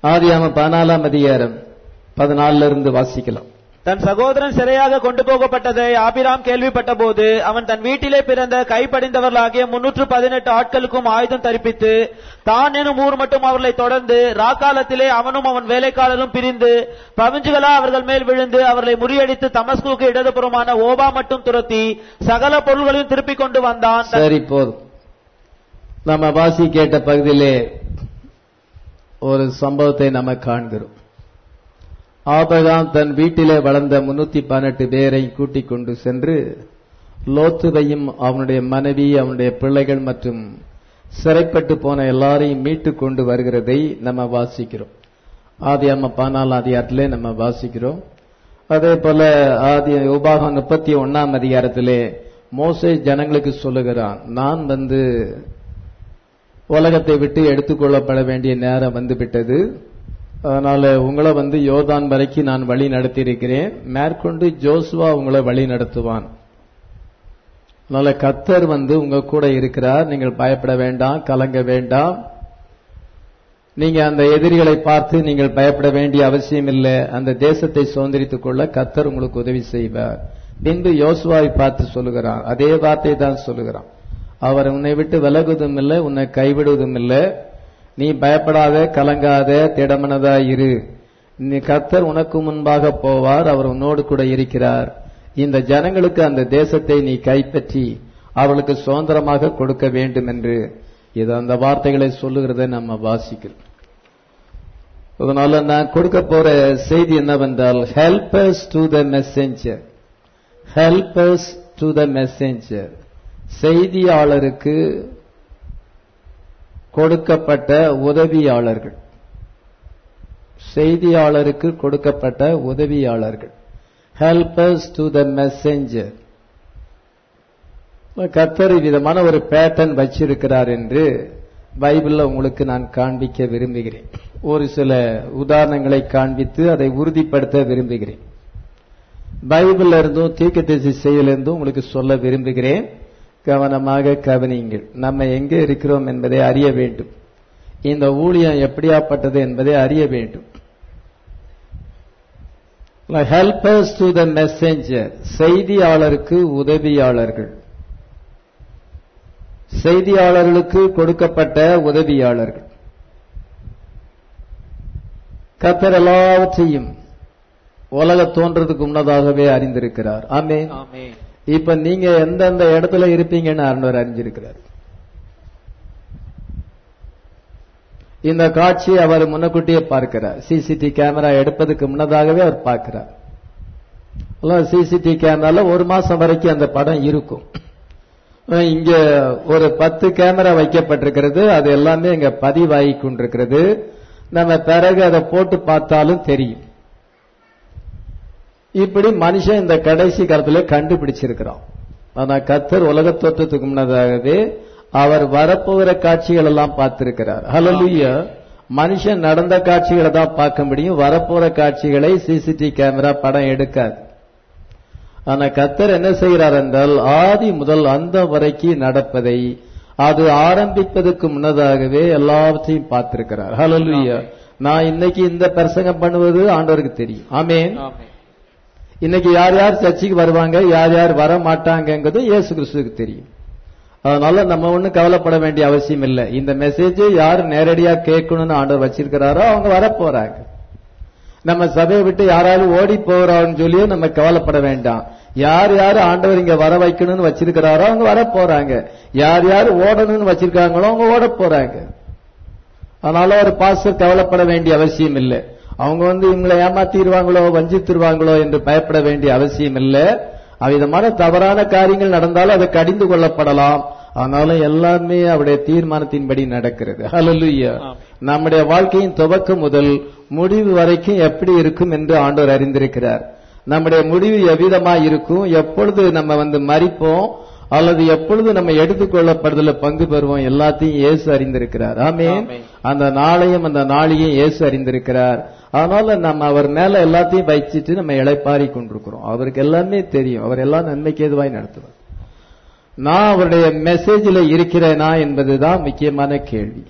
ஆதியாம பதினாலாம் அதிகாரம் பதினாலுல இருந்து வாசிக்கலாம் தன் சகோதரன் சிறையாக கொண்டு போகப்பட்டதை ஆபிராம் கேள்விப்பட்ட போது அவன் தன் வீட்டிலே பிறந்த கைப்படிந்தவர்களாகிய முன்னூற்று பதினெட்டு ஆட்களுக்கும் ஆயுதம் தரிப்பித்து தான் எனும் ஊர் மட்டும் அவர்களை தொடர்ந்து ராக்காலத்திலே அவனும் அவன் வேலைக்காரரும் பிரிந்து பவிஞ்சுகளா அவர்கள் மேல் விழுந்து அவர்களை முறியடித்து தமஸ்குக்கு இடதுபுறமான ஓபா மட்டும் துரத்தி சகல பொருள்களையும் திருப்பிக் கொண்டு வந்தான் தன் சரி போதும் நம்ம வாசி கேட்ட பகுதியிலே ஒரு சம்பவத்தை நம்ம காண்கிறோம் ஆபகாம் தன் வீட்டிலே வளர்ந்த முன்னூத்தி பதினெட்டு பேரை கூட்டிக் கொண்டு சென்று லோத்துவையும் அவனுடைய மனைவி அவனுடைய பிள்ளைகள் மற்றும் சிறைப்பட்டு போன எல்லாரையும் மீட்டு கொண்டு வருகிறதை நம்ம வாசிக்கிறோம் ஆதி அம்ம பானால் அதிகாரத்திலே நம்ம வாசிக்கிறோம் அதே போல ஆதி உபாகம் முப்பத்தி ஒன்னாம் அதிகாரத்திலே மோசே ஜனங்களுக்கு சொல்லுகிறான் நான் வந்து உலகத்தை விட்டு எடுத்துக்கொள்ளப்பட வேண்டிய நேரம் வந்துவிட்டது அதனால உங்களை வந்து யோர்தான் வரைக்கும் நான் வழி நடத்தியிருக்கிறேன் மேற்கொண்டு ஜோசுவா உங்களை வழி நடத்துவான் அதனால கத்தர் வந்து உங்க கூட இருக்கிறார் நீங்கள் பயப்பட வேண்டாம் கலங்க வேண்டாம் நீங்க அந்த எதிரிகளை பார்த்து நீங்கள் பயப்பட வேண்டிய அவசியம் இல்லை அந்த தேசத்தை சுதந்திரித்துக் கொள்ள கத்தர் உங்களுக்கு உதவி செய்வார் பின்பு யோசுவாவை பார்த்து சொல்லுகிறான் அதே வார்த்தை தான் சொல்லுகிறான் அவர் உன்னை விட்டு விலகுவதும் இல்லை உன்னை கைவிடுவதும் இல்லை நீ பயப்படாத கலங்காத திடமனதா இரு நீ கத்தர் உனக்கு முன்பாக போவார் அவர் உன்னோடு கூட இருக்கிறார் இந்த ஜனங்களுக்கு அந்த தேசத்தை நீ கைப்பற்றி அவர்களுக்கு சுதந்திரமாக கொடுக்க வேண்டும் என்று இது அந்த வார்த்தைகளை சொல்லுகிறதை நம்ம வாசிக்கிறோம் அதனால நான் கொடுக்க போற செய்தி என்னவென்றால் helpers to the messenger helpers to the messenger செய்தியாளருக்கு கொடுக்கப்பட்ட உதவியாளர்கள் செய்தியாளருக்கு கொடுக்கப்பட்ட உதவியாளர்கள் ஹெல்பர்ஸ் டு த மெசேஞ்சர் கத்தர் விதமான ஒரு பேட்டர்ன் வச்சிருக்கிறார் என்று பைபிள்ல உங்களுக்கு நான் காண்பிக்க விரும்புகிறேன் ஒரு சில உதாரணங்களை காண்பித்து அதை உறுதிப்படுத்த விரும்புகிறேன் பைபிள்ல இருந்தும் தீர்க்கதரிசி செயலிருந்தும் உங்களுக்கு சொல்ல விரும்புகிறேன் கவனமாக கவனியுங்கள் நம்ம எங்கே இருக்கிறோம் என்பதை அறிய வேண்டும் இந்த ஊழியம் எப்படியாப்பட்டது என்பதை அறிய வேண்டும் ஹெல்பர்ஸ் டு த மெசேஞ்சர் செய்தியாளருக்கு உதவியாளர்கள் செய்தியாளர்களுக்கு கொடுக்கப்பட்ட உதவியாளர்கள் கத்தர் எல்லாவற்றையும் உலக தோன்றதுக்கு முன்னதாகவே அறிந்திருக்கிறார் ஆமே ஆமென். இப்ப நீங்க எந்தெந்த இடத்துல இருப்பீங்கன்னு ஆண்டவர் அறிஞ்சிருக்கிறார் இந்த காட்சியை அவர் முன்னக்கூட்டியே பார்க்கிறார் சிசிடி கேமரா எடுப்பதுக்கு முன்னதாகவே அவர் பார்க்கிறார் சிசிடி கேமரால ஒரு மாசம் வரைக்கும் அந்த படம் இருக்கும் அஹ் இங்க ஒரு பத்து கேமரா வைக்கப்பட்டிருக்கிறது அது எல்லாமே இங்க பதிவாகி கொண்டிருக்கிறது நம்ம பிறகு அதை போட்டு பார்த்தாலும் தெரியும் இப்படி மனுஷன் இந்த கடைசி காலத்துல கண்டுபிடிச்சிருக்கிறான் ஆனா கத்தர் உலக தோற்றத்துக்கு முன்னதாகவே அவர் வரப்போகிற காட்சிகள் எல்லாம் பார்த்திருக்கிறார் ஹalleluya மனுஷன் நடந்த காட்சிகளை தான் பார்க்க முடியும் வரப்போற காட்சிகளை சிசிடி கேமரா படம் எடுக்காது ஆனா கத்தர் என்ன செய்கிறார் என்றால் ஆதி முதல் அந்த வரைக்கும் நடப்பதை அது ஆரம்பிப்பதற்கு முன்னதாகவே எல்லாவற்றையும் பார்த்திருக்கிறார் ஹalleluya நான் இன்னைக்கு இந்த பிரசங்கம் பண்ணுவது ஆண்டவருக்கு தெரியும் ஆமென் ஆமென். இன்னைக்கு யார் யார் சர்ச்சைக்கு வருவாங்க யார் யார் வர மாட்டாங்கங்கிறது இயேசு கிறிஸ்துவுக்கு தெரியும் அதனால நம்ம ஒண்ணும் கவலைப்பட வேண்டிய அவசியம் இல்லை இந்த மெசேஜ் யார் நேரடியா கேட்கணும்னு ஆண்டவர் வச்சிருக்கிறாரோ அவங்க வர போறாங்க நம்ம சபையை விட்டு யாராலும் ஓடி போகிறான்னு சொல்லியும் நம்ம கவலைப்பட வேண்டாம் யார் யார் ஆண்டவர் இங்க வர வைக்கணும்னு வச்சிருக்கிறாரோ அவங்க வர போறாங்க யார் யார் ஓடணும்னு வச்சிருக்காங்களோ அவங்க ஓட போறாங்க அதனால ஒரு பாஸ்டர் கவலைப்பட வேண்டிய அவசியம் இல்லை அவங்க வந்து இவங்களை ஏமாத்திடுவாங்களோ வஞ்சித்திருவாங்களோ என்று பயப்பட வேண்டிய அவசியம் இல்லை அவ்விதமான தவறான காரியங்கள் நடந்தாலும் அதை கடிந்து கொள்ளப்படலாம் ஆனாலும் எல்லாமே அவருடைய தீர்மானத்தின்படி நடக்கிறது ஹalleluya ஆம். நம்முடைய வாழ்க்கையின் துவக்கம் முதல் முடிவு வரைக்கும் எப்படி இருக்கும் என்று ஆண்டவர் அறிந்திருக்கிறார் நம்முடைய முடிவு எவ்விதமா இருக்கும் எப்பொழுது நம்ம வந்து மறிப்போம் அல்லது எப்பொழுது நம்ம எடுத்துக்கொள்ளப்படுதல பங்கு பெறுவோம் எல்லாத்தையும் இயேசு அறிந்திருக்கிறார் ஆமென் ஆமென். அந்த நாளையும் அந்த நாளையும் இயேசு அறிந்திருக்கிறார் அதனால நம்ம அவர் மேல எல்லாத்தையும் வைச்சிட்டு நம்ம இளைப்பாரி கொண்டிருக்கிறோம் அவருக்கு எல்லாமே தெரியும் அவர் எல்லாம் நன்மைக்கு எதுவாய் நடத்துவார் நான் அவருடைய மெசேஜில் இருக்கிறேனா என்பதுதான் முக்கியமான கேள்வி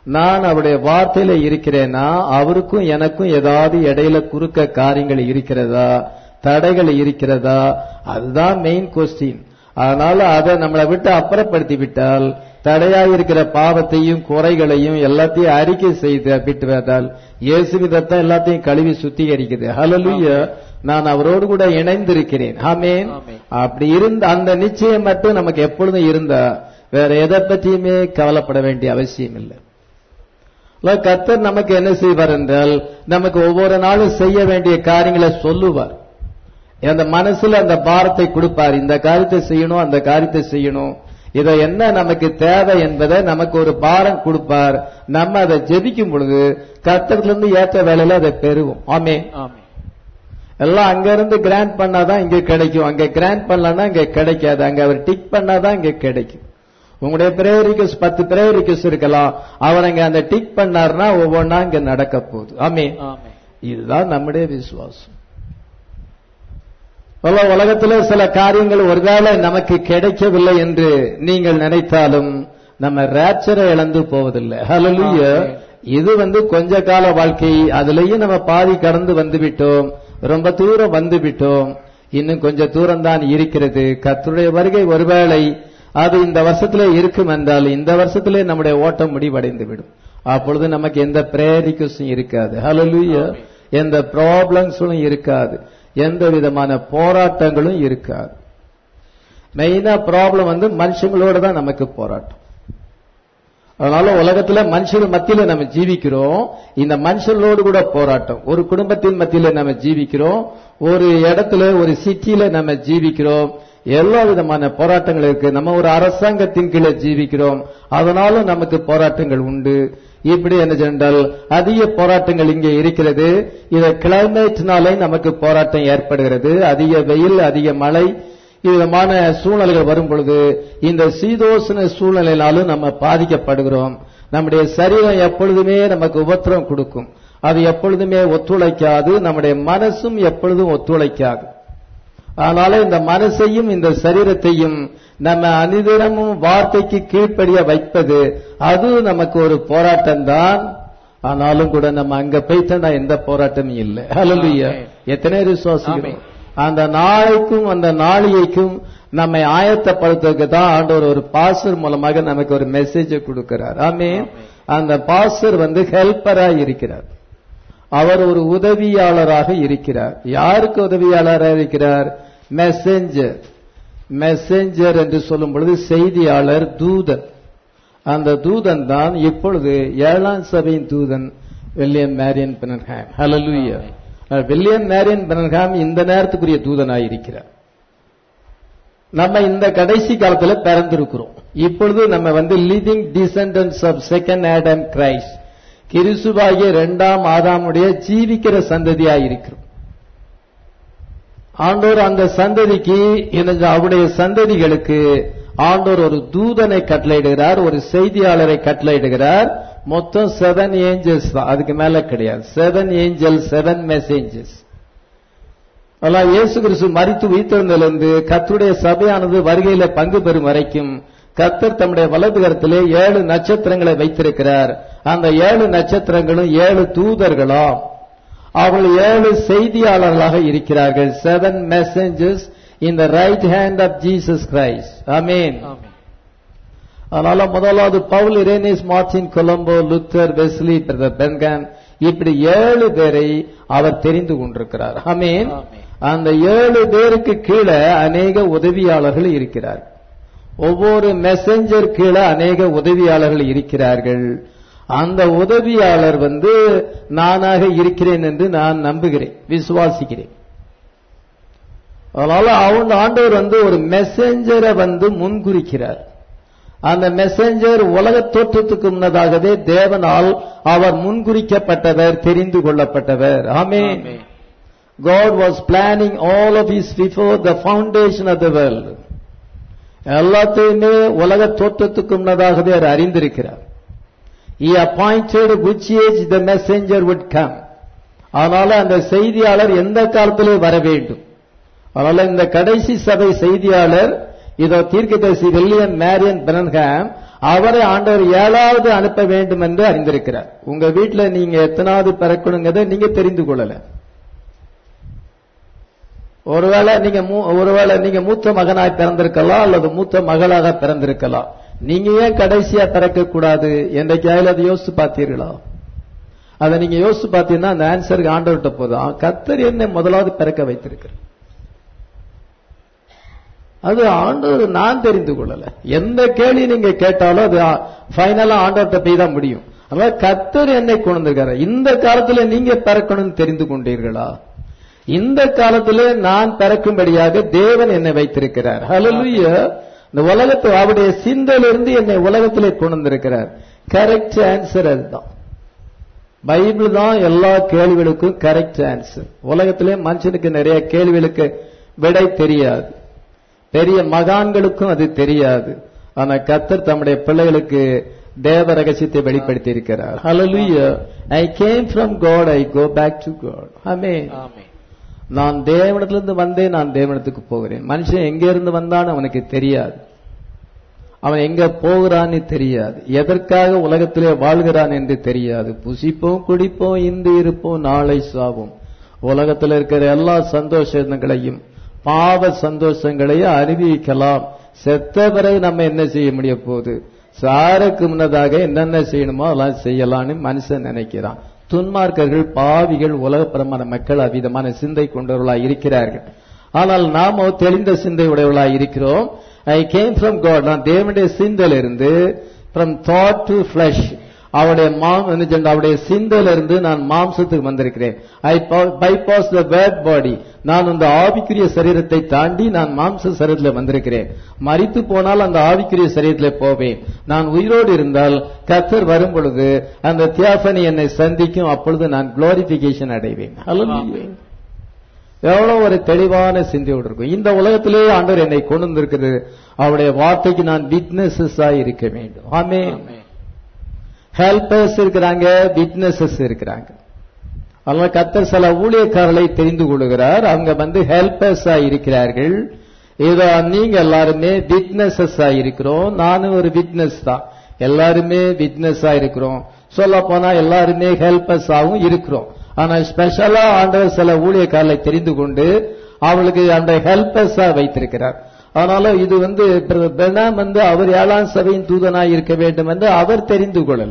நான் அவருடைய வார்த்தையில இருக்கிறேன்னா அவருக்கும் எனக்கும் ஏதாவது இடையில குறுக்க காரியங்கள் இருக்கிறதா தடைகள் இருக்கிறதா அதுதான் மெயின் கொஸ்டின் அதனால அதை நம்மளை விட்டு அப்புறப்படுத்தி விட்டால் தடையா இருக்கிற பாவத்தையும் குறைகளையும் எல்லாத்தையும் அறிக்கை செய்து விட்டு விட்டால் இயேசுவிதத்தான் எல்லாத்தையும் கழுவி சுத்திகரிக்குது ஹalleluya நான் அவரோடு கூட இணைந்திருக்கிறேன் ஆமென் ஆமென். அப்படி இருந்த அந்த நிச்சயம் மட்டும் நமக்கு எப்பொழுதும் இருந்தா வேற எதை பற்றியுமே கவலைப்பட வேண்டிய அவசியம் இல்லை இல்ல, கர்த்தர் நமக்கு என்ன செய்வார் என்றால் நமக்கு ஒவ்வொரு நாளும் செய்ய வேண்டிய காரியங்களை சொல்லுவார் அந்த மனசுல அந்த பாரத்தை கொடுப்பார் இந்த காரியத்தை செய்யணும் அந்த காரியத்தை செய்யணும் இதை என்ன நமக்கு தேவை என்பதை நமக்கு ஒரு பாரம் கொடுப்பார் நம்ம அதை ஜெபிக்கும் பொழுது கர்த்தர்ல இருந்து ஏற்ற வேலையில அதை பெறுவோம் ஆமே ஆமென் எல்லாம் அங்க இருந்து கிராண்ட் பண்ணாதான் இங்க கிடைக்கும் அங்க கிராண்ட் பண்ணலன்னா இங்க கிடைக்காது அங்க அவர் டிக் பண்ணாதான் இங்க கிடைக்கும் உங்களுடைய பிரேயர் ரிக்வஸ்ட் பத்து பிரேயர் ரிக்வஸ்ட் இருக்கலாம் அவர் அங்க அந்த டிக் பண்ணாருன்னா ஒவ்வொன்னா இங்க நடக்க போகுது ஆமே ஆமென் இதுதான் நம்முடைய விசுவாசம் பல உலகத்துல சில காரியங்கள் ஒருவேளை நமக்கு கிடைக்கவில்லை என்று நீங்கள் நினைத்தாலும் நம்ம ரேச்சரை இழந்து போவதில்லை ஹalleluya ஆமென். இது வந்து கொஞ்ச கால வாழ்க்கை அதுலயும் நம்ம பாதி கடந்து வந்து விட்டோம் ரொம்ப தூரம் வந்து விட்டோம் இன்னும் கொஞ்ச தூரம் தான் இருக்கிறது கர்த்தருடைய வருகை ஒருவேளை அது இந்த வருஷத்திலே இருக்கும் என்றால் இந்த வருஷத்திலே நம்முடைய ஓட்டம் முடிவடைந்து விடும் அப்பொழுது நமக்கு எந்த பிரேரிக்கும் இருக்காது ஹalleluya ஆமென். எந்த ப்ராப்ளம்ஸும் இருக்காது எந்த விதமான போராட்டங்களும் இருக்காது மெயினா ப்ராப்ளம் வந்து மனுஷங்களோட தான் நமக்கு போராட்டம் அதனால உலகத்துல மனுஷர்கள் மத்தியில நம்ம ஜீவிக்கிறோம் இந்த மனுஷர்களோடு கூட போராட்டம் ஒரு குடும்பத்தின் மத்தியில நம்ம ஜீவிக்கிறோம் ஒரு இடத்துல ஒரு சிட்டியில நம்ம ஜீவிக்கிறோம் எல்லா விதமான போராட்டங்கள் இருக்கு நம்ம ஒரு அரசாங்கத்தின் கீழே ஜீவிக்கிறோம் அதனாலும் நமக்கு போராட்டங்கள் உண்டு இப்படி என்ன சென்றால் அதிக போராட்டங்கள் இங்கே இருக்கிறது இத கிளைமேட்னாலே நமக்கு போராட்டம் ஏற்படுகிறது அதிக வெயில் அதிக மழை விதமான சூழ்நிலைகள் வரும் பொழுது இந்த சீதோசன சூழ்நிலையினாலும் நம்ம பாதிக்கப்படுகிறோம் நம்முடைய சரீரம் எப்பொழுதுமே நமக்கு உபத்திரம் கொடுக்கும் அது எப்பொழுதுமே ஒத்துழைக்காது நம்முடைய மனசும் எப்பொழுதும் ஒத்துழைக்காது அதனால இந்த மனசையும் இந்த சரீரத்தையும் நம்ம அனிதினமும் வார்த்தைக்கு கீழ்ப்படிய வைப்பது அது நமக்கு ஒரு போராட்டம் தான் ஆனாலும் கூட நம்ம அங்க போயிட்டா எந்த போராட்டமும் இல்லை ஹalleluya ஆமென். எத்தனை விசுவாசிக்கிறோம் ஆமென். அந்த நாளைக்கும் அந்த நாளிகைக்கும் நம்மை ஆயத்தப்படுத்துறதுக்கு தான் ஆண்டவர் ஒரு பாஸ்டர் மூலமாக நமக்கு ஒரு மெசேஜ் கொடுக்கிறார் ஆமென் ஆமென். அந்த பாஸ்டர் வந்து ஹெல்ப்பரா இருக்கிறார் அவர் ஒரு உதவியாளராக இருக்கிறார் யாருக்கு உதவியாளராக இருக்கிறார் மெசேஞ்சர் மெசேஞ்சர் என்று சொல்லும் பொழுது செய்தியாளர் தூதன் அந்த தூதன் தான் இப்பொழுது ஏழாம் சபையின் தூதன் William Marrion Branham hallelujah William Marrion Branham இந்த நேரத்துக்குரிய தூதனாய் இருக்கிறார் நம்ம இந்த கடைசி காலத்துல பிறந்திருக்கிறோம் இப்பொழுது நம்ம வந்து leading descendants of second Adam Christ கிறிசுவாகிய இரண்டாம் ஆதாமுடைய ஜீவிக்கிற சந்ததியாய் இருக்கிறோம் ஆண்டோர் அந்த சந்ததிக்கு எனது அவருடைய சந்ததிகளுக்கு ஆண்டோர் ஒரு தூதனை கட்டளையிடுகிறார் ஒரு செய்தியாளரை கட்டளையிடுகிறார் மொத்தம் செவன் ஏஞ்சல்ஸ் தான் அதுக்கு மேல கிடையாது செவன் ஏஞ்சல் செவன் மெசேஞ்சஸ் அதெல்லாம் இயேசு கிறிஸ்து மறித்து உயிர்த்தெழுந்ததிலிருந்து கர்த்தருடைய சபையானது வருகையில பங்கு பெறும் வரைக்கும் கர்த்தர் தம்முடைய வலது கரத்திலே ஏழு நட்சத்திரங்களை வைத்திருக்கிறார் அந்த ஏழு நட்சத்திரங்களும் ஏழு தூதர்களாம் அவர்கள் ஏழு செய்தியாளர்களாக இருக்கிறார்கள் seven messengers in the right hand of Jesus Christ amen amen அதனால முதலாவது பவுல் Irenaeus Martin Columba Luther Wesley brother பென்கான் இப்படி ஏழு பேரை அவர் தெரிந்து கொண்டிருக்கிறார் அமேன் ஆமென். அந்த ஏழு பேருக்கு கீழே அநேக உதவியாளர்கள் இருக்கிறார் ஒவ்வொரு மெசஞ்சர் கீழே அநேக உதவியாளர்கள் இருக்கிறார்கள் அந்த உதவியாளர் வந்து நானாக இருக்கிறேன் என்று நான் நம்புகிறேன் விசுவாசிக்கிறேன் அதனால அவங்க ஆண்டவர் வந்து ஒரு மெசஞ்சரை வந்து முன்குறிக்கிறார் அந்த மெசஞ்சர் உலக தோற்றத்துக்கு முன்னதாகவே தேவனால் அவர் முன்குறிக்கப்பட்டவர் தெரிந்து கொள்ளப்பட்டவர் ஆமென் ஆமென். God was planning all of his before the foundation of the world. எல்லாத்தையுமே உலக தோற்றத்துக்கு முன்னதாகவே அவர் அறிந்திருக்கிறார் He appointed which age the messenger would come. அதனால அந்த செய்தியாளர் எந்த காலத்திலே வர வேண்டும் அதனால இந்த கடைசி சபை செய்தியாளர் இதோ தீர்க்கதரிசி வில்லியம் மேரியன் பிரன்ஹாம் அவரை ஆண்டவர் ஏழாவது அனுப்ப வேண்டும் என்று அறிந்திருக்கிறார் உங்க வீட்டுல நீங்க எத்தனாவது பிறக்கணுங்கிறத நீங்க தெரிந்து கொள்ளல ஒருவேளை நீங்க மூ- ஒருவேளை நீங்க மூத்த மகனாய் பிறந்திருக்கலாம் அல்லது மூத்த மகளாக பிறந்திருக்கலாம் நீங்க ஏன் கடைசியா பிறக்க கூடாது என்றைக்காவது அதை யோசிச்சு பார்த்தீர்களா அதை நீங்க யோசிச்சு பார்த்தீங்கன்னா அந்த ஆன்சருக்கு ஆண்டவர்கிட்ட போதும் கத்தர் என்ன முதலாவது பிறக்க வைத்திருக்கிறார் அது ஆண்டவர் நான் தெரிந்து கொள்ளல எந்த கேள்வி நீங்க கேட்டாலும் அது ஃபைனலா ஆண்டவர்கிட்ட போய் தான் முடியும் அதனால கத்தர் என்னை கொண்டு வந்திருக்காரு இந்த காலத்துல நீங்க பிறக்கணும்னு தெரிந்து கொண்டீர்களா இந்த காலத்துல நான் பிறக்கும்படியாக தேவன் என்னை வைத்திருக்கிறார் ஹalleluya இந்த உலகத்து அவருடைய சிந்தையிலிருந்து என்னை உலகத்திலே கொண்டு வந்திருக்கிறார் கரெக்ட் ஆன்சர் அதுதான் பைபிள் தான் எல்லா கேள்விகளுக்கும் கரெக்ட் ஆன்சர் உலகத்திலே மனுஷனுக்கு நிறைய கேள்விகளுக்கு விடை தெரியாது பெரிய மகான்களுக்கும் அது தெரியாது ஆனா கத்தர் தம்முடைய பிள்ளைகளுக்கு தேவ ரகசியத்தை வெளிப்படுத்தி இருக்கிறார் Hallelujah I came from God I go back to God amen amen நான் தேவனிடத்திலிருந்து வந்தேன் நான் தேவனிடத்துக்கு போகிறேன் மனுஷன் எங்க இருந்து வந்தான்னு அவனுக்கு தெரியாது அவன் எங்க போகிறான்னு தெரியாது எதற்காக உலகத்திலே வாழ்கிறான் என்று தெரியாது புசிப்போம் குடிப்போம் இன்று இருப்போம் நாளை சாவோம் உலகத்தில் இருக்கிற எல்லா சந்தோஷங்களையும் பாவ சந்தோஷங்களையும் அறிவிக்கலாம் செத்த பிறகு நம்ம என்ன செய்ய முடிய போகுது சாருக்கு முன்னதாக என்னென்ன செய்யணுமோ அதெல்லாம் செய்யலாம்னு மனுஷன் நினைக்கிறான் துன்மார்க்கர்கள் பாவிகள் உலகப்பரமான மக்கள் அவ்விதமான சிந்தை கொண்டவர்களாய் இருக்கிறார்கள் ஆனால் நாமோ தெளிந்த சிந்தை உடையவர்களாய் இருக்கிறோம் ஐ கேம் ஃப்ரம் காட் நான் தேவனுடைய சிந்தையிலிருந்து ஃப்ரம் தாட் டு ஃபிளஷ் அவருடைய மாம் என்ன சொல்றது, அவருடைய சிந்தையில இருந்து நான் மாம்சத்துக்கு வந்திருக்கிறேன் ஐ பைபாஸ் த வேர்ட் பாடி நான் இந்த ஆவிக்குரிய சரீரத்தை தாண்டி நான் மாம்ச சரீரத்தில் வந்திருக்கிறேன் மரித்து போனால் அந்த ஆவிக்குரிய சரீரத்தில் போவேன் நான் உயிரோடு இருந்தால் கத்தர் வரும் பொழுது அந்த தியாபனி என்னை சந்திக்கும் அப்பொழுது நான் குளோரிபிகேஷன் அடைவேன் Hallelujah. எவ்வளவு ஒரு தெளிவான சிந்தையோடு இருக்கும் இந்த உலகத்திலே ஆண்டவர் என்னை கொண்டு வந்திருக்கிறது அவருடைய வார்த்தைக்கு நான் விட்னஸஸ் இருக்க வேண்டும் ஆமே ஆமென் ஹெல்பர்ஸ் இருக்கிறாங்க விட்னஸஸ் இருக்கிறாங்க அதனால கத்தர் சில ஊழியக்காரர்களை தெரிந்து கொள்கிறார் அவங்க வந்து ஹெல்பர்ஸா இருக்கிறார்கள் இதோ நீங்க எல்லாருமே விட்னஸஸ் இருக்கிறோம் நானும் ஒரு விட்னஸ் தான் எல்லாருமே விட்னஸா இருக்கிறோம் சொல்ல போனா எல்லாருமே ஹெல்பர்ஸ் ஆகவும் இருக்கிறோம் ஆனா ஸ்பெஷலா ஆண்டவர் சில ஊழியக்காரர்களை தெரிந்து கொண்டு அவளுக்கு அந்த ஹெல்பர்ஸா வைத்திருக்கிறார் அதனால இது வந்து பெனாம் வந்து அவர் ஏழாம் சபையின் தூதனாய் இருக்க வேண்டும் என்று அவர் தெரிந்து கொள்ளல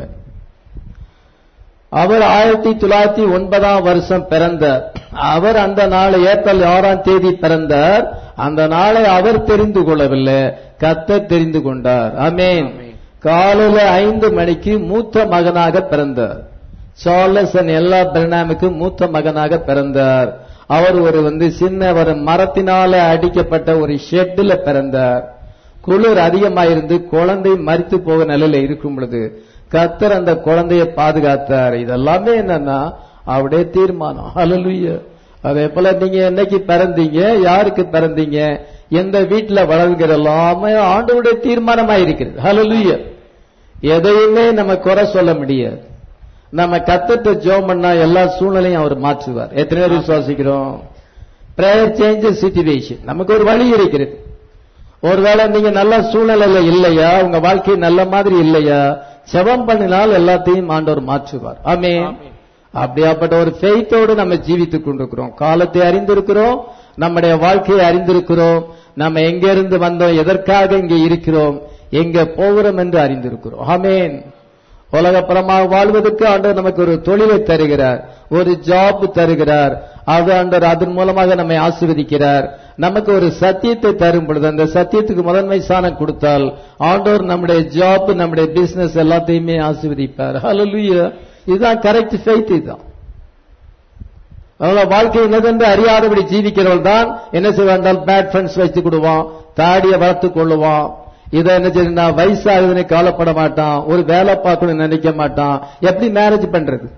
அவர் ஆயிரத்தி தொள்ளாயிரத்தி ஒன்பதாம் வருஷம் பிறந்தார் அவர் அந்த நாள் ஏப்ரல் ஆறாம் தேதி பிறந்தார் அந்த நாளை அவர் தெரிந்து கொள்ளவில்லை கத்தர் தெரிந்து கொண்டார் ஆமென் காலையில ஐந்து மணிக்கு மூத்த மகனாக பிறந்தார் சார்லசன் எல்லா பிரணாமுக்கு மூத்த மகனாக பிறந்தார் அவர் ஒரு வந்து சின்ன ஒரு மரத்தினால அடிக்கப்பட்ட ஒரு ஷெட்ல பிறந்தார் குளிர் அதிகமாயிருந்து குழந்தை மரித்து போக நிலையில இருக்கும் பொழுது கத்தர் அந்த குழந்தையை பாதுகாத்தார் இதெல்லாமே என்னன்னா அவருடைய தீர்மானம் ஹalleluya அதே போல நீங்க என்னைக்கு பிறந்தீங்க யாருக்கு பிறந்தீங்க எந்த வீட்டுல வளர்கிற எல்லாமே ஆண்டவருடைய தீர்மானமா இருக்கிறது ஹalleluya எதையுமே நம்ம குறை சொல்ல முடியாது நம்ம கத்தட்ட ஜோம் பண்ணா எல்லா சூழ்நிலையும் அவர் மாற்றுவார் எத்தனை பேர் விசுவாசிக்கிறோம் பிரேயர் சேஞ்ச் சிச்சுவேஷன் நமக்கு ஒரு வழி இருக்கிறது ஒருவேளை நீங்க நல்ல சூழ்நிலையில இல்லையா உங்க வாழ்க்கை நல்ல மாதிரி இல்லையா செவம் பண்ணினால் எல்லாத்தையும் ஆண்டவர் மாற்றுவார் ஆமே ஆமென். அப்படியாப்பட்ட ஒரு ஃபெய்த்தோடு நம்ம ஜீவித்துக் கொண்டிருக்கிறோம் காலத்தை அறிந்திருக்கிறோம் நம்முடைய வாழ்க்கையை அறிந்திருக்கிறோம் நம்ம எங்க இருந்து வந்தோம் எதற்காக இங்கே இருக்கிறோம் எங்க போகிறோம் என்று அறிந்திருக்கிறோம் ஆமென் உலகப்புறமாக வாழ்வதற்கு ஆண்டவர் நமக்கு ஒரு தொழிலை தருகிறார் ஒரு ஜாப் தருகிறார் அது ஆண்டவர் அதன் மூலமாக நம்மை ஆசீர்வதிக்கிறார் நமக்கு ஒரு சத்தியத்தை தரும் பொழுது அந்த சத்தியத்துக்கு முதன்மை சாணம் கொடுத்தால் ஆண்டவர் நம்முடைய ஜாப் நம்முடைய பிசினஸ் எல்லாத்தையுமே ஆசீர்வதிப்பார் ஹalleluya இதுதான் கரெக்ட் ஃபெய்த் இதுதான் அதனால வாழ்க்கை என்னதென்று அறியாதபடி ஜீவிக்கிறவள் தான் என்ன செய்வான் பேட் ஃப்ரெண்ட்ஸ் வச்சு கொடுவான் தாடியை வளர்த்து கொள்ளுவான் இதை என்ன செய்யணும்னா வயசாகுதுன்னு கவலைப்பட மாட்டான் ஒரு வேலை பார்க்கணும்னு நினைக்க மாட்டான் எப்படி மேரேஜ் பண்றது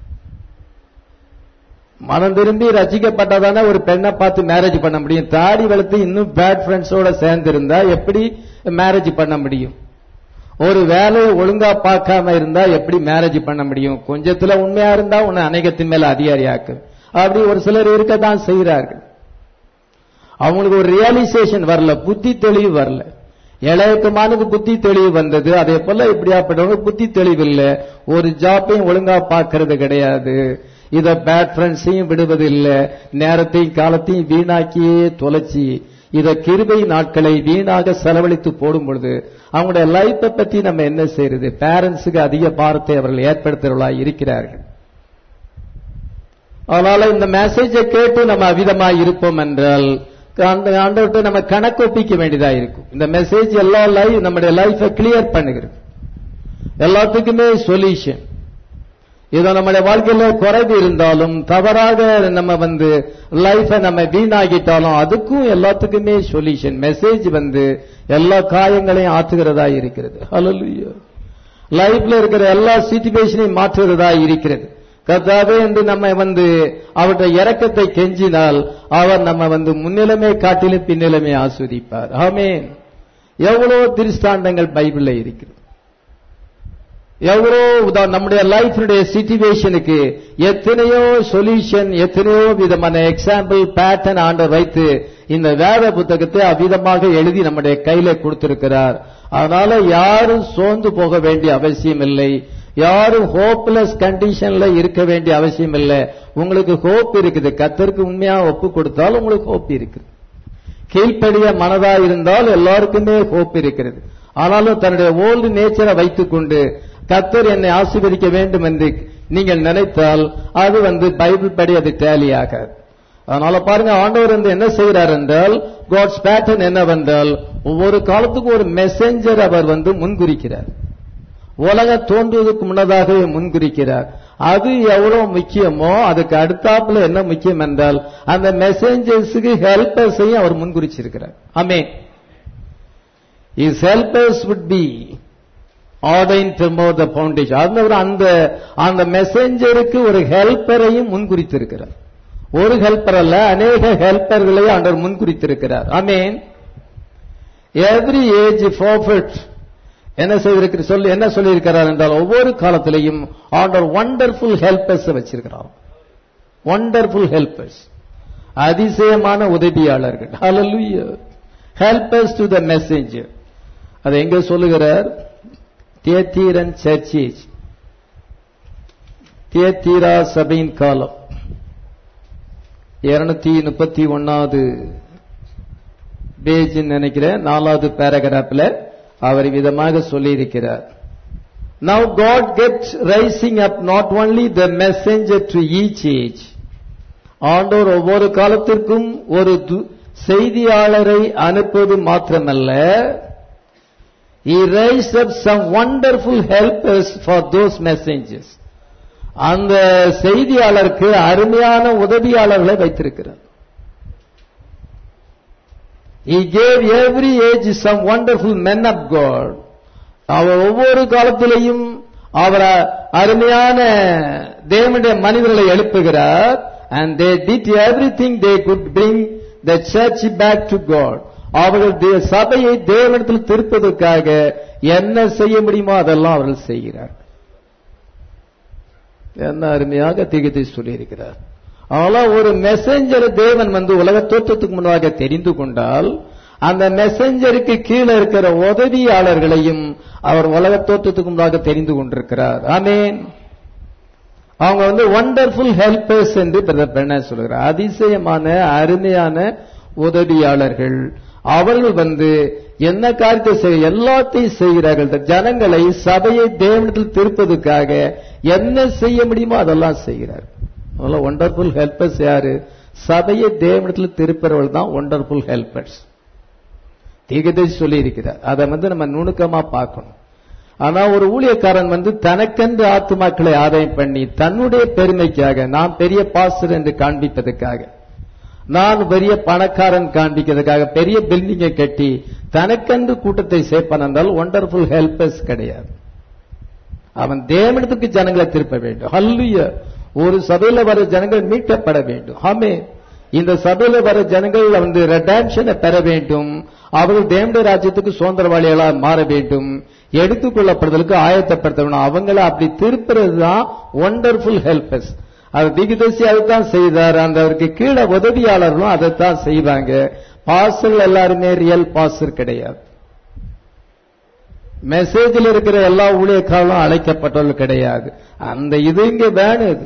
மனம் திரும்பி ரசிக்கப்பட்டதானே ஒரு பெண்ணை பார்த்து மேரேஜ் பண்ண முடியும் தாடி வளர்த்து இன்னும் பேட் ஃப்ரெண்ட்ஸோட சேர்ந்து இருந்தா எப்படி மேரேஜ் பண்ண முடியும் ஒரு வேலையை ஒழுங்கா பார்க்காம இருந்தா எப்படி மேரேஜ் பண்ண முடியும் கொஞ்சத்துல உண்மையா இருந்தா உன்னை அநேகத்தின் மேல அதிகாரியாக்கு அப்படி ஒரு சிலர் இருக்கத்தான் செய்கிறார்கள் அவங்களுக்கு ஒரு ரியலைசேஷன் வரல புத்தி தெளிவு வரல இளையக்குமானுக்கு புத்தி தெளிவு வந்தது அதே போல இப்படியாப்பட்டவங்க புத்தி தெளிவு இல்ல ஒரு ஜாப்பையும் ஒழுங்கா பார்க்கறது கிடையாது இத பேட் ஃப்ரெண்ட்ஸையும் விடுவது இல்ல நேரத்தையும் காலத்தையும் வீணாக்கியே தொலைச்சி இத கிருபை நாட்களை வீணாக செலவழித்து போடும் பொழுது அவங்களுடைய லைஃப்பை பத்தி நம்ம என்ன செய்யறது பேரண்ட்ஸுக்கு அதிக பாரத்தை அவர்கள் ஏற்படுத்துகிறவர்களா இருக்கிறார்கள் அதனால இந்த மெசேஜை கேட்டு நம்ம அவிதமா இருப்போம் என்றால் அந்த ஆண்டவர்கிட்ட நம்ம கணக்கு ஒப்பிக்க வேண்டியதா இருக்கும் இந்த மெசேஜ் எல்லா லைஃப் நம்முடைய லைஃபை கிளியர் பண்ணுகிறது எல்லாத்துக்குமே சொல்யூஷன் இதோ நம்முடைய வாழ்க்கையில குறைவு இருந்தாலும் தவறாக நம்ம வந்து லைஃபை நம்ம வீணாகிட்டாலும் அதுக்கும் எல்லாத்துக்குமே சொல்யூஷன் மெசேஜ் வந்து எல்லா காயங்களையும் ஆற்றுகிறதா இருக்கிறது ஹalleluya லைஃப்ல இருக்கிற எல்லா சிச்சுவேஷனையும் மாற்றுகிறதா இருக்கிறது கர்த்தாவே என்று நம்ம வந்து அவருடைய இரக்கத்தை கெஞ்சினால் அவர் நம்ம வந்து முன்னிலைமை காட்டிலும் பின்னிலைமை ஆஸ்வதிப்பார் ஆமென் எவ்வளவு திருஷ்டாண்டங்கள் பைபிள்ல இருக்கிறது எவ்வளோ உதா- நம்முடைய லைஃபினுடைய சிச்சுவேஷனுக்கு எத்தனையோ சொல்யூஷன் எத்தனையோ விதமான எக்ஸாம்பிள் பேட்டர்ன் ஆண்டவர் வைத்து இந்த வேத புத்தகத்தை அவ்விதமாக எழுதி நம்முடைய கையில கொடுத்திருக்கிறார் அதனால யாரும் சோர்ந்து போக வேண்டிய அவசியம் இல்லை யாரும் ஹோப்லெஸ் கண்டிஷன்ல இருக்க வேண்டிய அவசியம் இல்லை உங்களுக்கு ஹோப் இருக்குது கத்தருக்கு உண்மையா ஒப்பு கொடுத்தால் உங்களுக்கு ஹோப் இருக்குது கீழ்ப்படிய மனதா இருந்தால் எல்லாருக்குமே ஹோப் இருக்கிறது ஆனாலும் தன்னுடைய ஓல்டு நேச்சரை வைத்துக்கொண்டு கத்தர் என்னை ஆசீர்வதிக்க வேண்டும் என்று நீங்கள் நினைத்தால் அது வந்து பைபிள் படி அது டேலி ஆகாது அதனால பாருங்க ஆண்டவர் வந்து என்ன செய்கிறார் என்றால் காட்ஸ் பேட்டர்ன் என்னவென்றால் ஒவ்வொரு காலத்துக்கும் ஒரு மெசேஞ்சர் அவர் வந்து முன்குறிக்கிறார் உலகம் தோன்றுவதற்கு முன்னதாகவே முன்குறிக்கிறார் அது எவ்வளவு முக்கியமோ அதுக்கு அடுத்தாப்புல என்ன முக்கியம் என்றால் அந்த மெசேஞ்சர்ஸுக்கு ஹெல்பர்ஸையும் அவர் முன்குறிச்சிருக்கிறார் ஆமே is helpers would be ordained to more the foundation அதனால அந்த அந்த மெசேஞ்சருக்கு ஒரு ஹெல்ப்பரையும் முன்குறித்திருக்கிறார் ஒரு ஹெல்ப்பர் அல்ல அநேக ஹெல்ப்பர்களை ஆண்டவர் முன்குறித்திருக்கிறார் ஆமீன் எவ்ரி ஏஜ் forfeit என்ன செய்திருக்கிற சொல்லி என்ன சொல்லியிருக்கிறார் என்றால் ஒவ்வொரு காலத்திலையும் ஆண்டவர் வண்டர்ஃபுல் ஹெல்பர்ஸ் வச்சிருக்கிறார் வண்டர்ஃபுல் ஹெல்பர்ஸ் அதிசயமான உதவியாளர்கள் ஹalleluya helpers to the messenger அது எங்க சொல்லுகிறார் தியத்தீரன் சர்ச்சேஜ் தியத்தீரா சபையின் காலம் இருநூத்தி முப்பத்தி ஒன்னாவது பேஜ் நினைக்கிறேன் நாலாவது பேராகிராஃப்ல அவர் விதமாக சொல்லியிருக்கிறார் Now God gets rising up not only the messenger to each age. ஆண்டவர் ஒவ்வொரு காலத்திற்கும் ஒரு து- செய்தியாளரை அனுப்புவது மாத்திரமல்ல He raised up some wonderful helpers for those messengers. அந்த செய்தியாளருக்கு அருமையான உதவியாளர்களை வைத்திருக்கிறார் He gave every age some wonderful men of God. அவர் ஒவ்வொரு காலத்திலேயும் அவர் அருமையான தேவனுடைய மனிதர்களை எழுப்புகிறார் and they did everything they could bring the church back to God. அவர்கள் தே- சபையை தேவனிடத்தில் திருப்பதற்காக என்ன செய்ய முடியுமோ அதெல்லாம் அவர்கள் செய்கிறார் என்ன அருமையாக திகத்தை சொல்லியிருக்கிறார் ஆனால் ஒரு மெசஞ்சர் தேவன் வந்து உலக தோற்றத்துக்கு முன்பாக தெரிந்து கொண்டால் அந்த மெசஞ்சருக்கு கீழே இருக்கிற உதவியாளர்களையும் அவர் உலக தோற்றத்துக்கு முன்பாக தெரிந்து கொண்டிருக்கிறார் ஆமேன் அவங்க வந்து வண்டர்ஃபுல் ஹெல்பர்ஸ் என்று பிரதர் பெண்ண சொல்கிறார் அதிசயமான அருமையான உதவியாளர்கள் அவர்கள் வந்து என்ன காரியத்தை செய்ய எல்லாத்தையும் செய்கிறார்கள் இந்த ஜனங்களை சபையை தேவனத்தில் திருப்பதற்காக என்ன செய்ய முடியுமோ அதெல்லாம் செய்கிறார் அதெல்லாம் ஒண்டர்ஃபுல் ஹெல்பர்ஸ் யாரு சபையை தேவனத்தில் திருப்பவர்கள் தான் ஒண்டர்ஃபுல் ஹெல்பர்ஸ் தீகதேசி சொல்லி இருக்கிறார் அதை வந்து நம்ம நுணுக்கமா பார்க்கணும் ஆனா ஒரு ஊழியக்காரன் வந்து தனக்கென்று ஆத்துமாக்களை ஆதாயம் பண்ணி தன்னுடைய பெருமைக்காக நான் பெரிய பாஸ்டர் என்று காண்பிப்பதற்காக நான் பெரிய பணக்காரன் காண்பிக்கிறதுக்காக பெரிய பில்டிங்கை கட்டி தனக்கென்று கூட்டத்தை சேர்ப்பான் என்றால் ஒண்டர்ஃபுல் ஹெல்பர்ஸ் கிடையாது அவன் தேவனத்துக்கு ஜனங்களை திருப்ப வேண்டும் ஹல்லுய ஒரு சபையில வர ஜனங்கள் மீட்கப்பட வேண்டும் ஆமே இந்த சபையில வர ஜனங்கள் வந்து ரெடான்ஷனை பெற வேண்டும் அவர்கள் தேவனுடைய ராஜ்யத்துக்கு சுதந்திரவாளிகளாக மாற வேண்டும் எடுத்துக்கொள்ளப்படுதலுக்கு ஆயத்தப்படுத்த வேண்டும் அவங்கள அப்படி திருப்புறது தான் ஒண்டர்ஃபுல் ஹெல்பர்ஸ் அது திகுதசி அதுதான் செய்தார் அந்த அவருக்கு கீழே உதவியாளர்களும் அதைத்தான் செய்வாங்க பாஸ்டர்கள் எல்லாருமே ரியல் பாஸ்டர் கிடையாது மெசேஜில் இருக்கிற எல்லா ஊழியக்காரர்களும் அழைக்கப்பட்டவர்கள் கிடையாது அந்த இது இங்க பேன் இது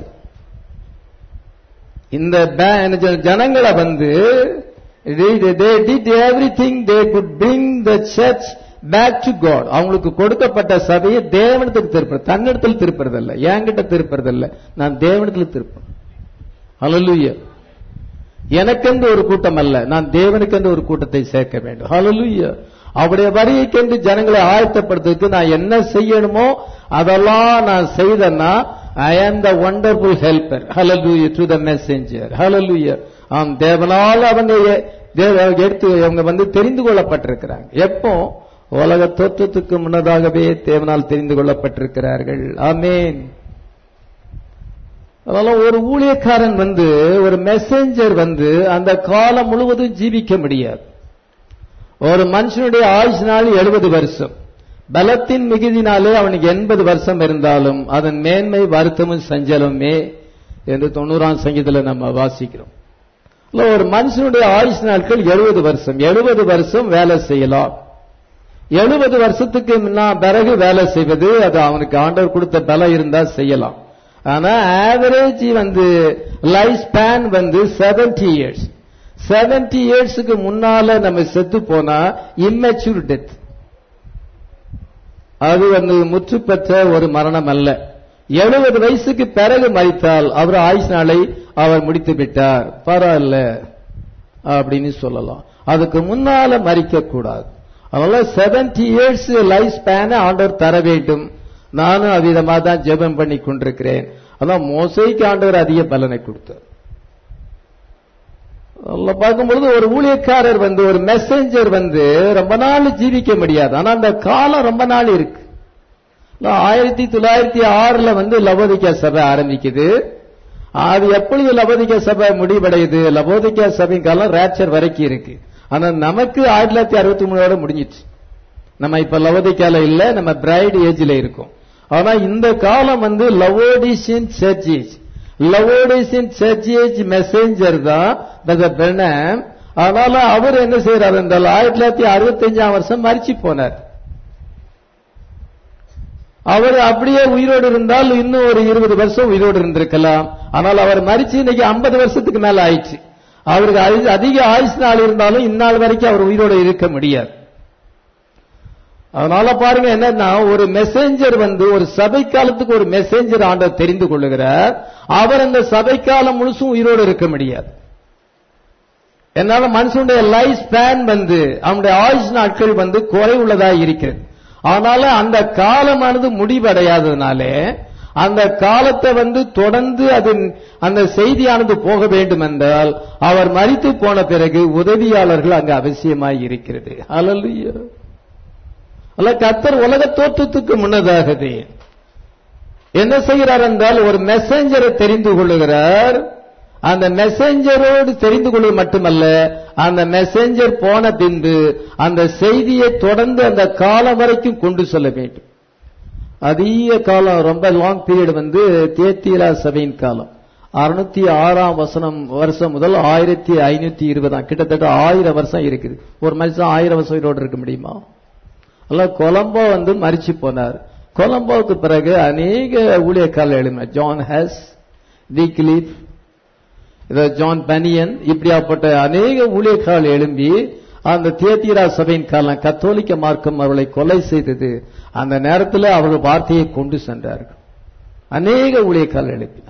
இந்த ban ஜ- ஜனங்களை வந்து they did everything they could bring the church back to God அவங்களுக்கு கொடுக்கப்பட்ட சபையை தேவனத்துக்கு திருப்புறது தன்னிடத்தில் திருப்புறதில்ல என்கிட்ட திருப்புறதில்ல நான் தேவனத்தில் திருப்பேன் ஹalleluya எனக்கென்று ஒரு கூட்டம் அல்ல நான் தேவனுக்கென்று ஒரு கூட்டத்தை சேர்க்க வேண்டும் ஹalleluya அவருடைய வரியைக்கென்று ஜனங்களை ஆயத்தப்படுத்துறதுக்கு நான் என்ன செய்யணுமோ அதெல்லாம் நான் செய்தேன்னா I am the wonderful helper hallelujah to the messenger hallelujah ஆம் தேவனால் அவங்க எ- தேவ- எடுத்து அவங்க வந்து தெரிந்து கொள்ளப்பட்டிருக்கிறாங்க எப்போ உலக தோற்றத்துக்கு முன்னதாகவே தேவனால் தெரிந்து கொள்ளப்பட்டிருக்கிறார்கள் ஆமென் அதனால ஒரு ஊழியக்காரன் வந்து ஒரு மெசேஞ்சர் வந்து அந்த காலம் முழுவதும் ஜீவிக்க முடியாது ஒரு மனுஷனுடைய ஆயுஷ் நாள் எழுபது வருஷம் பலத்தின் மிகுதினாலே அவனுக்கு எண்பது வருஷம் இருந்தாலும் அதன் மேன்மை வருத்தமும் சஞ்சலமே என்று தொண்ணூறாம் சங்கீதத்தில் நம்ம வாசிக்கிறோம் இல்ல, ஒரு மனுஷனுடைய ஆயுஷ் நாட்கள் எழுபது வருஷம் எழுபது வருஷம் வேலை செய்யலாம் எழுபது வருஷத்துக்கு முன்னா பிறகு வேலை செய்வது அது அவனுக்கு ஆண்டவர் கொடுத்த பலம் இருந்தா செய்யலாம் ஆனா ஆவரேஜ் வந்து லைஃப் ஸ்பேன் வந்து 70 இயர்ஸ் 70 இயர்ஸ்க்கு முன்னால நம்ம செத்து போனா இம்மெச்சூர் டெத் அது வந்து முற்று பெற்ற ஒரு மரணம் அல்ல எழுபது வயசுக்கு பிறகு மறித்தால் அவர் ஆயுஷ் நாளை அவர் முடித்து விட்டார் பரவாயில்ல அப்படின்னு சொல்லலாம் அதுக்கு முன்னால மறிக்க கூடாது அதனால 70 இயர்ஸ் லைஃப் ஸ்பேனை ஆண்டவர் தர வேண்டும் நானும் அவ்விதமா தான் ஜெபம் பண்ணி கொண்டிருக்கிறேன் அதான் மோசைக்கு ஆண்டவர் அதிக பலனை கொடுத்தார் அதில் பார்க்கும்பொழுது ஒரு ஊழியக்காரர் வந்து ஒரு மெசேஞ்சர் வந்து ரொம்ப நாள் ஜீவிக்க முடியாது ஆனா அந்த காலம் ரொம்ப நாள் இருக்கு ஆயிரத்தி தொள்ளாயிரத்தி ஆறுல வந்து லவோதிக்கா சபை ஆரம்பிக்குது அது எப்பொழுது லவோதிக்கா சபை முடிவடையுது லவோதிக்கா சபையின் காலம் ரேப்சர் வரைக்கும் இருக்கு ஆனா நமக்கு ஆயிரத்தி தொள்ளாயிரத்தி அறுபத்தி மூணோட முடிஞ்சிச்சு நம்ம இப்ப லவோதிக்கால இல்ல நம்ம பிரைட் ஏஜ்ல இருக்கோம் ஆனா இந்த காலம் வந்து Laodicean church age Laodicean church age messenger தான் பிரதர் பெர்னாம் அதனால அவர் என்ன செய்யறாரு என்றால் ஆயிரத்தி தொள்ளாயிரத்தி அறுபத்தஞ்சாம் வருஷம் மறிச்சு போனார் அவர் அப்படியே உயிரோடு இருந்தால் இன்னும் ஒரு இருபது வருஷம் உயிரோடு இருந்திருக்கலாம் ஆனால் அவர் மறிச்சு இன்னைக்கு ஐம்பது வருஷத்துக்கு மேல ஆயிடுச்சு அவருக்கு அதி- அதிக ஆயுசு நாள் இருந்தாலும் இந்நாள் வரைக்கும் அவர் உயிரோடு இருக்க முடியாது அதனால பாருங்க என்னன்னா ஒரு மெசேஞ்சர் வந்து ஒரு சபை காலத்துக்கு ஒரு மெசேஞ்சர் ஆண்டவர் தெரிந்து கொள்ளுகிறார் அவர் அந்த சபை காலம் முழுசும் உயிரோடு இருக்க முடியாது என்னால மனுஷனுடைய லைஃப் ஸ்பேன் வந்து அவனுடைய ஆயுஷ் நாட்கள் வந்து குறைவுள்ளதா இருக்கிறது அதனால அந்த காலமானது முடிவடையாததுனாலே அந்த காலத்தை வந்து தொடர்ந்து அது அந்த செய்தியானது போக வேண்டும் என்றால் அவர் மரித்து போன பிறகு உதவியாளர்கள் அங்கு அவசியமாய் இருக்கிறது அல்ல அல்ல கத்தர் உலக தோற்றத்துக்கு முன்னதாகவே என்ன செய்கிறார் என்றால் ஒரு மெசேஞ்சரை தெரிந்து கொள்ளுகிறார் அந்த மெசேஞ்சரோடு தெரிந்து கொள்வது மட்டுமல்ல அந்த மெசேஞ்சர் போன பின்பு அந்த செய்தியை தொடர்ந்து அந்த காலம் வரைக்கும் கொண்டு செல்ல வேண்டும் அதிக காலம் ரொம்ப லாங் பீரியட் வந்து தேத்தியலா சபையின் காலம் அறுநூத்தி ஆறாம் வசனம் வருஷம் முதல் ஆயிரத்தி ஐநூத்தி இருபதாம் கிட்டத்தட்ட ஆயிரம் வருஷம் இருக்குது ஒரு மனுஷன் ஆயிரம் வருஷம் உயிரோடு இருக்க முடியுமா அல்ல கொலம்போ வந்து மறிச்சு போனார் கொலம்போவுக்கு பிறகு அநேக ஊழியக்கால எழுமை ஜான் ஹஸ் விக்லிப் இத ஜான் பனியன் இப்படியாப்பட்ட அநேக ஊழியக்கால் எழும்பி அந்த தியத்தீரா சபையின் காலம் கத்தோலிக்க மார்க்கம் அவர்களை கொலை செய்தது அந்த நேரத்தில் அவர்கள் வார்த்தையை கொண்டு சென்றார்கள் அநேக ஊழியக்கால் எழுப்பினார்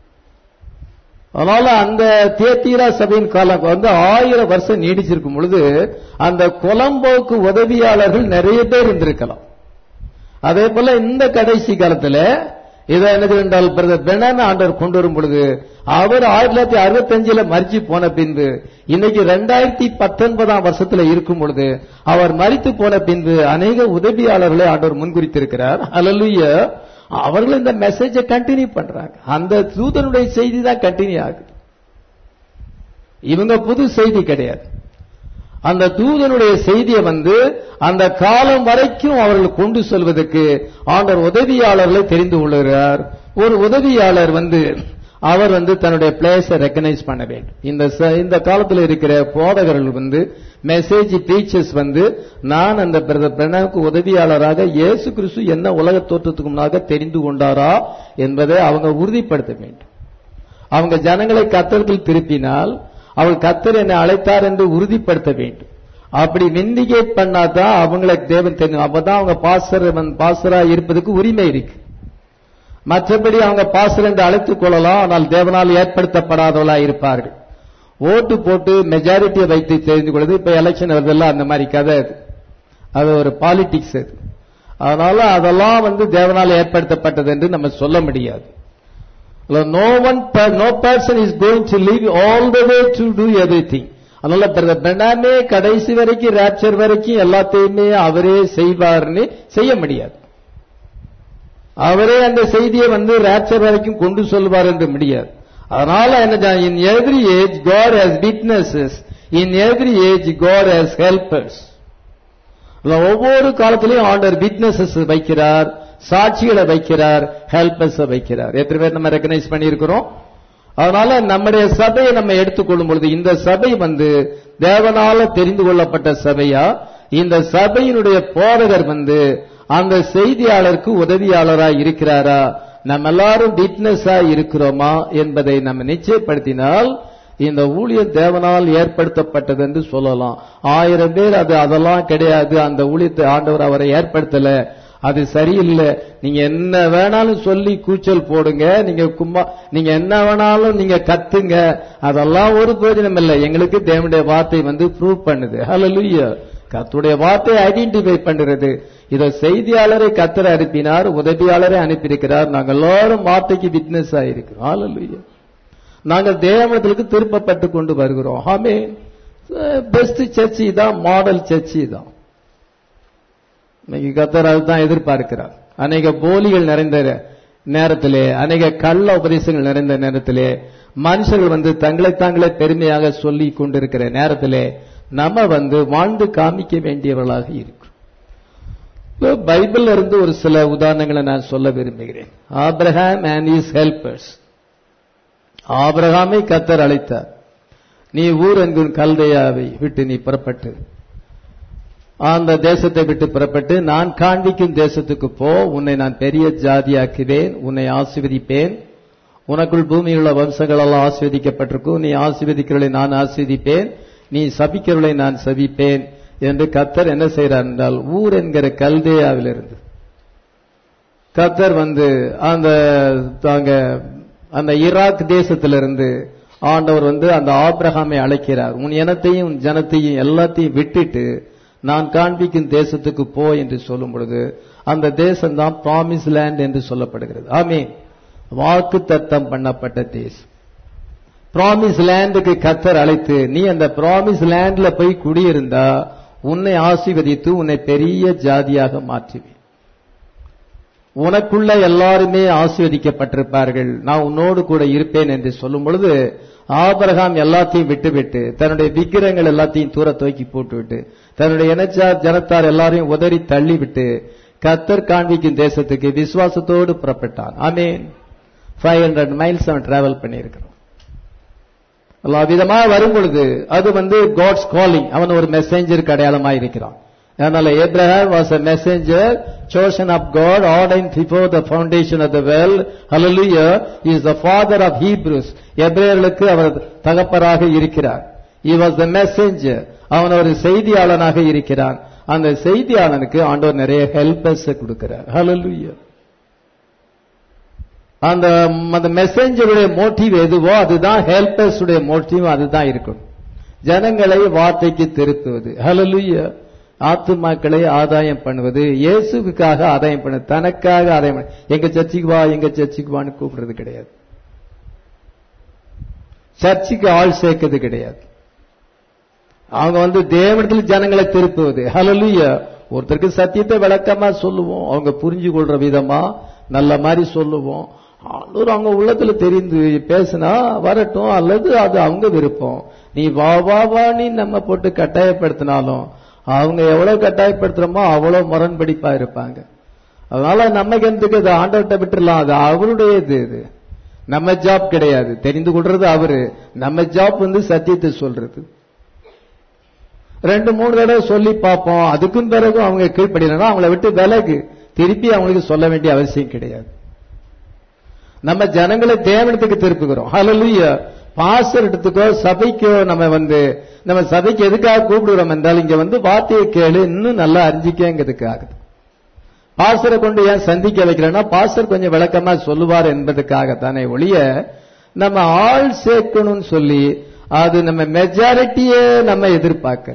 அதனால அந்த தேத்தீரா சபையின் காலம் வந்து ஆயிரம் வருஷம் நீடிச்சிருக்கும் பொழுது அந்த கொலம்போக்கு உதவியாளர்கள் நிறைய பேர் இருந்திருக்கலாம் அதே போல இந்த கடைசி காலத்துல இதை என்னது என்றால் பிரதர் பெனான ஆண்டவர் கொண்டு வரும் பொழுது அவர் ஆயிரத்தி தொள்ளாயிரத்தி அறுபத்தஞ்சுல மறிச்சு போன பின்பு இன்னைக்கு ரெண்டாயிரத்தி பத்தொன்பதாம் வருஷத்துல இருக்கும் பொழுது அவர் மறித்து போன பின்பு அநேக உதவியாளர்களை ஆண்டவர் முன்குறித்திருக்கிறார் அல்லலுய அவர்கள் இந்த மெசேஜை கண்டினியூ பண்றாங்க அந்த தூதனுடைய செய்தி தான் கண்டினியூ ஆகுது இவங்க புது செய்தி கிடையாது அந்த தூதனுடைய செய்தியை வந்து அந்த காலம் வரைக்கும் அவர்கள் கொண்டு செல்வதற்கு ஆண்டவர் உதவியாளர்களை தெரிந்து கொள்கிறார் ஒரு உதவியாளர் வந்து அவர் வந்து தன்னுடைய பிளேஸை ரெக்கனைஸ் பண்ண வேண்டும் இந்த ச- இந்த காலத்தில் இருக்கிற போதகர்கள் வந்து மெசேஜ் டீச்சர்ஸ் வந்து நான் அந்த பிரதர் பிரணவுக்கு உதவியாளராக இயேசு கிறிஸ்து என்ன உலக தோற்றத்துக்கு முன்னாக தெரிந்து கொண்டாரா என்பதை அவங்க உறுதிப்படுத்த வேண்டும் அவங்க ஜனங்களை கத்தர்கள் திருப்பினால் அவள் கத்தர் என்னை அழைத்தார் என்று உறுதிப்படுத்த வேண்டும் அப்படி விண்டிகேட் பண்ணாதான் அவங்களுக்கு தேவன் தெரியும் அப்பதான் அவங்க பாசர் பாசரா இருப்பதுக்கு உரிமை இருக்கு மற்றபடி அவங்க பாசர் என்று அழைத்துக் கொள்ளலாம் ஆனால் தேவனால் ஏற்படுத்தப்படாதவளா இருப்பார்கள் ஓட்டு போட்டு மெஜாரிட்டியை வைத்து தெரிந்து கொள்வது இப்ப எலெக்ஷன் வருதெல்லாம் அந்த மாதிரி கதை அது அது ஒரு பாலிடிக்ஸ் அது அதனால அதெல்லாம் வந்து தேவனால் ஏற்படுத்தப்பட்டது என்று நம்ம சொல்ல முடியாது no one no person is going to live all the way to do everything அதனால பிரதர் பெண்ணாமே கடைசி வரைக்கும் ராப்சர் வரைக்கும் எல்லாத்தையுமே அவரே செய்வார்னு செய்ய முடியாது அவரே அந்த செய்தியை வந்து ராப்சர் வரைக்கும் கொண்டு சொல்வார் என்று முடியாது அதனால என்ன in every age God has witnesses in every age God has helpers ஒவ்வொரு காலத்திலையும் ஆண்டர் விட்னஸஸ் வைக்கிறார் சாட்சிகளை வைக்கிறார் ஹெல்பர்ஸ் வைக்கிறார் எத்தனை பேர் நம்ம ரெக்கனைஸ் பண்ணியிருக்கிறோம் அதனால நம்முடைய சபையை நம்ம எடுத்துக்கொள்ளும் பொழுது இந்த சபை வந்து தேவனால தெரிந்து கொள்ளப்பட்ட சபையா இந்த சபையினுடைய போதகர் வந்து அந்த செய்தியாளருக்கு உதவியாளரா இருக்கிறாரா நம்ம எல்லாரும் விட்னஸா இருக்கிறோமா என்பதை நம்ம நிச்சயப்படுத்தினால் இந்த ஊழியம் தேவனால் ஏற்படுத்தப்பட்டது என்று சொல்லலாம் ஆயிரம் பேர் அது அதெல்லாம் கிடையாது அந்த ஊழியத்தை ஆண்டவர் அவரை ஏற்படுத்தல அது சரியில்லை நீங்க என்ன வேணாலும் சொல்லி கூச்சல் போடுங்க நீங்க கும்பா நீங்க என்ன வேணாலும் நீங்க கத்துங்க அதெல்லாம் ஒரு பிரயோஜனம் இல்லை எங்களுக்கு தேவனுடைய வார்த்தை வந்து ப்ரூவ் பண்ணுது ஹalleluya கத்துடைய வார்த்தை ஐடென்டிஃபை பண்ணுறது இத செய்தியாளரை கத்தர் அனுப்பினார் உதவியாளரை அனுப்பியிருக்கிறார் நாங்கள் எல்லாரும் வார்த்தைக்கு விட்னஸ் ஆயிருக்கிறோம் ஹalleluya நாங்கள் தேவனத்திற்கு திருப்பப்பட்டு கொண்டு வருகிறோம் ஆமே பெஸ்ட் சர்ச்சி தான் மாடல் சர்ச்சி தான் இன்னைக்கு கத்தர் அதுதான் எதிர்பார்க்கிறார் அநேக போலிகள் நிறைந்த நேரத்திலே அநேக கள்ள உபதேசங்கள் நிறைந்த நேரத்திலே மனுஷர்கள் வந்து தங்களை தாங்களே பெருமையாக சொல்லி கொண்டிருக்கிற நேரத்திலே நம்ம வந்து வாழ்ந்து காமிக்க வேண்டியவர்களாக இருக்கிறோம் பைபிள்ல இருந்து ஒரு சில உதாரணங்களை நான் சொல்ல விரும்புகிறேன் ஆப்ரஹாம் அண்ட் இஸ் ஹெல்பர்ஸ் ஆபிரகாமை கத்தர் அழைத்தார் நீ ஊர் என்கும் கல்தையாவை விட்டு நீ புறப்பட்டு அந்த தேசத்தை விட்டு புறப்பட்டு நான் காண்பிக்கும் தேசத்துக்கு போ உன்னை நான் பெரிய ஜாதியாக்குவேன் உன்னை ஆசீர்வதிப்பேன் உனக்குள் பூமியில் உள்ள வம்சங்கள் எல்லாம் ஆசீர்வதிக்கப்பட்டிருக்கும் நீ ஆசீர்வதிக்கிறவளை நான் ஆசீர்வதிப்பேன் நீ சபிக்கிறவளை நான் சபிப்பேன் என்று கத்தர் என்ன செய்கிறார் என்றால் ஊர் என்கிற கல்தேயாவிலிருந்து கத்தர் வந்து அந்த தாங்க அந்த ஈராக் தேசத்திலிருந்து ஆண்டவர் வந்து அந்த ஆப்ரஹாமை அழைக்கிறார் உன் இனத்தையும் உன் ஜனத்தையும் எல்லாத்தையும் விட்டுட்டு நான் காண்பிக்கும் தேசத்துக்கு போ என்று சொல்லும் பொழுது அந்த தேசம் தான் ப்ராமிஸ் லேண்ட் என்று சொல்லப்படுகிறது ஆமே வாக்கு தத்தம் பண்ணப்பட்ட தேசம் ப்ராமிஸ் லேண்டுக்கு கத்தர் அழைத்து நீ அந்த ப்ராமிஸ் லேண்ட்ல போய் குடியிருந்தா உன்னை ஆசீர்வதித்து உன்னை பெரிய ஜாதியாக மாற்றுவேன் உனக்குள்ள எல்லாருமே ஆசீர்வதிக்கப்பட்டிருப்பார்கள் நான் உன்னோடு கூட இருப்பேன் என்று சொல்லும் பொழுது ஆபரகாம் எல்லாத்தையும் விட்டுவிட்டு தன்னுடைய விக்கிரங்கள் எல்லாத்தையும் தூர தூக்கி போட்டுவிட்டு தன்னுடைய இனச்சார் ஜனத்தார் எல்லாரையும் உதறி தள்ளிவிட்டு கத்தர் காண்பிக்கும் தேசத்துக்கு விசுவாசத்தோடு புறப்பட்டான் ஆமேன் ஃபைவ் ஹண்ட்ரட் மைல்ஸ் அவன் டிராவல் பண்ணியிருக்கிறான் எல்லா விதமாக வரும் பொழுது அது வந்து காட்ஸ் காலிங் அவன் ஒரு மெசேஞ்சருக்கு அடையாளமாக இருக்கிறான் அதனால Abraham was a messenger chosen of God ordained before the foundation of the world hallelujah he is the father of hebrews எபிரேயர்களுக்கு அவர் தகப்பராக இருக்கிறார் he was the messenger அவன் ஒரு செய்தியாளனாக இருக்கிறான் அந்த செய்தியாளனுக்கு ஆண்டவர் நிறைய ஹெல்பர்ஸ் கொடுக்கிறார் hallelujah அந்த அந்த மெசேஞ்சருடைய மோட்டிவ் எதுவோ அதுதான் ஹெல்பர்ஸ் உடைய மோட்டிவ் அதுதான் இருக்கும் ஜனங்களை வார்த்தைக்கு திருப்புவது ஹalleluya ஆத்துமாக்களை ஆதாயம் பண்ணுவது இயேசுவுக்காக ஆதாயம் பண்ணு தனக்காக ஆதாயம் பண்ணு எங்க சர்ச்சுக்கு வா எங்க சர்ச்சுக்கு வான்னு கூப்பிடுறது கிடையாது சர்ச்சுக்கு ஆள் சேர்க்கிறது கிடையாது அவங்க வந்து தேவனத்தில் ஜனங்களை திருப்புவது ஹalleluya ஒருத்தருக்கு சத்தியத்தை விளக்கமா சொல்லுவோம் அவங்க புரிஞ்சு கொள்ற விதமா நல்ல மாதிரி சொல்லுவோம் ஆண்டவர் அவங்க உள்ளத்துல தெரிந்து பேசினா வரட்டும் அல்லது அது அவங்க விருப்பம் நீ வா வா வா நீ நம்ம போட்டு கட்டாயப்படுத்தினாலும் அவங்க எவ்வளவு கட்டாயப்படுத்துறோமோ அவ்வளவு முரண்படிப்பா இருப்பாங்க அதனால நமக்கு எந்தக்கு அது ஆண்டவர்கிட்ட விட்டுறலாம் அது அவருடைய இது இது நம்ம ஜாப் கிடையாது தெரிந்து கொள்றது அவரு நம்ம ஜாப் வந்து சத்தியத்தை சொல்றது ரெண்டு மூணு தடவை சொல்லி பார்ப்போம் அதுக்கும் பிறகு அவங்க கீழ்ப்படினா அவங்கள விட்டு விலகு திருப்பி அவங்களுக்கு சொல்ல வேண்டிய அவசியம் கிடையாது நம்ம ஜனங்களை தேவனத்துக்கு திருப்புகிறோம் ஹalleluya பாஸ்டர் இடத்துக்கோ சபைக்கோ நம்ம வந்து நம்ம சபைக்கு எதுக்காக கூப்பிடுறோம் என்றால் இங்க வந்து வார்த்தையை கேளு இன்னும் நல்லா அறிஞ்சிக்கங்கிறதுக்காக பாஸ்டரை கொண்டு ஏன் சந்திக்க வைக்கிறேன்னா பாஸ்டர் கொஞ்சம் விளக்கமா சொல்லுவார் என்பதுக்காகத்தானே ஒழிய நம்ம ஆள் சேர்க்கணும்னு சொல்லி அது நம்ம மெஜாரிட்டியே நம்ம எதிர்பார்க்கல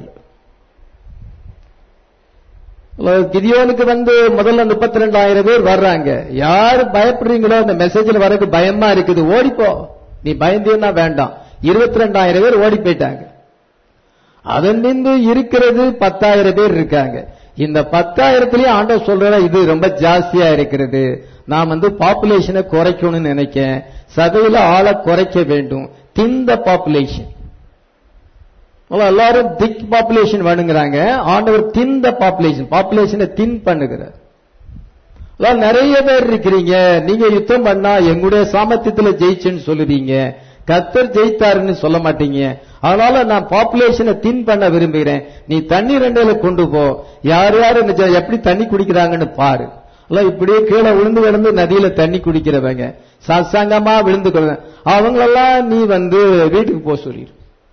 கிதியோனுக்கு வந்து முதல்ல முப்பத்தி ரெண்டாயிரம் பேர் வர்றாங்க யாரு பயப்படுறீங்களோ அந்த மெசேஜ்ல வரக்கு பயமா இருக்குது ஓடிப்போ நீ பயந்தீன்னா வேண்டாம் இருபத்தி ரெண்டாயிரம் பேர் ஓடி போயிட்டாங்க அதன் நின்று இருக்கிறது பத்தாயிரம் பேர் இருக்காங்க இந்த பத்தாயிரத்திலயும் ஆண்டவர் சொல்ற இது ரொம்ப ஜாஸ்தியா இருக்கிறது நான் வந்து பாப்புலேஷனை குறைக்கணும்னு நினைக்கேன் சபையில ஆளை குறைக்க வேண்டும் திந்த பாப்புலேஷன் எல்லாரும் திக் பாப்புலேஷன் வேணுங்கிறாங்க ஆண்டவர் திந்த பாப்புலேஷன் பாப்புலேஷனை தின் பண்ணுகிறார் அதாவது நிறைய பேர் இருக்கிறீங்க நீங்க யுத்தம் பண்ணா எங்களுடைய சாமர்த்தியத்துல ஜெயிச்சுன்னு சொல்லுவீங்க கத்தர் ஜெயித்தாருன்னு சொல்ல மாட்டீங்க அதனால நான் பாப்புலேஷனை தின் பண்ண விரும்புகிறேன் நீ தண்ணி ரெண்டையில கொண்டு போ யார் யார் இந்த எப்படி தண்ணி குடிக்கிறாங்கன்னு பாரு இல்ல இப்படியே கீழே விழுந்து கிடந்து நதியில தண்ணி குடிக்கிறவங்க சத்சங்கமா விழுந்து கிடந்த அவங்களெல்லாம் நீ வந்து வீட்டுக்கு போக சொல்லிடு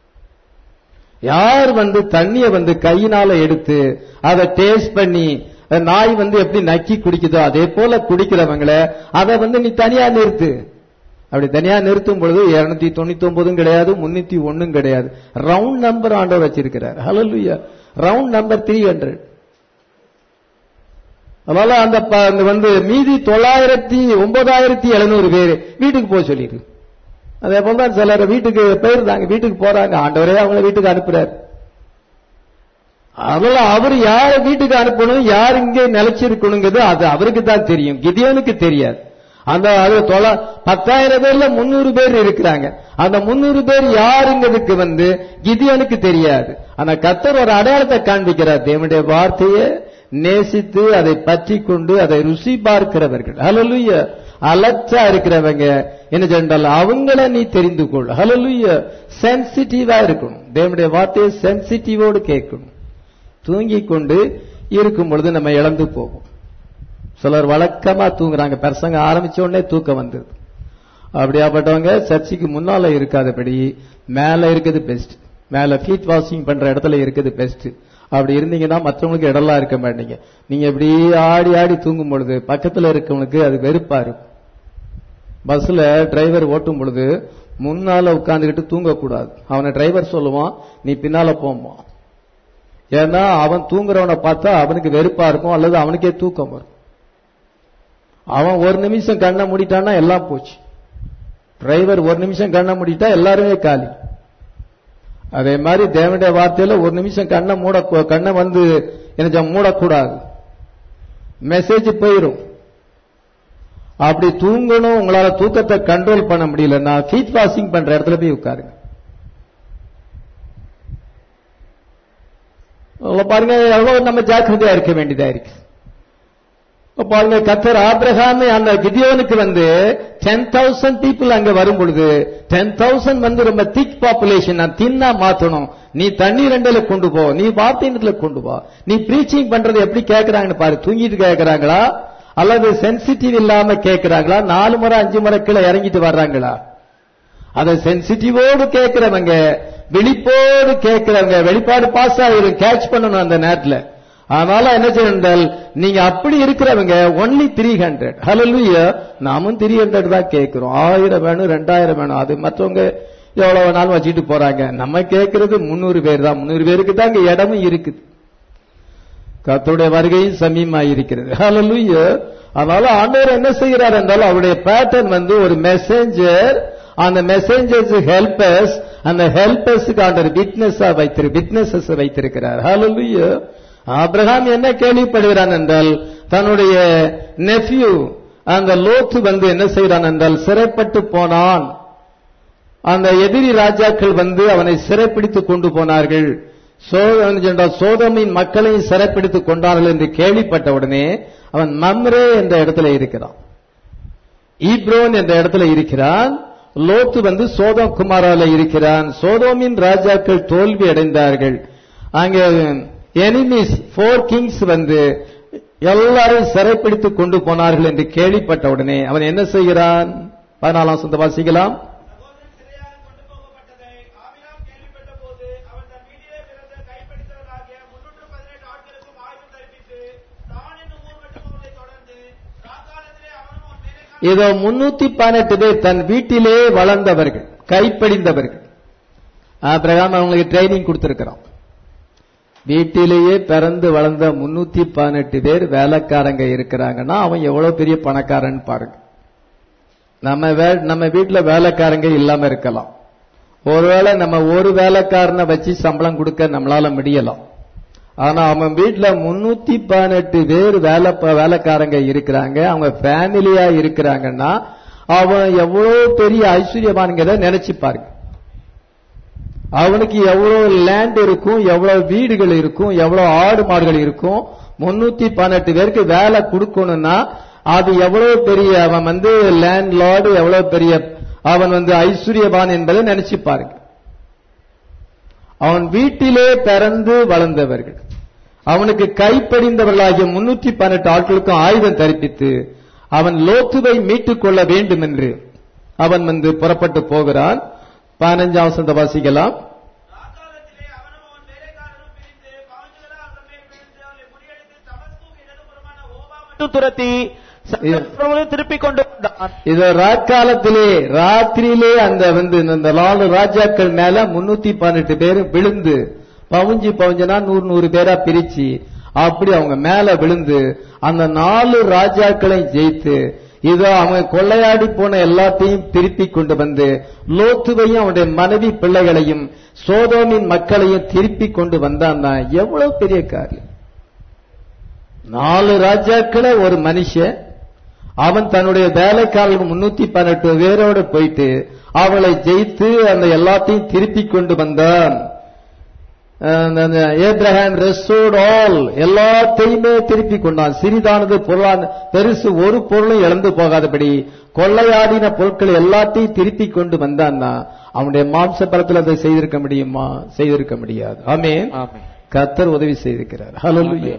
யார் வந்து தண்ணிய வந்து கையினால எடுத்து அதை டேஸ்ட் பண்ணி நாய் வந்து எப்படி நக்கி குடிக்குதோ அதே போல குடிக்கிறவங்கள அதை வந்து நீ தனியா நிறுத்து அப்படி தனியா நிறுத்தும் பொழுது இருநூத்தி தொண்ணூத்தி ஒன்பதும் கிடையாது முன்னூத்தி ஒன்னும் கிடையாது ரவுண்ட் நம்பர் ஆண்டவர் வச்சிருக்கிறார் hallelujah round number three hundred அதனால அந்த ப- அந்த வந்து மீதி தொள்ளாயிரத்தி ஒன்பதாயிரத்தி எழுநூறு பேர் வீட்டுக்கு போக சொல்லிடு அதே போல தான் சிலர் வீட்டுக்கு போயிருந்தாங்க வீட்டுக்கு போறாங்க ஆண்டவரே அவங்கள வீட்டுக்கு அனுப்புறாரு அதனால அவர் யார வீட்டுக்கு அனுப்பணும் யார் இங்கே நிலைச்சிருக்கணுங்கிறது அது அவருக்கு தான் தெரியும் கிதியோனுக்கு தெரியாது அந்த அது தொலை பத்தாயிரம் பேர்ல முன்னூறு பேர் இருக்கிறாங்க அந்த முன்னூறு பேர் யாருங்கிறதுக்கு வந்து கிதியோனுக்கு தெரியாது ஆனா கத்தர் ஒரு அடையாளத்தை காண்பிக்கிறார் தேவனுடைய வார்த்தையை நேசித்து அதை பற்றி கொண்டு அதை ருசி பார்க்கிறவர்கள் ஹalleluya அலர்ட்டா இருக்கிறவங்க என்ன சொன்னால் அவங்கள நீ தெரிந்து கொள் ஹalleluya சென்சிட்டிவா இருக்கணும் தேவனுடைய வார்த்தையை சென்சிட்டிவோடு கேட்கணும் தூங்கிக் கொண்டு இருக்கும் பொழுது நம்ம இழந்து போகும் சிலர் வழக்கமா தூங்குறாங்க பிரசங்க ஆரம்பிச்ச உடனே தூக்கம் வந்துருது அப்படியாப்பட்டவங்க சர்ச்சுக்கு முன்னால இருக்காதபடி மேல இருக்குது பெஸ்ட் மேல ஃபீட் வாஷிங் பண்ற இடத்துல இருக்குது பெஸ்ட் அப்படி இருந்தீங்கன்னா மற்றவங்களுக்கு இடம்லாம் இருக்க மாட்டீங்க நீங்க இப்படி ஆடி ஆடி தூங்கும் பொழுது பக்கத்துல இருக்கவனுக்கு அது வெறுப்பா இருக்கும் பஸ்ல டிரைவர் ஓட்டும் பொழுது முன்னால உட்கார்ந்துகிட்டு தூங்கக்கூடாது அவனை டிரைவர் சொல்லுவான் நீ பின்னால போமா ஏன்னா அவன் தூங்குறவனை பார்த்தா அவனுக்கு வெறுப்பா இருக்கும் அல்லது அவனுக்கே தூக்கம் வரும் அவன் ஒரு நிமிஷம் கண்ணை மூடிட்டான்னா எல்லாம் போச்சு டிரைவர் ஒரு நிமிஷம் கண்ணை மூடிட்டா எல்லாருமே காலி அதே மாதிரி தேவனுடைய வார்த்தையில ஒரு நிமிஷம் கண்ணை மூட கண்ணை வந்து என்ன மூடக்கூடாது மெசேஜ் போயிரும் அப்படி தூங்கணும் உங்களால தூக்கத்தை கண்ட்ரோல் பண்ண முடியலன்னா ஃபீட் வாஷிங் பண்ற இடத்துல போய் உட்காருங்க அதுல பாருங்க எவ்வளவு நம்ம ஜாக்கிரதையா இருக்க வேண்டியதா இருக்கு இப்ப பாருங்க கத்தர் ஆபிரகாம் அந்த கிதியோனுக்கு வந்து டென் தௌசண்ட் பீப்புள் அங்க வரும் பொழுது டென் தௌசண்ட் வந்து ரொம்ப திக் பாப்புலேஷன் நான் தின்னா மாத்தணும் நீ தண்ணி ரெண்டுல கொண்டு போ நீ வார்த்தையினத்துல கொண்டு போ நீ ப்ரீச்சிங் பண்றது எப்படி கேக்குறாங்கன்னு பாரு தூங்கிட்டு கேக்குறாங்களா அல்லது சென்சிட்டிவ் இல்லாம கேக்குறாங்களா நாலு முறை அஞ்சு முறை கீழே இறங்கிட்டு வர்றாங்களா அதை சென்சிட்டிவோடு கேட்கிறவங்க விழிப்போடு கேட்கிறவங்க வெளிப்பாடு பாஸ் ஆயிரும் கேட்ச் பண்ணணும் அந்த நேரத்துல அதனால என்ன செய்யணும் நீங்க அப்படி இருக்கிறவங்க ஒன்லி த்ரீ ஹண்ட்ரட் ஹலோ நாமும் த்ரீ ஹண்ட்ரட் தான் கேட்கிறோம் ஆயிரம் வேணும் ரெண்டாயிரம் வேணும் அது மற்றவங்க எவ்வளவு வேணாலும் வச்சுட்டு போறாங்க நம்ம கேட்கறது முன்னூறு பேர் தான் முன்னூறு பேருக்கு தான் இங்க இடமும் இருக்குது கர்த்தருடைய வருகையும் சமீபமாக இருக்கிறது ஹalleluya அதனால ஆண்டவர் என்ன செய்கிறார் என்றால் அவருடைய பேட்டர்ன் வந்து ஒரு மெசேஞ்சர் அந்த மெசேஞ்சர்ஸ் ஹெல்பர்ஸ் அந்த ஹெல்பர்ஸுக்கு ஆண்டவர் விட்னஸா வைத்திரு விட்னஸஸ் வைத்திருக்கிறார் ஹalleluya ஆபிரகாம் என்ன கேள்விப்படுகிறான் என்றால் தன்னுடைய நெஃப்யூ அந்த லோத்து வந்து என்ன செய்கிறான் என்றால் சிறைப்பட்டு போனான் அந்த எதிரி ராஜாக்கள் வந்து அவனை சிறைப்பிடித்து கொண்டு போனார்கள் சோதமின் மக்களையும் சிறைப்பிடித்துக் கொண்டார்கள் என்று கேள்விப்பட்ட உடனே அவன் மம்ரே என்ற இடத்துல இருக்கிறான் ஈப்ரோன் என்ற இடத்துல இருக்கிறான் லோத்து வந்து சோதம் குமாரால இருக்கிறான் சோதோமின் ராஜாக்கள் தோல்வி அடைந்தார்கள் அங்க எனிமிஸ் போர் கிங்ஸ் வந்து எல்லாரும் சிறைப்பிடித்து கொண்டு போனார்கள் என்று கேள்விப்பட்ட உடனே அவன் என்ன செய்கிறான் பதினாலாம் சொந்த வாசிக்கலாம் சகோதரன் சிறையாக கொண்டு போகப்பட்டதை ஆபிராம் கேள்விப்பட்ட போது அவன் தன் வீட்டிலே பிறந்த கைப்பிடித்தவர்களாகிய முன்னூற்று பதினெட்டு ஆட்களுக்கும் ஆயுதம் தரிப்பித்து தான் என்னும் ஊர் மட்டும் அவர்களை தொடர்ந்து ராக்காலத்திலே அவனும் அவன் வேலைக்காரனும் இதோ முன்னூத்தி பதினெட்டு பேர் தன் வீட்டிலே வளர்ந்தவர்கள் கைப்படிந்தவர்கள் ஆபிரகாம் அவங்களுக்கு ட்ரைனிங் கொடுத்திருக்கிறான் வீட்டிலேயே பிறந்து வளர்ந்த முன்னூத்தி பதினெட்டு பேர் வேலைக்காரங்க இருக்கிறாங்கன்னா அவன் எவ்வளவு பெரிய பணக்காரன் பாருங்க நம்ம வே- நம்ம வீட்டுல வேலைக்காரங்க இல்லாம இருக்கலாம் ஒருவேளை நம்ம ஒரு வேலைக்காரனை வச்சு சம்பளம் கொடுக்க நம்மளால முடியலாம் ஆனா அவன் வீட்டுல முன்னூத்தி பதினெட்டு பேர் வேலை ப- வேலைக்காரங்க இருக்கிறாங்க அவங்க ஃபேமிலியா இருக்கிறாங்கன்னா அவன் எவ்வளவு பெரிய ஐஸ்வர்யவான்கிறத நினைச்சு பாருங்க அவனுக்கு எவ்வளவு லேண்ட் இருக்கும் எவ்வளவு வீடுகள் இருக்கும் எவ்வளவு ஆடு மாடுகள் இருக்கும் முன்னூத்தி பதினெட்டு பேருக்கு வேலை கொடுக்கணும்னா அது எவ்வளவு பெரிய அவன் வந்து லேண்ட் லார்டு எவ்வளவு பெரிய அவன் வந்து ஐஸ்வர்யவான் என்பதை நினைச்சு பாருங்க அவன் வீட்டிலே பிறந்து வளர்ந்தவர்கள் அவனுக்கு கைப்படிந்தவர்களாகிய முன்னூத்தி பதினெட்டு ஆட்களுக்கும் ஆயுதம் தரிப்பித்து அவன் லோத்துவை மீட்டுக் கொள்ள வேண்டும் என்று அவன் வந்து புறப்பட்டு போகிறான் பதினஞ்சாம் வசந்த வாசிக்கலாம் ராக்காலத்திலே அவனும் அவன் வேலைக்காரரும் பிரிந்து பாஞ்சுகளால் அவர்கள் மேல் விழுந்து அவர்களை முறியடித்து தமஸ்குக்கு இடதுபுறமான ஓபா மட்டும் துரத்தி சகலத்தையும் திருப்பிக் கொண்டு வந்தான் இது ராக்காலத்திலே ராத்திரியிலே அந்த வந்து இந்த நாலு ராஜாக்கள் மேல முன்னூத்தி பதினெட்டு பேரும் விழுந்து பவுஞ்சு பவுஞ்சனா நூறு நூறு பேரா பிரிச்சு அப்படி அவங்க மேல விழுந்து அந்த நாலு ராஜாக்களையும் ஜெயித்து இதோ அவன் கொள்ளையாடி போன எல்லாத்தையும் திருப்பி கொண்டு வந்து லோத்துவையும் அவனுடைய மனைவி பிள்ளைகளையும் சோதோமின் மக்களையும் திருப்பி கொண்டு வந்தான்னா எவ்வளவு பெரிய காரியம் நாலு ராஜாக்களை ஒரு மனுஷன் அவன் தன்னுடைய வேலைக்காரர்கள் முன்னூத்தி பதினெட்டு பேரோட போயிட்டு அவளை ஜெயித்து அந்த எல்லாத்தையும் திருப்பி கொண்டு வந்தான் ஏப்ரஹாம் ரெஸ்டோர்ட் ஆல் எல்லாத்தையுமே திருப்பி கொண்டான் சிறிதானது பொருளான பெருசு ஒரு பொருளும் இழந்து போகாதபடி கொள்ளையாடின பொருட்கள் எல்லாத்தையும் திருப்பி கொண்டு வந்தான்னா அவனுடைய மாம்ச பலத்தில் அதை செய்திருக்க முடியுமா செய்திருக்க முடியாது ஆமென் ஆமென். கத்தர் உதவி செய்திருக்கிறார் ஹalleluya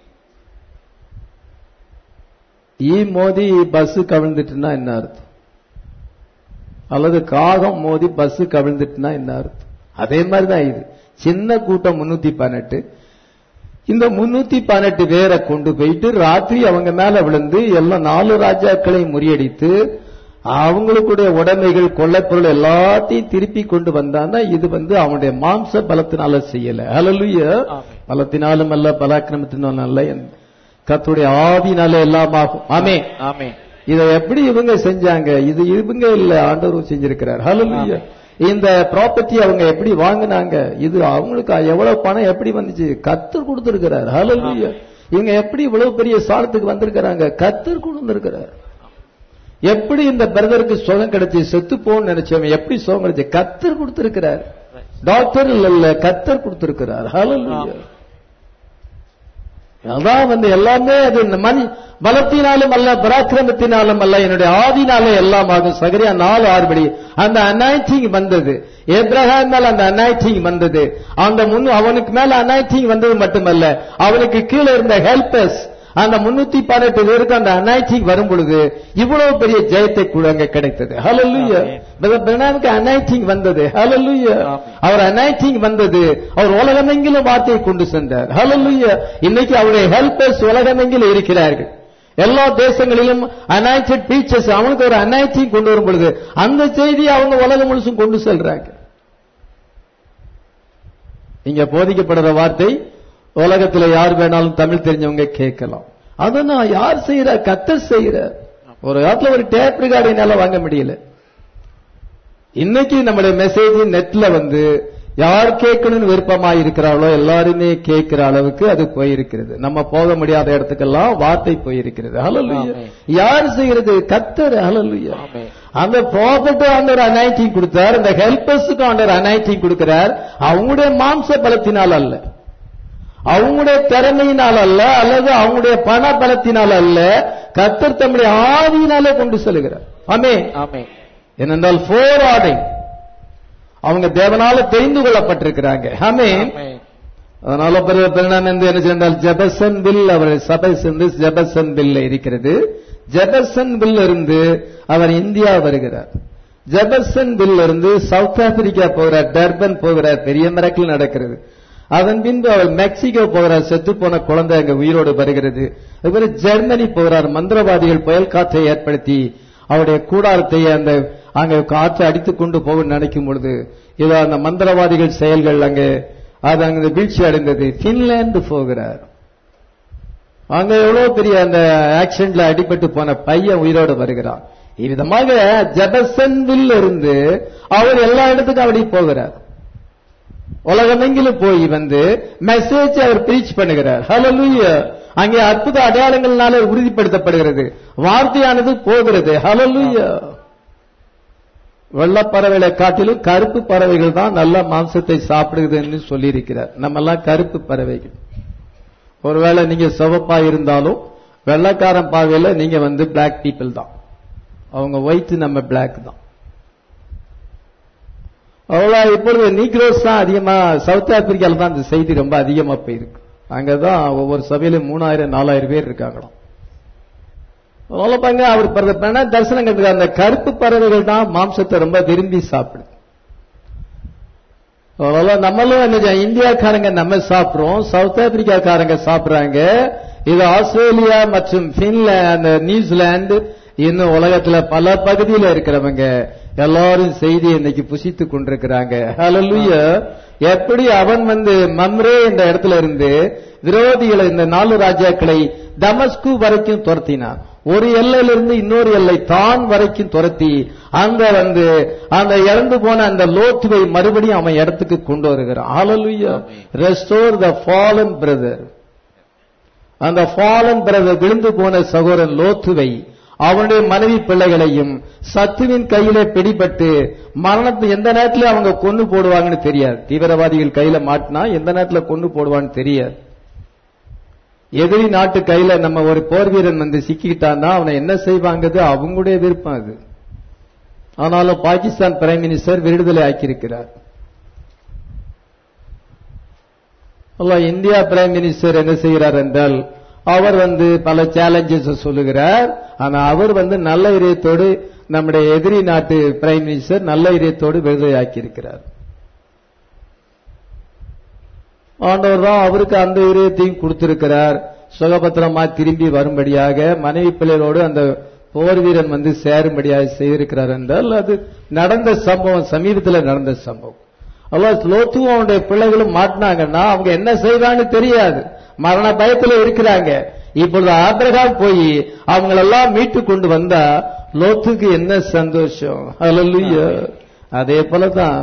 ஈ மோதி பஸ் கவிழ்ந்துட்டுனா என்ன அர்த்தம் அல்லது காகம் மோதி பஸ் கவிழ்ந்துட்டுனா என்ன அர்த்தம் அதே மாதிரி தான் இது சின்ன கூட்டம் முன்னூத்தி பதினெட்டு இந்த முன்னூத்தி பதினெட்டு பேரை கொண்டு போயிட்டு ராத்திரி அவங்க மேல விழுந்து எல்லாம் நாலு ராஜாக்களையும் முறியடித்து அவங்களுக்குடைய உடைமைகள் கொள்ளைப்பொருள் எல்லாத்தையும் திருப்பி கொண்டு வந்தான்னா இது வந்து அவனுடைய மாம்ச பலத்தினால செய்யல ஹalleluya ஆமென். பலத்தினாலும் அல்ல பலாக்கிரமத்தினாலும் அல்ல என் கர்த்தருடைய ஆவினால எல்லாம் ஆகும் ஆமே ஆமே இதை எப்படி இவங்க செஞ்சாங்க இது இவங்க இல்ல ஆண்டவர் செஞ்சிருக்கிறார் ஹalleluya இந்த ப்ராப்பர்ட்டி அவங்க எப்படி வாங்குனாங்க இது அவங்களுக்கு எவ்வளவு பணம் எப்படி வந்துச்சு கத்தர் கொடுத்திருக்கிறார் ஹalleluya இவங்க எப்படி இவ்வளவு பெரிய சாலத்துக்கு வந்திருக்கிறாங்க கத்தர் கொடுத்திருக்கிறார் எப்படி இந்த பிரதருக்கு சுகம் கிடைச்சு செத்து போன்னு நினைச்சவன் எப்படி சுகம் கிடைச்சு கத்தர் கொடுத்திருக்கிறார் டாக்டர் இல்ல இல்ல கத்தர் கொடுத்திருக்கிறார் ஹalleluya அதான் வந்து எல்லாமே அது இந்த மணி பலத்தினாலும் அல்ல பராக்கிரமத்தினாலும் அல்ல என்னுடைய ஆவினாலே எல்லாம் ஆகும் சகரியா நாலு ஆறுபடி அந்த அனாய்டிங் வந்தது ஏப்ரஹாம் மேல அந்த அனாய்டிங் வந்தது அந்த முன் அவனுக்கு மேல அனாய்டிங் வந்தது மட்டுமல்ல அவனுக்கு கீழே இருந்த ஹெல்பர்ஸ் அந்த முன்னூத்தி பதினெட்டு பேருக்கு அந்த அனாய்டிங் வரும் பொழுது இவ்வளவு பெரிய ஜெயத்தை கூட அங்க கிடைத்தது ஹalleluya பிரதர் பிரணாமுக்கு அனாய்டிங் வந்தது ஹalleluya அவர் அனாய்டிங் வந்தது அவர் உலகமெங்கிலும் வார்த்தையை கொண்டு சென்றார் ஹalleluya இன்னைக்கு அவருடைய ஹெல்பர்ஸ் உலகமெங்கிலும் இருக்கிறார்கள் எல்லா தேசங்களிலும் அனாய்டட் டீச்சர்ஸ் அவனுக்கு ஒரு அனாய்டிங் கொண்டு வரும் பொழுது அந்த செய்தியை அவங்க உலகம் முழுசும் கொண்டு செல்றாங்க இங்க போதிக்கப்படுற வார்த்தை உலகத்துல யார் வேணாலும் தமிழ் தெரிஞ்சவங்க கேட்கலாம் அதை நான் யார் செய்யற கத்தர் செய்யற ஒரு காலத்துல ஒரு டேப் ரிகார்டு என்னால வாங்க முடியல இன்னைக்கு நம்முடைய மெசேஜ் நெட்ல வந்து யார் கேட்கணும்னு விருப்பமா இருக்கிறாங்களோ எல்லாருமே கேட்கிற அளவுக்கு அது போயிருக்கிறது நம்ம போக முடியாத இடத்துக்கெல்லாம் வார்த்தை போயிருக்கிறது ஹalleluya ஆமென். யார் செய்யறது கத்தர் ஹalleluya ஆமென். அந்த ப்ராஃபிட் ஆண்டவர் அனாய்டிங் கொடுத்தார் அந்த ஹெல்பர்ஸுக்கு ஆண்டவர் அனாய்டிங் கொடுக்கிறார் அவங்களுடைய மாம்ச பலத்தினால் அல்ல அவங்களுடைய திறமையினால் அல்ல அல்லது அவங்களுடைய பண பலத்தினால் அல்ல கத்தர் தம்முடைய ஆவியினாலே கொண்டு செல்கிறார் ஆமே ஆமென் ஏனென்றால் போர் ஆடை அவங்க தேவனால தெரிந்து கொள்ளப்பட்டிருக்கிறாங்க ஆமே ஆமென் அதனால பிறகு பிரணாம் என்று என்ன சென்றால் ஜெபசன் பில் அவருடைய சபை சென்று ஜெபசன் பில் இருக்கிறது ஜெபசன் பில் இருந்து அவர் இந்தியா வருகிறார் ஜெபசன் பில் இருந்து சவுத் ஆப்பிரிக்கா போகிறார் டர்பன் போகிறார் பெரிய மிரக்கல் நடக்கிறது அதன் பின்பு அவர் மெக்சிகோ போகிறார் செத்து போன குழந்தை அங்க உயிரோடு வருகிறது அதுபோல ஜெர்மனி போகிறார் மந்திரவாதிகள் புயல் காற்றை ஏற்படுத்தி அவருடைய கூடாரத்தை அந்த அங்க காற்று அடித்துக் கொண்டு போக நினைக்கும் பொழுது இதோ அந்த மந்திரவாதிகள் செயல்கள் அங்கே அது அங்க வீழ்ச்சி அடைந்தது பின்லாந்து போகிறார் அங்க எவ்வளவு பெரிய அந்த ஆக்சிடென்ட்ல அடிபட்டு போன பையன் உயிரோடு வருகிறார் இவ்விதமாக ஜெபசன்வில் இருந்து அவர் எல்லா இடத்துக்கும் அப்படி போகிறார் உலகமெங்கிலும் போய் வந்து மெசேஜ் அவர் பிரீச் பண்ணுகிறார் ஹalleluya அங்கே அற்புத அடையாளங்களால உறுதிப்படுத்தப்படுகிறது வார்த்தையானது போகிறது ஹalleluya வெள்ளப்பறவைகளை காட்டிலும் கருப்பு பறவைகள் தான் நல்ல மாംசத்தை சாப்பிடுதுன்னு சொல்லியிருக்கிறார் நம்ம எல்லாம் கருப்பு பறவைகள் ஒருவேளை நீங்க சிவப்பா இருந்தாலும் வெள்ளக்காரன் பார்வையில நீங்க வந்து பிளாக் பீப்புள் தான் அவங்க ஒயிட் நம்ம பிளாக் தான் அவ்வளோ இப்பொழுது நீக்ரோஸ் தான் அதிகமா சவுத் ஆப்பிரிக்கால தான் அந்த செய்தி ரொம்ப அதிகமா போயிருக்கு அங்கதான் ஒவ்வொரு சபையிலும் மூணாயிரம் நாலாயிரம் பேர் இருக்காங்களாம் அதனால பாருங்க அவர் பிறந்த பண்ண தரிசனம் கண்டுக்க அந்த கருப்பு பறவைகள் தான் மாம்சத்தை ரொம்ப விரும்பி சாப்பிடுது அதனால நம்மளும் என்ன செய்ய- இந்தியாக்காரங்க நம்ம சாப்பிடுறோம் சவுத் ஆப்பிரிக்காக்காரங்க சாப்பிடுறாங்க இது ஆஸ்திரேலியா மற்றும் பின்லாந்து நியூசிலாந்து இன்னும் உலகத்துல பல பகுதியில இருக்கிறவங்க எல்லாரும் செய்தி இன்னைக்கு புசித்துக் கொண்டிருக்கிறாங்க ஹalleluya எப்படி அவன் வந்து மம்ரே என்ற இடத்துல இருந்து விரோதிகளை இந்த நாலு ராஜாக்களை தமஸ்கு வரைக்கும் துரத்தினான் ஒரு எல்லையிலிருந்து இன்னொரு எல்லை தான் வரைக்கும் துரத்தி அங்க வந்து அந்த இறந்து போன அந்த லோத்துவை மறுபடியும் அவன் இடத்துக்கு கொண்டு வருகிறான் hallelujah restore the fallen brother அந்த ஃபாலன் பிரதர் விழுந்து போன சகோதரன் லோத்துவை அவனுடைய மனைவி பிள்ளைகளையும் சத்துவின் கையில பிடிபட்டு மரணத்தை எந்த நேரத்துல அவங்க கொன்னு போடுவாங்கன்னு தெரியாது தீவிரவாதிகள் கையில மாட்டினா எந்த நேரத்துல கொன்னு போடுவான்னு தெரியாது எதிரி நாட்டு கையில நம்ம ஒரு போர் வீரன் வந்து சிக்கிக்கிட்டான்னா அவனை என்ன செய்வாங்கிறது அவங்களுடைய விருப்பம் அது ஆனாலும் பாகிஸ்தான் பிரைம் மினிஸ்டர் விடுதலை ஆக்கியிருக்கிறார் அல்ல இந்தியா பிரைம் மினிஸ்டர் என்ன செய்கிறார் என்றால் அவர் வந்து பல சேலஞ்சஸ் சொல்லுகிறார் ஆனா அவர் வந்து நல்ல இதயத்தோடு நம்முடைய எதிரி நாட்டு பிரைம் மினிஸ்டர் நல்ல இதயத்தோடு விடுதலை ஆக்கியிருக்கிறார் ஆண்டவர் தான் அவருக்கு அந்த இதயத்தையும் கொடுத்திருக்கிறார் சுகபத்திரமா திரும்பி வரும்படியாக மனைவி பிள்ளைகளோடு அந்த போர் வீரன் வந்து சேரும்படியாக செய்திருக்கிறார் என்றால் அது நடந்த சம்பவம் சமீபத்தில் நடந்த சம்பவம் அல்லாஹ் லோத்துவும் அவனுடைய பிள்ளைகளும் மாட்டினாங்கன்னா அவங்க என்ன செய்வான்னு தெரியாது மரண பயத்துல இருக்கிறாங்க இப்பொழுது ஆபிரகாம் போய் அவங்களெல்லாம் மீட்டு கொண்டு வந்தா லோத்துக்கு என்ன சந்தோஷம் ஹalleluya அதே போலதான்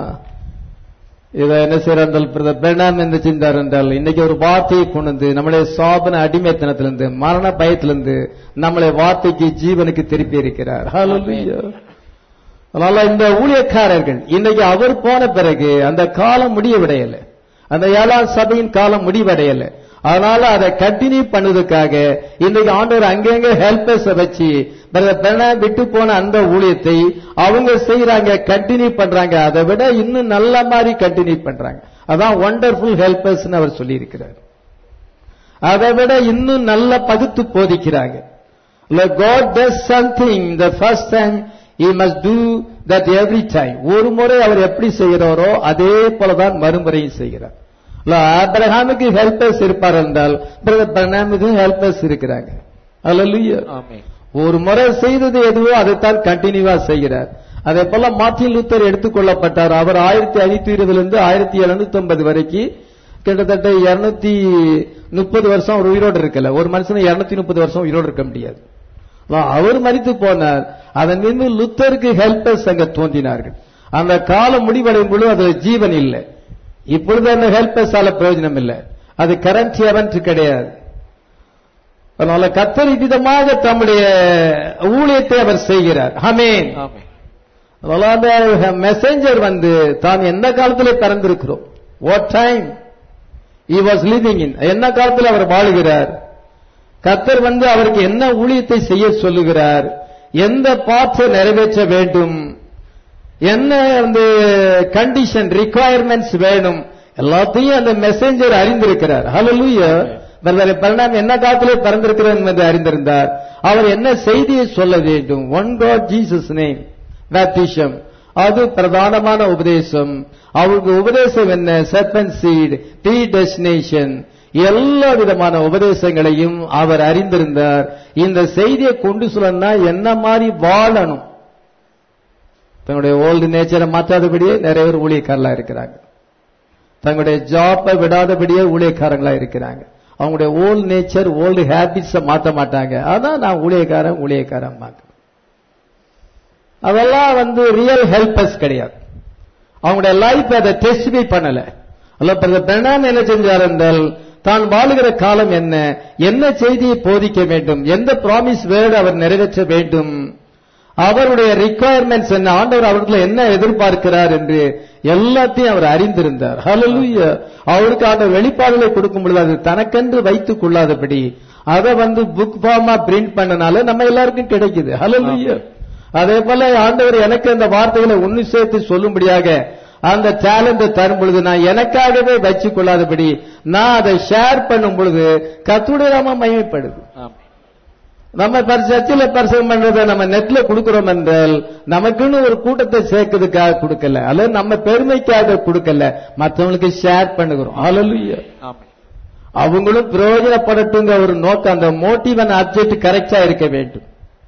இதை என்ன செய்யறால் பிரணாம் என்ன செஞ்சார் என்றால் இன்னைக்கு ஒரு வார்த்தையை கொண்டு வந்து நம்முடைய சாபன அடிமைத்தனத்திலிருந்து மரண பயத்திலிருந்து நம்மளை வார்த்தைக்கு ஜீவனுக்கு திருப்பி இருக்கிறார் ஹalleluya அதனால இந்த ஊழியக்காரர்கள் இன்னைக்கு அவர் போன பிறகு அந்த காலம் முடிவடையல அந்த ஏழாம் சபையின் காலம் முடிவடையல அதனால அதை கண்டினியூ பண்ணதுக்காக இன்னைக்கு ஆண்டவர் அங்கங்க ஹெல்பர்ஸ் வச்சு பெண்ணா விட்டு போன அந்த ஊழியத்தை அவங்க செய்யறாங்க கண்டினியூ பண்றாங்க அதை விட இன்னும் நல்ல மாதிரி கண்டினியூ பண்றாங்க அதான் ஒண்டர்ஃபுல் ஹெல்பர்ஸ் அவர் சொல்லி இருக்கிறார் அதை விட இன்னும் நல்ல பகுத்து போதிக்கிறாங்க God does something the first time he must do that every time ஒரு முறை அவர் எப்படி செய்கிறாரோ அதே போலதான் மறுமுறையும் செய்கிறார் ஆபிரகாமுக்கு ஹெல்பர்ஸ் இருப்பார் என்றால் பிரதர் பிரணாமுக்கும் ஹெல்பர்ஸ் இருக்கிறாங்க அல்ல ஆமென் ஒரு முறை செய்தது எதுவோ அதைத்தான் கண்டினியூவா செய்கிறார் அதே போல மார்ட்டின் லூத்தர் எடுத்துக்கொள்ளப்பட்டார் அவர் ஆயிரத்தி ஐநூத்தி இருபதுல இருந்து ஆயிரத்தி எழுநூத்தி ஐம்பது வரைக்கும் கிட்டத்தட்ட இருநூத்தி முப்பது வருஷம் ஒரு உயிரோடு இருக்கல ஒரு மனுஷன் இருநூத்தி முப்பது வருஷம் உயிரோடு இருக்க முடியாது அவர் மறித்து போனார் அதன் மீது லுத்தருக்கு ஹெல்பர்ஸ் அங்க தோன்றினார்கள் அந்த காலம் முடிவடையும் பொழுது அது ஜீவன் இல்லை இப்பொழுது அந்த ஹெல்பர்ஸால பிரயோஜனம் இல்லை அது கரண்ட் எவன்ட் கிடையாது அதனால கத்தர் விதமாக தம்முடைய ஊழியத்தை அவர் செய்கிறார் ஹமேன் ஆமென் அதனால அந்த மெசேஞ்சர் வந்து தான் எந்த காலத்திலே பிறந்திருக்கிறோம் what time he was living in என்ன காலத்தில் அவர் வாழுகிறார் கர்த்தர் வந்து அவருக்கு என்ன ஊழியத்தை செய்ய சொல்லுகிறார் எந்த பார்ட்ஸை நிறைவேற்ற வேண்டும் என்ன வந்து கண்டிஷன் ரிக்குவயர்மெண்ட்ஸ் வேணும் எல்லாத்தையும் அந்த மெசேஞ்சர் அறிந்திருக்கிறார் ஹalleluya பிரதர் பரிணாம் என்ன காலத்திலே பிறந்திருக்கிறார் என்று அறிந்திருந்தார் அவர் என்ன செய்தியை சொல்ல வேண்டும் one God Jesus name baptism அது பிரதானமான உபதேசம் அவருக்கு உபதேசம் என்ன செப்பன் சீட் ப்ரீ டெஸ்டினேஷன் எல்லா விதமான உபதேசங்களையும் அவர் அறிந்திருந்தார் இந்த செய்தியை கொண்டு சொல்லணும்னா என்ன மாதிரி வாழணும் தங்களுடைய ஓல்டு நேச்சரை மாற்றாதபடியே நிறைய பேர் ஊழியக்காரலா இருக்கிறாங்க தங்களுடைய ஜாப்பை விடாதபடியே ஊழியக்காரங்களா இருக்கிறாங்க அவங்களுடைய ஓல்டு நேச்சர் ஓல்டு ஹேபிட்ஸ மாத்த மாட்டாங்க அதான் நான் ஊழியக்காரன் ஊழியக்காரன் அதெல்லாம் வந்து ரியல் ஹெல்பர்ஸ் கிடையாது அவங்களுடைய லைஃப் அதை டெஸ்டிஃபை பண்ணல அல்ல பிரணாம் என்ன செஞ்சார் என்றால் தான் வாழுகிற காலம் என்ன என்ன செய்தியை போதிக்க வேண்டும் எந்த ப்ராமிஸ் வேர்டு அவர் நிறைவேற்ற வேண்டும் அவருடைய ரிக்குவயர்மெண்ட்ஸ் என்ன ஆண்டவர் அவர்கள் என்ன எதிர்பார்க்கிறார் என்று எல்லாத்தையும் அவர் அறிந்திருந்தார் ஹalleluya அவருக்கு அந்த வெளிப்பாடுகளை கொடுக்கும் பொழுது அது தனக்கென்று வைத்துக் கொள்ளாதபடி அதை வந்து புக் ஃபார்மா பிரிண்ட் பண்ணனால நம்ம எல்லாருக்கும் கிடைக்குது ஹalleluya அதே போல ஆண்டவர் எனக்கு அந்த வார்த்தைகளை ஒன்னு சேர்த்து சொல்லும்படியாக அந்த டேலண்ட் தரும் பொழுது நான் எனக்காகவே வச்சுக் கொள்ளாதபடி நான் அதை ஷேர் பண்ணும் பொழுது கத்துடைய நாம மகிமைப்படுது ஆமென். நம்ம பர் சர்ச்சில் பரிசகம் பண்றதை நம்ம நெட்ல கொடுக்கிறோம் என்றால் நமக்குன்னு ஒரு கூட்டத்தை சேர்க்கறதுக்காக கொடுக்கல அல்லது நம்ம பெருமைக்காக கொடுக்கல மற்றவங்களுக்கு ஷேர் பண்ணுகிறோம் ஹalleluya ஆமென். அவங்களும் பிரயோஜனப்படட்டுங்க ஒரு நோக்கம் அந்த மோட்டிவ் அண்ட் அப்ஜெக்ட் கரெக்டா இருக்க வேண்டும்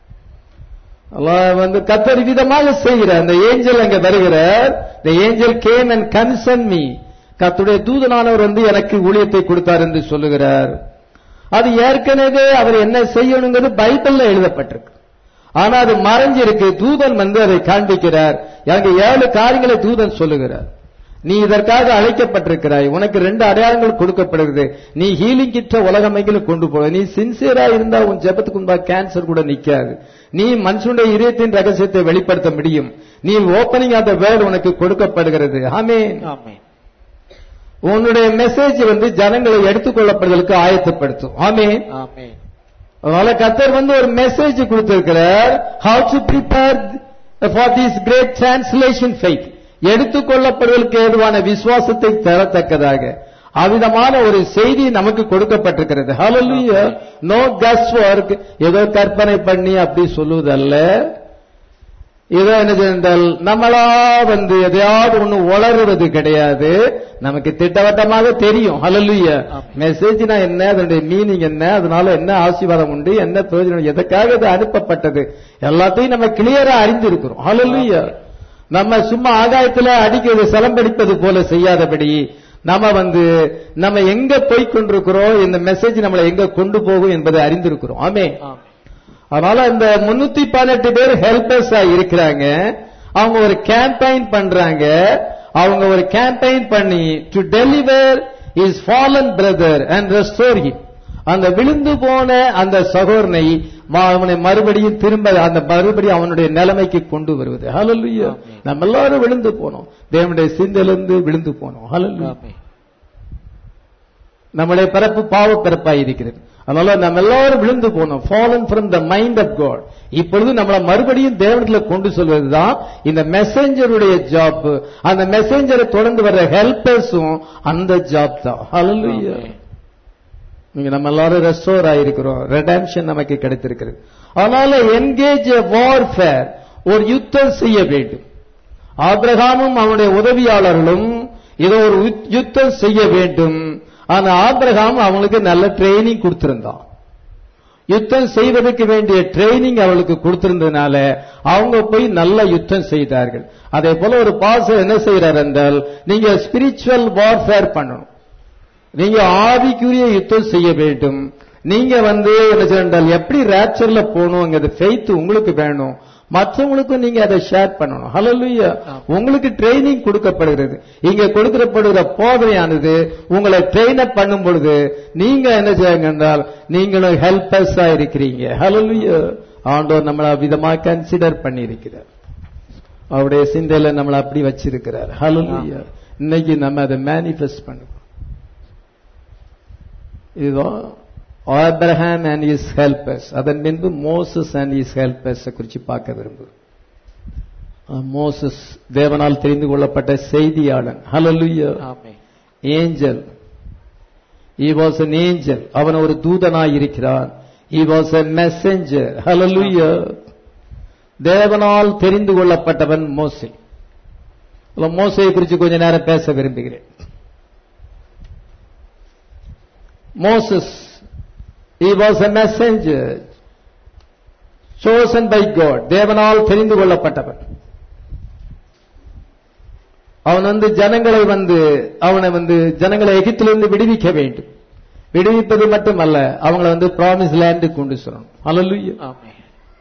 அல்லாஹ் வந்து கத்தர் விதமாக செய்கிறார் அந்த ஏஞ்சல் அங்க வருகிறார் the angel came and concern me கத்துடைய தூதனானவர் வந்து எனக்கு ஊழியத்தை கொடுத்தார் என்று சொல்லுகிறார் அது ஏற்கனவே அவர் என்ன செய்யணுங்கிறது பைபிள்ல எழுதப்பட்டிருக்கு ஆனா அது மறைஞ்சிருக்கு தூதன் வந்து அதை காண்பிக்கிறார் அங்க ஏழு காரியங்களை தூதன் சொல்லுகிறார் நீ இதற்காக அழைக்கப்பட்டிருக்கிறாய் உனக்கு ரெண்டு அடையாளங்கள் கொடுக்கப்படுகிறது நீ ஹீலிங் கிட்ட உலகமைகளும் கொண்டு போக நீ சின்சியரா இருந்தா உன் ஜெபத்துக்கு முன்பா கேன்சர் கூட நிக்காது நீ மனுஷனுடைய இதயத்தின் ரகசியத்தை வெளிப்படுத்த முடியும் நீ ஓப்பனிங் ஆஃப் த வேர்ட் உனக்கு கொடுக்கப்படுகிறது ஆமென் ஆமென். உன்னுடைய மெசேஜ் வந்து ஜனங்களை எடுத்துக்கொள்ளப்படுவதற்கு ஆயத்தப்படுத்தும் ஆமென் ஆமென். அதனால கத்தர் வந்து ஒரு மெசேஜ் கொடுத்திருக்கிறார் how to prepare for this great translation faith எடுத்துக்கொள்ளப்படுவதற்கு ஏதுவான விசுவாசத்தை தரத்தக்கதாக அவ்விதமான ஒரு செய்தி நமக்கு கொடுக்கப்பட்டிருக்கிறது hallelujah நோ கஸ் ஒர்க் ஏதோ கற்பனை பண்ணி அப்படி சொல்லுவதல்ல இதோ என்ன என்றால் நம்மளா வந்து எதையாவது ஒண்ணு உளறுவது கிடையாது நமக்கு திட்டவட்டமாக தெரியும் ஹalleluya ஆமென். மெசேஜ்னா என்ன அதனுடைய மீனிங் என்ன அதனால என்ன ஆசீர்வாதம் உண்டு என்ன பிரயோஜனம் எதற்காக இது அனுப்பப்பட்டது எல்லாத்தையும் நம்ம கிளியரா அறிந்திருக்கிறோம் ஹalleluya நம்ம சும்மா ஆகாயத்துல அடிக்கிறது சிலம்படிப்பது போல செய்யாதபடி நம்ம வந்து நம்ம எங்க போய் கொண்டிருக்கிறோம் இந்த மெசேஜ் நம்மளை எங்க கொண்டு போகும் என்பதை அறிந்திருக்கிறோம் ஆமே ஆமென். அதனால இந்த முன்னூத்தி பதினெட்டு பேர் ஹெல்பர்ஸா இருக்கிறாங்க அவங்க ஒரு கேம்பெயின் பண்றாங்க அவங்க ஒரு கேம்பெயின் பண்ணி to deliver his fallen brother and restore him அந்த விழுந்து போன அந்த சகோதரனை ம- அவனை மறுபடியும் திரும்ப அந்த மறுபடியும் அவனுடைய நிலைமைக்கு கொண்டு வருவது ஹalleluya ஆமென். நம்ம எல்லாரும் விழுந்து போனோம் தேவனுடைய சிந்தையிலிருந்து விழுந்து போனோம் ஹalleluya ஆமென். நம்முடைய பிறப்பு பாவ பிறப்பாய் இருக்கிறது அதனால நம்ம எல்லாரும் விழுந்து போனோம் fallen from the mind of God இப்பொழுது நம்மள மறுபடியும் தேவனத்துல கொண்டு சொல்வதுதான் இந்த மெசேஞ்சருடைய ஜாப் அந்த மெசேஞ்சரை தொடர்ந்து வர்ற ஹெல்பர்ஸும் அந்த ஜாப் தான் ஹalleluya ஆமென். நீங்க நம்ம எல்லாரும் ரெஸ்டோர் ஆயிருக்கிறோம் ரெடம்ஷன் நமக்கு கிடைத்திருக்கிறது அதனால என்கேஜ் வார்ஃபேர் ஒரு யுத்தம் செய்ய வேண்டும் ஆபிரகாமும் அவனுடைய உதவியாளர்களும் இதோ ஒரு யுத்- யுத்தம் செய்ய வேண்டும் ஆனா ஆபிரகாம் அவங்களுக்கு நல்ல ட்ரைனிங் கொடுத்திருந்தான் யுத்தம் செய்வதற்கு வேண்டிய ட்ரைனிங் அவளுக்கு கொடுத்திருந்ததுனால அவங்க போய் நல்ல யுத்தம் செய்தார்கள் அதே போல ஒரு பாச என்ன செய்யறார் என்றால் நீங்க ஸ்பிரிச்சுவல் வார்ஃபேர் பண்ணணும் நீங்க ஆவிக்குரிய யுத்தம் செய்ய வேண்டும் நீங்க வந்து என்ன செய்யணும் எப்படி ரேப்சர்ல போகணுங்கிறது ஃபெய்த் உங்களுக்கு வேணும் மற்றவங்களுக்கும் நீங்க அதை ஷேர் பண்ணணும் ஹalleluya உங்களுக்கு ட்ரைனிங் கொடுக்கப்படுகிறது இங்க கொடுக்கப்படுகிற போதனையானது உங்களை ட்ரெயின் அப் பண்ணும் பொழுது நீங்க என்ன செய்யுங்க என்றால் நீங்களும் ஹெல்பர்ஸா இருக்கிறீங்க ஹalleluya ஆண்டவர் நம்மள விதமா கன்சிடர் பண்ணியிருக்கிறார் அவருடைய சிந்தையில நம்மள அப்படி வச்சிருக்கிறார் ஹalleluya இன்னைக்கு நம்ம அதை மேனிஃபெஸ்ட் பண்ணுவோம் இதோ ஆப்ரஹாம் அண்ட் இஸ் ஹெல்பர்ஸ் அதன் பின்பு மோசஸ் அண்ட் இஸ் ஹெல்பர்ஸ் குறித்து பார்க்க விரும்புகிறோம் மோசஸ் தேவனால் தெரிந்து கொள்ளப்பட்ட செய்தியாளன் hallelujah amen angel he was an angel அவன் ஒரு தூதனாய் இருக்கிறான் he was a messenger hallelujah தேவனால் தெரிந்து கொள்ளப்பட்டவன் மோசே இப்ப மோசையை குறித்து கொஞ்ச நேரம் பேச விரும்புகிறேன் Moses he was a messenger chosen by god தேவனால் தெரிந்து கொள்ளப்பட்டவன் அவன் வந்து ஜனங்களை வந்து அவனை வந்து ஜனங்களை எகிப்திலிருந்து விடுவிக்க வேண்டும் விடுவிப்பது மட்டுமல்ல அவங்களை வந்து ப்ராமிஸ் லேண்டு கொண்டு சொல்லணும் அல்லலுயா ஆமென்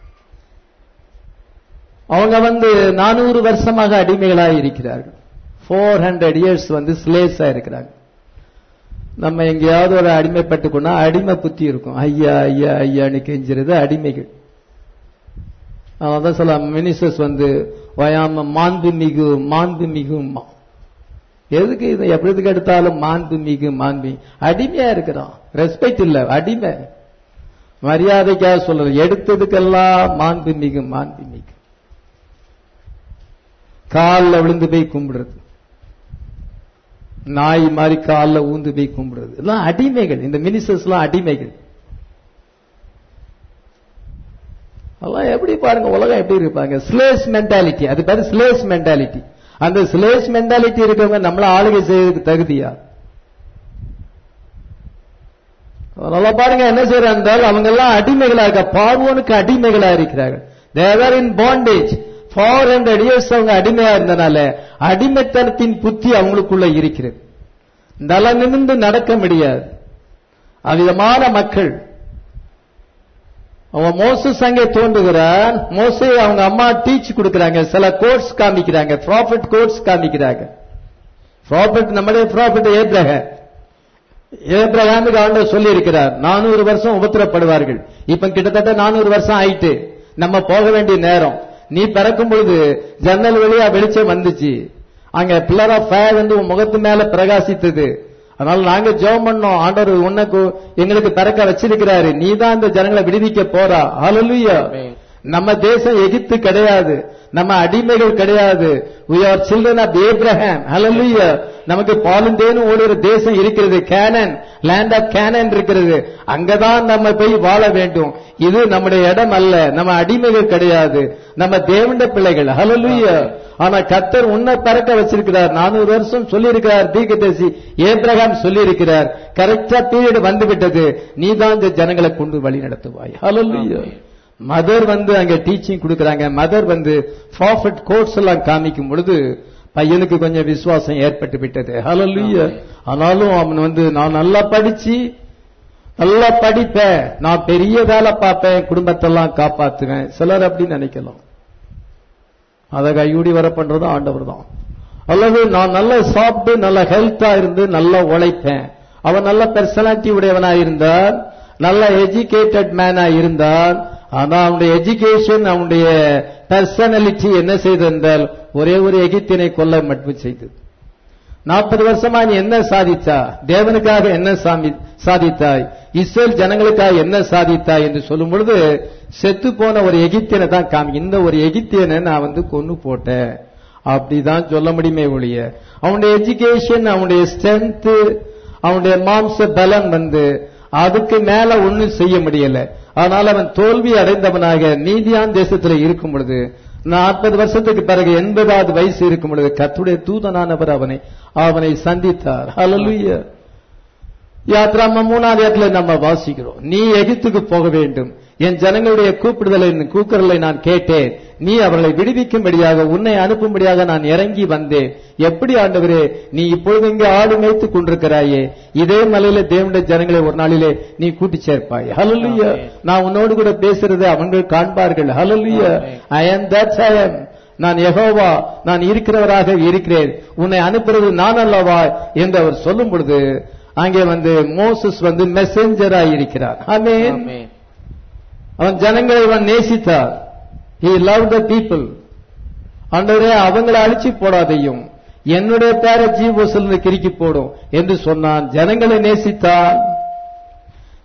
அவங்க வந்து நானூறு வருஷமாக அடிமைகளாக இருக்கிறார்கள் ஃபோர் ஹண்ட்ரட் இயர்ஸ் வந்து ஸ்லேஸா இருக்கிறாங்க நம்ம எங்கேயாவது ஒரு அடிமைப்பட்டு கொண்டா அடிமை புத்தி இருக்கும் ஐயா ஐயா ஐயான்னு கெஞ்சிறது அடிமைகள் அதான் சொல்ல மினிஸ்டர்ஸ் வந்து வயாம மாண்பு மிகு மாண்பு மிகுமா எதுக்கு இது எப்படிதுக்கு எடுத்தாலும் மாண்பு மிகு மாண்பு அடிமையா இருக்கிறோம் ரெஸ்பெக்ட் இல்ல அடிமை மரியாதைக்காக சொல்றது எடுத்ததுக்கெல்லாம் மாண்பு மிகு மாண்பு மிகு காலில் விழுந்து போய் கும்பிடுறது நாய் மாதிரி காலில் ஊந்து போய் கும்பிடுறது எல்லாம் அடிமைகள் இந்த மினிஸ்டர்ஸ் எல்லாம் அடிமைகள் அதெல்லாம் எப்படி பாருங்க உலகம் எப்படி இருப்பாங்க ஸ்லேஸ் மென்டாலிட்டி அது பேரு ஸ்லேஸ் மென்டாலிட்டி அந்த ஸ்லேஸ் மென்டாலிட்டி இருக்கவங்க நம்மள ஆளுகை செய்யறதுக்கு தகுதியா நல்லா பாருங்க என்ன செய்யறாங்க என்றால் அவங்க எல்லாம் அடிமைகளா இருக்க பார்வோனுக்கு அடிமைகளா இருக்கிறார்கள் they were in bondage for hundred years அவங்க அடிமையா இருந்தனால அடிமைத்தனத்தின் புத்தி அவங்களுக்குள்ள இருக்கிறது நல நிமிர்ந்து நடக்க முடியாது அவ்விதமான மக்கள் அவன் மோசஸ் அங்கே தோன்றுகிறான் மோசே அவங்க அம்மா டீச் கொடுக்கறாங்க சில கோர்ஸ் காமிக்கிறாங்க ப்ராஃபிட் கோர்ஸ் காமிக்கிறாங்க ப்ராஃபிட் நம்முடைய ப்ராஃபிட் ஏப்ரஹாம் ஏப்ரஹாமுக்கு ஆண்டவர் சொல்லி இருக்கிறார் நானூறு வருஷம் உபத்திரப்படுவார்கள் இப்ப கிட்டத்தட்ட நானூறு வருஷம் ஆயிட்டு நம்ம போக வேண்டிய நேரம் நீ பிறக்கும் பொழுது ஜன்னல் வழியா வெளிச்சம் வந்துச்சு அங்க பில்லர் ஆஃப் ஃபயர் வந்து உன் முகத்து மேல பிரகாசித்தது அதனால நாங்க ஜெபம் பண்ணோம் ஆண்டவர் உனக்கு எங்களுக்கு பிறக்க வச்சிருக்கிறாரு நீ தான் இந்த ஜனங்களை விடுவிக்க போறா ஹalleluya ஆமென். நம்ம தேசம் எகிப்து கிடையாது நம்ம அடிமைகள் கிடையாது we are children of abraham hallelujah நமக்கு பாலும் தேனும் ஓடுகிற தேசம் இருக்கிறது கேனன் லேண்ட் ஆஃப் கேனன் இருக்கிறது அங்கதான் நம்ம போய் வாழ வேண்டும் இது நம்முடைய இடம் அல்ல நம்ம அடிமைகள் கிடையாது நம்ம தேவண்ட பிள்ளைகள் hallelujah ஆனா கத்தர் உன்னை பறக்க வச்சிருக்கிறார் நானூறு வருஷம் சொல்லியிருக்கிறார் தீர்க்கதரிசி ஏப்ரகாம் சொல்லியிருக்கிறார் கரெக்டா பீரியட் வந்து விட்டது நீ தான் இந்த ஜனங்களை கொண்டு வழி நடத்துவாய் hallelujah மதர் வந்து அங்க டீச்சிங் கொடுக்கறாங்க மதர் வந்து ப்ராஃபிட் கோர்ஸ் எல்லாம் காமிக்கும் பொழுது பையனுக்கு கொஞ்சம் விசுவாசம் ஏற்பட்டு விட்டது ஹalleluya ஆனாலும் அவன் வந்து நான் நல்லா படிச்சு நல்லா படிப்பேன் நான் பெரிய வேலை பார்ப்பேன் குடும்பத்தெல்லாம் காப்பாத்துவேன் சிலர் அப்படி நினைக்கலாம் அதை கையூடி வர பண்றதும் ஆண்டவர் தான் அல்லது நான் நல்லா சாப்பிட்டு நல்ல ஹெல்த்தா இருந்து நல்லா உழைப்பேன் அவன் நல்ல பெர்சனாலிட்டி உடையவனா இருந்தான் நல்ல எஜுகேட்டட் மேனா இருந்தான் ஆனா அவனுடைய எஜுகேஷன் அவனுடைய பர்சனாலிட்டி என்ன செய்தது என்றால் ஒரே ஒரு எகிப்தினை கொல்ல மட்டும் செய்தது நாற்பது வருஷமா நீ என்ன சாதித்தா தேவனுக்காக என்ன சாமி- சாதித்தாய் இஸ்ரேல் ஜனங்களுக்காக என்ன சாதித்தாய் என்று சொல்லும் பொழுது செத்து போன ஒரு எகிப்தியனை தான் காமி இந்த ஒரு எகிப்தியனை நான் வந்து கொன்னு போட்டேன் அப்படிதான் சொல்ல முடியுமே ஒழிய அவனுடைய எஜுகேஷன் அவனுடைய ஸ்ட்ரென்த் அவனுடைய மாம்ச பலம் வந்து அதுக்கு மேல ஒண்ணும் செய்ய முடியல அதனால அவன் தோல்வி அடைந்தவனாக நீதியான் தேசத்துல இருக்கும் பொழுது நாற்பது வருஷத்துக்கு பிறகு எண்பதாவது வயசு இருக்கும் பொழுது கத்துடைய தூதனானவர் அவனை அவனை சந்தித்தார் ஹalleluya யாத்ராம மூணாவது இடத்துல நம்ம வாசிக்கிறோம் நீ எகிப்துக்கு போக வேண்டும் என் ஜனங்களுடைய கூப்பிடுதலை கூக்குரலை நான் கேட்டேன் நீ அவர்களை விடுவிக்கும்படியாக உன்னை அனுப்பும்படியாக நான் இறங்கி வந்தேன் எப்படி ஆண்டவரே நீ இப்பொழுது இங்கே ஆடு மேய்த்துக் கொண்டிருக்கிறாயே இதே மலையில தேவனுடைய ஜனங்களை ஒரு நாளிலே நீ கூட்டி சேர்ப்பாய் ஹalleluya ஆமென். நான் உன்னோடு கூட பேசுறது அவங்க காண்பார்கள் ஹalleluya ஆமென். ஐ am that I am நான் யெகோவா நான் இருக்கிறவராக இருக்கிறேன் உன்னை அனுப்புறது நான் அல்லவா என்று அவர் சொல்லும் பொழுது அங்கே வந்து மோசஸ் வந்து மெசஞ்சரா இருக்கிறார் ஆமென் ஆமென். அவன் ஜனங்களை அவன் நேசித்தார் he loved the people ஆண்டவரே அவங்களை அழிச்சு போடாதையும் என்னுடைய பேர ஜீவோசல் கிறுக்கி போடும் என்று சொன்னான் ஜனங்களை நேசித்தான்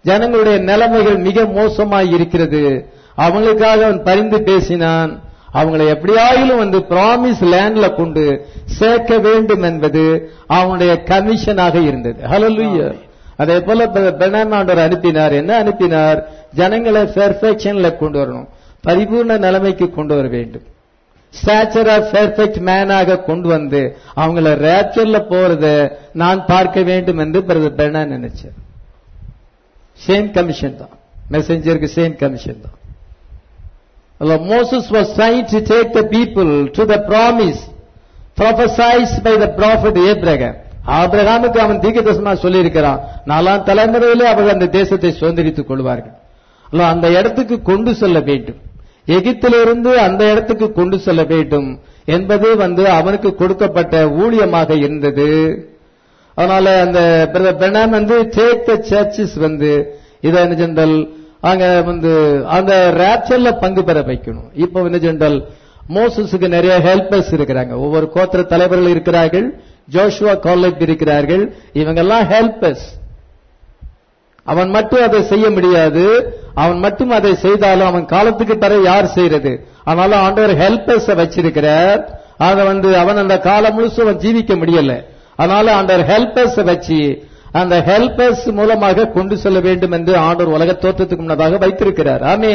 ஜனங்களுடைய நிலைமைகள் மிக மோசமாய் இருக்கிறது அவங்களுக்காக அவன் பரிந்து பேசினான் அவங்களை எப்படியாயிலும் வந்து ப்ராமிஸ் லேண்ட்ல கொண்டு சேர்க்க வேண்டும் என்பது அவனுடைய கமிஷனாக இருந்தது ஹalleluya அதே போல பெர்னாண்டர் அனுப்பினார் என்ன அனுப்பினார் ஜனங்களை பெர்ஃபெக்ஷன்ல கொண்டு வரணும் பரிபூர்ண நிலைமைக்கு கொண்டு வர வேண்டும் ஸ்டாச்சர் ஆஃப் பெர்ஃபெக்ட் மேனாக கொண்டு வந்து அவங்கள ரேப்சர்ல போறத நான் பார்க்க வேண்டும் என்று பிரதர் பெர்னா நினைச்சார் சேம் கமிஷன் தான் மெசஞ்சருக்கு சேம் கமிஷன் தான் Moses was trying to take the people to the promise prophesied by the prophet Abraham. ஆபிரகாமுக்கு அவன் தீர்க்கதரிசனமா சொல்லியிருக்கிறான் நாலாம் தலைமுறையிலே அவர்கள் அந்த தேசத்தை சுதந்திரித்துக் கொள்வார்கள் அல்ல, அந்த இடத்துக்கு கொண்டு செல்ல வேண்டும் எகிப்திலிருந்து அந்த இடத்துக்கு கொண்டு செல்ல வேண்டும் என்பது வந்து அவனுக்கு கொடுக்கப்பட்ட ஊழியமாக இருந்தது அதனால அந்த பிரதர் பெர்னான் வந்து டேக் த சர்ச்சஸ் வந்து இதை என்ன ஜென்ரல் அங்க வந்து அந்த ரேப்சர்ல பங்கு பெற வைக்கணும் இப்போ என்ன ஜென்ரல் மோசஸுக்கு நிறைய ஹெல்பர்ஸ் இருக்கிறாங்க ஒவ்வொரு கோத்திர தலைவர்கள் இருக்கிறார்கள் ஜோஷுவா காலேஜ் இருக்கிறார்கள் இவங்கெல்லாம் ஹெல்பர்ஸ் அவன் மட்டும் அதை செய்ய முடியாது அவன் மட்டும் அதை செய்தாலும் அவன் காலத்துக்கு பிறகு யார் செய்யறது அதனால ஆண்டவர் ஹெல்பர்ஸ வச்சிருக்கிறார் அதை வந்து அவன் அந்த காலம் முழுசும் அவன் ஜீவிக்க முடியல அதனால ஆண்டவர் ஹெல்பர்ஸ வச்சு அந்த ஹெல்பர்ஸ் மூலமாக கொண்டு செல்ல வேண்டும் என்று ஆண்டவர் உலக தோற்றத்துக்கு முன்னதாக வைத்திருக்கிறார் ஆமே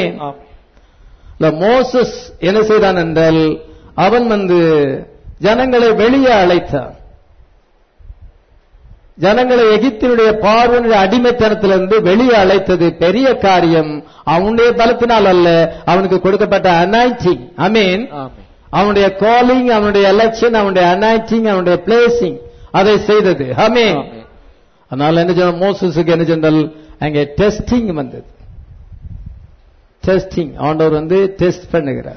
மோசஸ் என்ன செய்தான் என்றால் அவன் வந்து ஜனங்களை வெளியே அழைத்தான் ஜனங்களை எகிப்தினுடைய பார்வனுடைய அடிமைத்தனத்திலிருந்து வெளியே அழைத்தது பெரிய காரியம் அவனுடைய பலத்தினால் அல்ல அவனுக்கு கொடுக்கப்பட்ட அனாய்டிங் ஐ மீன் ஆமென் அவனுடைய காலிங் அவனுடைய எலெக்ஷன் அவனுடைய அனாய்டிங் அவனுடைய பிளேசிங் அதை செய்தது ஆமென் ஆமென் அதனால என்ன சொன்ன மோசஸுக்கு என்ன சொன்னால் அங்கே டெஸ்டிங் வந்தது டெஸ்டிங் ஆண்டவர் வந்து டெஸ்ட் பண்ணுகிறார்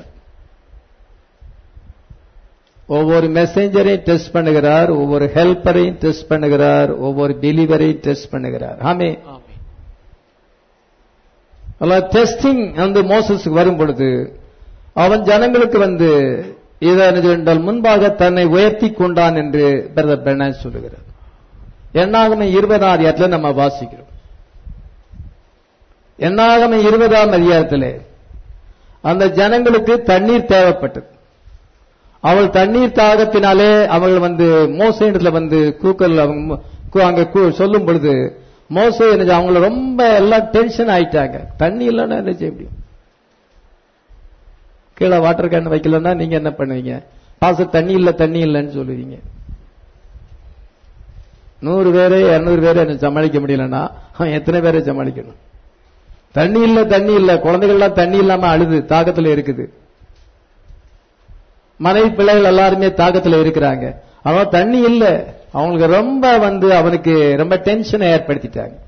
ஒவ்வொரு மெசேஞ்சரையும் டெஸ்ட் பண்ணுகிறார் ஒவ்வொரு ஹெல்ப்பரையும் டெஸ்ட் பண்ணுகிறார் ஒவ்வொரு பிலீவரையும் டெஸ்ட் பண்ணுகிறார் ஆமே ஆமென் டெஸ்டிங் வந்து மோசஸுக்கு வரும் பொழுது அவன் ஜனங்களுக்கு வந்து இதை என்ன சொன்னால் முன்பாக தன்னை உயர்த்தி கொண்டான் என்று பிரதர் பெர்னான் சொல்லுகிறார் எண்ணாகம இருபதாம் அதிகாரத்தில் நம்ம வாசிக்கிறோம் எண்ணாகம இருபதாம் அதிகாரத்திலே அந்த ஜனங்களுக்கு தண்ணீர் தேவைப்பட்டது அவள் தண்ணீர் தாகத்தினாலே அவள் வந்து மோசையிடத்துல வந்து கூக்கல் அவங்க கூ- அங்க கூ- சொல்லும் பொழுது மோசை என்ன செய்ய- அவங்கள ரொம்ப எல்லாம் டென்ஷன் ஆயிட்டாங்க தண்ணி இல்லைன்னா என்ன செய்ய முடியும் கீழே வாட்டர் கேன் வைக்கலன்னா நீங்க என்ன பண்ணுவீங்க பாச தண்ணி இல்ல தண்ணி இல்லைன்னு சொல்லுவீங்க நூறு பேரு இருநூறு பேரை என்ன சமாளிக்க முடியலன்னா அவன் எத்தனை பேரை சமாளிக்கணும் தண்ணி இல்ல தண்ணி இல்ல குழந்தைகள்லாம் தண்ணி இல்லாம அழுது தாகத்துல இருக்குது மனைவி பிள்ளைகள் எல்லாருமே தாகத்துல இருக்கிறாங்க அவன் தண்ணி இல்ல அவங்களுக்கு ரொம்ப வந்து அவனுக்கு ரொம்ப டென்ஷனை ஏற்படுத்திட்டாங்க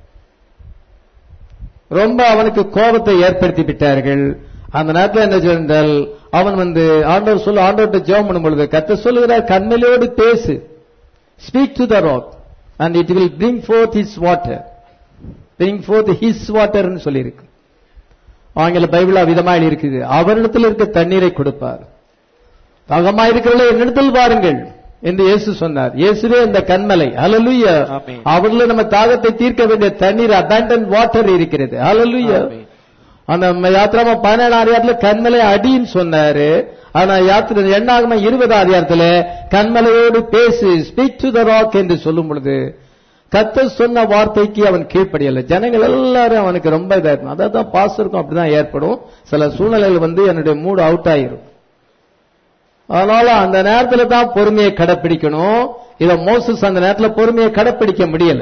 ரொம்ப அவனுக்கு கோபத்தை ஏற்படுத்தி விட்டார்கள் அந்த நேரத்தில் என்ன சொன்னால் அவன் வந்து ஆண்டவர் சொல்ல ஆண்டவர்கிட்ட ஜெபம் பண்ணும் பொழுது கத்த சொல்லுகிறார் கண்மலையோடு பேசு speak to the rock and it will bring forth his water bring forth his வாட்டர்னு சொல்லியிருக்கு ஆங்கில பைபிளா விதமா இருக்குது அவரிடத்தில் இருக்க தண்ணீரை கொடுப்பார் தாகமா இருக்கிறவர்களே என்னிடத்தில் வாருங்கள் என்று இயேசு சொன்னார் இயேசுவே இந்த கண்மலை ஹalleluya ஆமென். அவர்ல நம்ம தாகத்தை தீர்க்க வேண்டிய தண்ணீர் abundant வாட்டர் இருக்கிறது ஹalleluya ஆமென். அந்த யாத்திராம பதினேழாம் அதிகாரத்துல கண்மலை அடின்னு சொன்னாரு ஆனா யாத்திரை எண்ணாகம இருபதாம் அதிகாரத்துல கண்மலையோடு பேசு ஸ்பீக் டு த ராக் என்று சொல்லும் பொழுது கத்த சொன்ன வார்த்தைக்கு அவன் கீழ்ப்படியல ஜனங்கள் எல்லாரும் அவனுக்கு ரொம்ப இதா இருக்கும் அதான் பாசருக்கும் அப்படிதான் ஏற்படும் சில சூழ்நிலைகள் வந்து என்னுடைய மூடு அவுட் ஆயிரும் அதனால அந்த நேரத்துல தான் பொறுமையை கடைப்பிடிக்கணும் இத மோசஸ் அந்த நேரத்துல பொறுமையை கடைப்பிடிக்க முடியல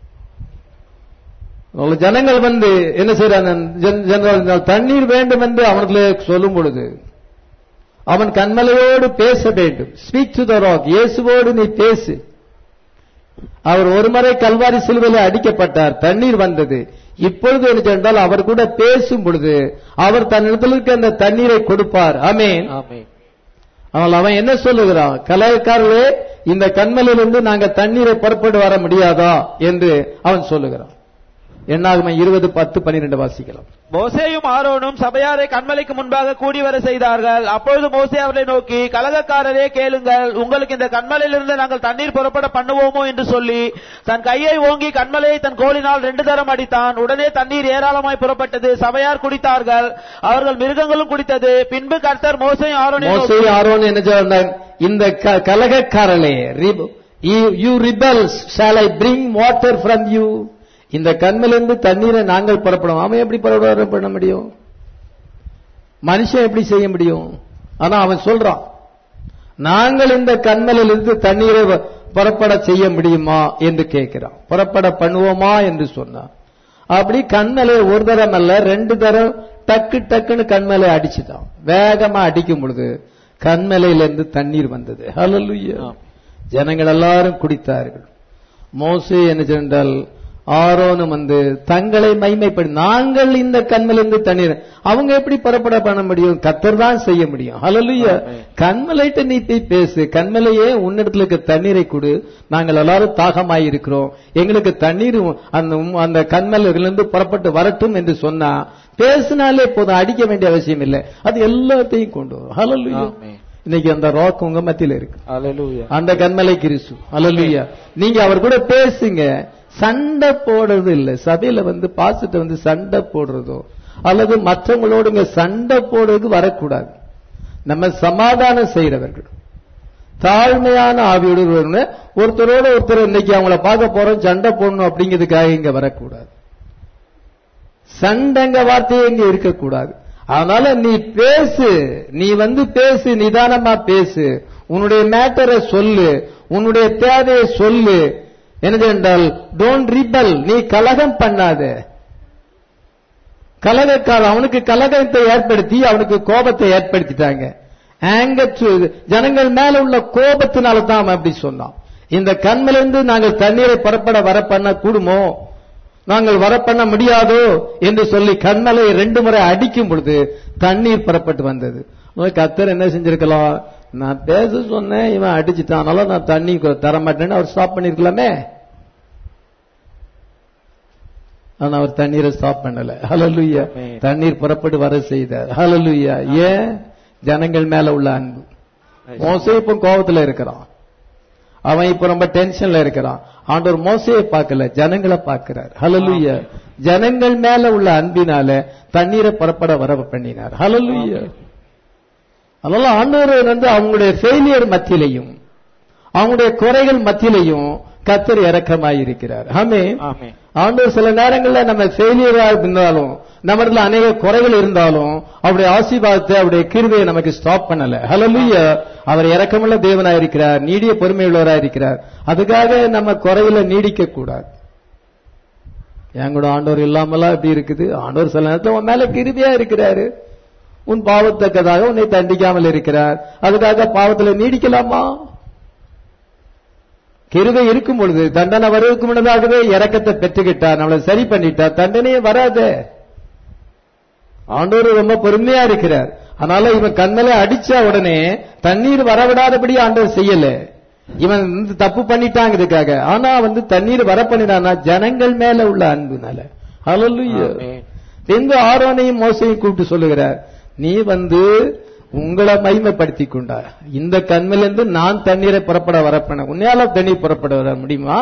அவங்கள ஜனங்கள் வந்து என்ன செய்யறாங்க ஜன- ஜனங்கள் தண்ணீர் வேண்டும் என்று அவனுக்கு சொல்லும் பொழுது அவன் கண்மலையோடு பேச வேண்டும் ஸ்பீக் டு த ராக் இயேசுவோடு நீ பேசு அவர் ஒரு முறை கல்வாரி சிலுவையில் அடிக்கப்பட்டார் தண்ணீர் வந்தது இப்பொழுது என்ன சொன்னால் அவர் கூட பேசும் பொழுது அவர் தன்னிடத்தில் இருக்க அந்த தண்ணீரை கொடுப்பார் ஆமென் ஆமென் ஆனால் அவன் என்ன சொல்லுகிறான் கலாயக்காரர்களே இந்த கண்மலையிலிருந்து நாங்க தண்ணீரை புறப்பட்டு வர முடியாதா என்று அவன் சொல்லுகிறான் எண்ணாகமம் இருபது பத்து பன்னிரெண்டு வாசிக்கலாம் மோசேயும் ஆரோனும் சபையாரை கண்மலைக்கு முன்பாக கூடி வர செய்தார்கள் அப்பொழுது மோசே அவர்களை நோக்கி கலகக்காரரே கேளுங்கள் உங்களுக்கு இந்த கண்மலையிலிருந்து நாங்கள் தண்ணீர் புறப்பட பண்ணுவோமோ என்று சொல்லி தன் கையை ஓங்கி கண்மலையை தன் கோலினால் ரெண்டு தரம் அடித்தான் உடனே தண்ணீர் ஏராளமாய் புறப்பட்டது சபையார் குடித்தார்கள் அவர்கள் மிருகங்களும் குடித்தது பின்பு கர்த்தர் மோசையும் ஆரோனையும் மோசே நோக்கி, ஆரோன் என்ன சொன்னாங்க இந்த க- கலகக்காரனே you rebels shall I bring water from you இந்த கண்ணிலிருந்து தண்ணீரை நாங்கள் புறப்படும் அவன் எப்படி புறப்பட பண்ண முடியும் மனுஷன் எப்படி செய்ய முடியும் ஆனா அவன் சொல்றான் நாங்கள் இந்த கண்மலிலிருந்து தண்ணீரை வ- புறப்பட செய்ய முடியுமா என்று கேட்கிறான் புறப்பட பண்ணுவோமா என்று சொன்னான் அப்படி கண்மலை ஒரு தரம் அல்ல ரெண்டு தரம் டக்கு டக்குன்னு கண்மலை அடிச்சுட்டான் வேகமா அடிக்கும் பொழுது கண்மலையிலிருந்து தண்ணீர் வந்தது ஹalleluya ஜனங்கள் எல்லாரும் குடித்தார்கள் மோசே என்ன சென்றால் ஆரோனும் வந்து தங்களை மைமைப்படி நாங்கள் இந்த கண்மலிருந்து தண்ணீர் அவங்க எப்படி புறப்பட பண்ண முடியும் கத்தர் தான் செய்ய முடியும் ஹalleluya கண்மலைட்ட நீ போய் பேசு கண்மலையே உன்னிடத்துல இருக்க தண்ணீரை கொடு நாங்கள் எல்லாரும் தாகமாய் இருக்கிறோம் எங்களுக்கு தண்ணீர் அந்த உம்- அந்த கண்மலையிலிருந்து புறப்பட்டு வரட்டும் என்று சொன்னா பேசினாலே போதும் அடிக்க வேண்டிய அவசியம் இல்லை அது எல்லாத்தையும் கொண்டு வரும் ஹalleluya ஆமென். இன்னைக்கு அந்த ராக் உங்க மத்தியில இருக்கு அல்லேலூயா அந்த கண்மலை கிறிஸ்து அல்லலுயா நீங்க அவர் கூட பேசுங்க சண்டை போடுறது இல்ல சபையில வந்து பாசிட்ட வந்து சண்டை போடுறதோ அல்லது மற்றவங்களோட இங்க சண்டை போடுறதுக்கு வரக்கூடாது நம்ம சமாதானம் செய்யறவர்கள் தாழ்மையான ஆவியோடு வரணும். ஒருத்தரோட ஒருத்தர் இன்னைக்கு அவங்கள பார்க்க போறோம் சண்டை போடணும் அப்படிங்கிறதுக்காக இங்க வரக்கூடாது சண்டைங்க வார்த்தையே இங்க இருக்கக்கூடாது அதனால நீ பேசு நீ வந்து பேசு நிதானமா பேசு உன்னுடைய மேட்டரை சொல்லு உன்னுடைய தேவையை சொல்லு என்னது என்றால் டோன்ட் ரிபல் நீ கலகம் பண்ணாத கலகக்காரன் அவனுக்கு கலகத்தை ஏற்படுத்தி அவனுக்கு கோபத்தை ஏற்படுத்திட்டாங்க anger to- ஜனங்கள் மேல உள்ள கோபத்தினால தான் அவன் அப்படி சொன்னான் இந்த கண்மிலிருந்து நாங்கள் தண்ணீரை புறப்பட வர பண்ண கூடுமோ நாங்கள் வர பண்ண முடியாதோ என்று சொல்லி கண்மலை ரெண்டு முறை அடிக்கும் பொழுது தண்ணீர் புறப்பட்டு வந்தது முதல்ல கத்தர் என்ன செஞ்சிருக்கலாம் நான் பேச சொன்னேன் இவன் அடிச்சிட்டான் அதனால நான் தண்ணி கொ- தர மாட்டேன்னு அவர் ஸ்டாப் பண்ணிருக்கலாமே ஆனா அவர் தண்ணீரை ஸ்டாப் பண்ணல ஹalleluya Amen. தண்ணீர் புறப்பட்டு வர செய்தார் ஹalleluya ஏன் ஜனங்கள் மேல உள்ள அன்பு மோசே இப்ப கோபத்துல இருக்கிறான் அவன் இப்ப ரொம்ப டென்ஷன்ல இருக்கிறான் ஆண்டவர் மோசையை பார்க்கல ஜனங்களை பார்க்கிறார் ஹalleluya ஜனங்கள் மேல உள்ள அன்பினால தண்ணீரை புறப்பட வர பண்ணினார் ஹalleluya அதனால ஆண்டவர் வந்து அவங்களுடைய ஃபெயிலியர் மத்தியிலையும் அவங்களுடைய குறைகள் மத்தியிலையும் கத்தர் இரக்கமாய் இருக்கிறார் ஆமே ஆமென் ஆண்டவர் சில நேரங்கள்ல நம்ம ஃபெயிலியரா இருந்தாலும் நம்மள அநேக குறைகள் இருந்தாலும் அவருடைய ஆசீர்வாதத்தை அவருடைய கிருபையை நமக்கு ஸ்டாப் பண்ணல ஹalleluya அவர் இரக்கமுள்ள தேவனாய் இருக்கிறார் நீடிய பொறுமையுள்ளவராய் இருக்கிறார் அதுக்காக நம்ம குறையில நீடிக்க கூடாது என் கூட ஆண்டவர் இல்லாமலாம் இப்படி இருக்குது ஆண்டவர் சில நேரத்துல உன் மேல கிருபையா இருக்கிறாரு உன் பாவத்தக்கதாக உன்னை தண்டிக்காமல் இருக்கிறார் அதுக்காக பாவத்துல நீடிக்கலாமா கிருபை இருக்கும் பொழுது தண்டனை வருவதற்கு முன்னதாகவே இறக்கத்தை பெற்றுக்கிட்டார் நம்மளை சரி பண்ணிட்டார் தண்டனையே வராதே ஆண்டவர் ரொம்ப பொறுமையா இருக்கிறார் அதனால இவன் கண்மலை அடிச்ச உடனே தண்ணீர் வரவிடாதபடி ஆண்டவர் செய்யல இவன் வந்து தப்பு பண்ணிட்டாங்கிறதுக்காக ஆனா வந்து தண்ணீர் வர பண்ணினானா ஜனங்கள் மேல உள்ள அன்புனால ஹalleluya ஆமென். பின்பு ஆரோனையும் மோசையும் கூப்பிட்டு சொல்லுகிறார் நீ வந்து உங்களை மகிமைப்படுத்திக் கொண்டா இந்த கண்மிலிருந்து நான் தண்ணீரை புறப்பட வரப்பன உன்னையால தண்ணீர் புறப்பட வர முடியுமா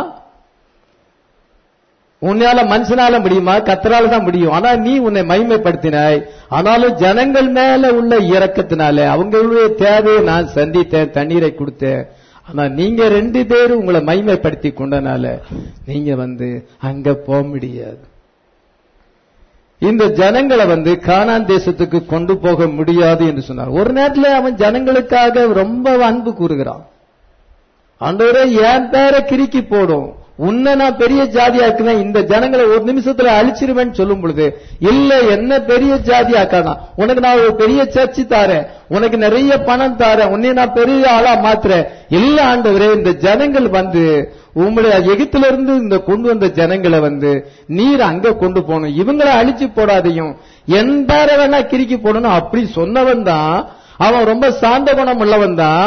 உன்னால மனுஷனால முடியுமா கத்தரால தான் முடியும் ஆனா நீ உன்னை மகிமைப்படுத்தினாய் ஆனாலும் ஜனங்கள் மேல உள்ள இரக்கத்தினால அவங்களுடைய தேவையை நான் சந்தித்தேன் தண்ணீரை கொடுத்தேன் ஆனா நீங்க ரெண்டு பேரும் உங்களை மகிமைப்படுத்தி கொண்டனால நீங்க வந்து அங்க போக முடியாது இந்த ஜனங்களை வந்து கானான் தேசத்துக்கு கொண்டு போக முடியாது என்று சொன்னார் ஒரு நேரத்துல அவன் ஜனங்களுக்காக ரொம்ப அன்பு கூறுகிறான் ஆண்டவரே என் பேரை கிறுக்கி போடும் உன்னை நான் பெரிய ஜாதியாக்குவேன் இந்த ஜனங்களை ஒரு நிமிஷத்துல அழிச்சிருவேன்னு சொல்லும் பொழுது இல்ல என்ன பெரிய ஜாதி ஆக்காதான் உனக்கு நான் ஒரு பெரிய சர்ச்சு தாரேன் உனக்கு நிறைய பணம் தாரேன் உன்னை நான் பெரிய ஆளா மாத்துறேன் இல்ல ஆண்டவரே இந்த ஜனங்கள் வந்து உங்களுடைய எகிப்தில இருந்து இந்த கொண்டு வந்த ஜனங்களை வந்து நீர் அங்க கொண்டு போகணும் இவங்களை அழிச்சு போடாதையும் என் பேரை வேணா கிறுக்கி போடணும் அப்படி சொன்னவன் தான் அவன் ரொம்ப சாந்த குணம் உள்ளவன் தான்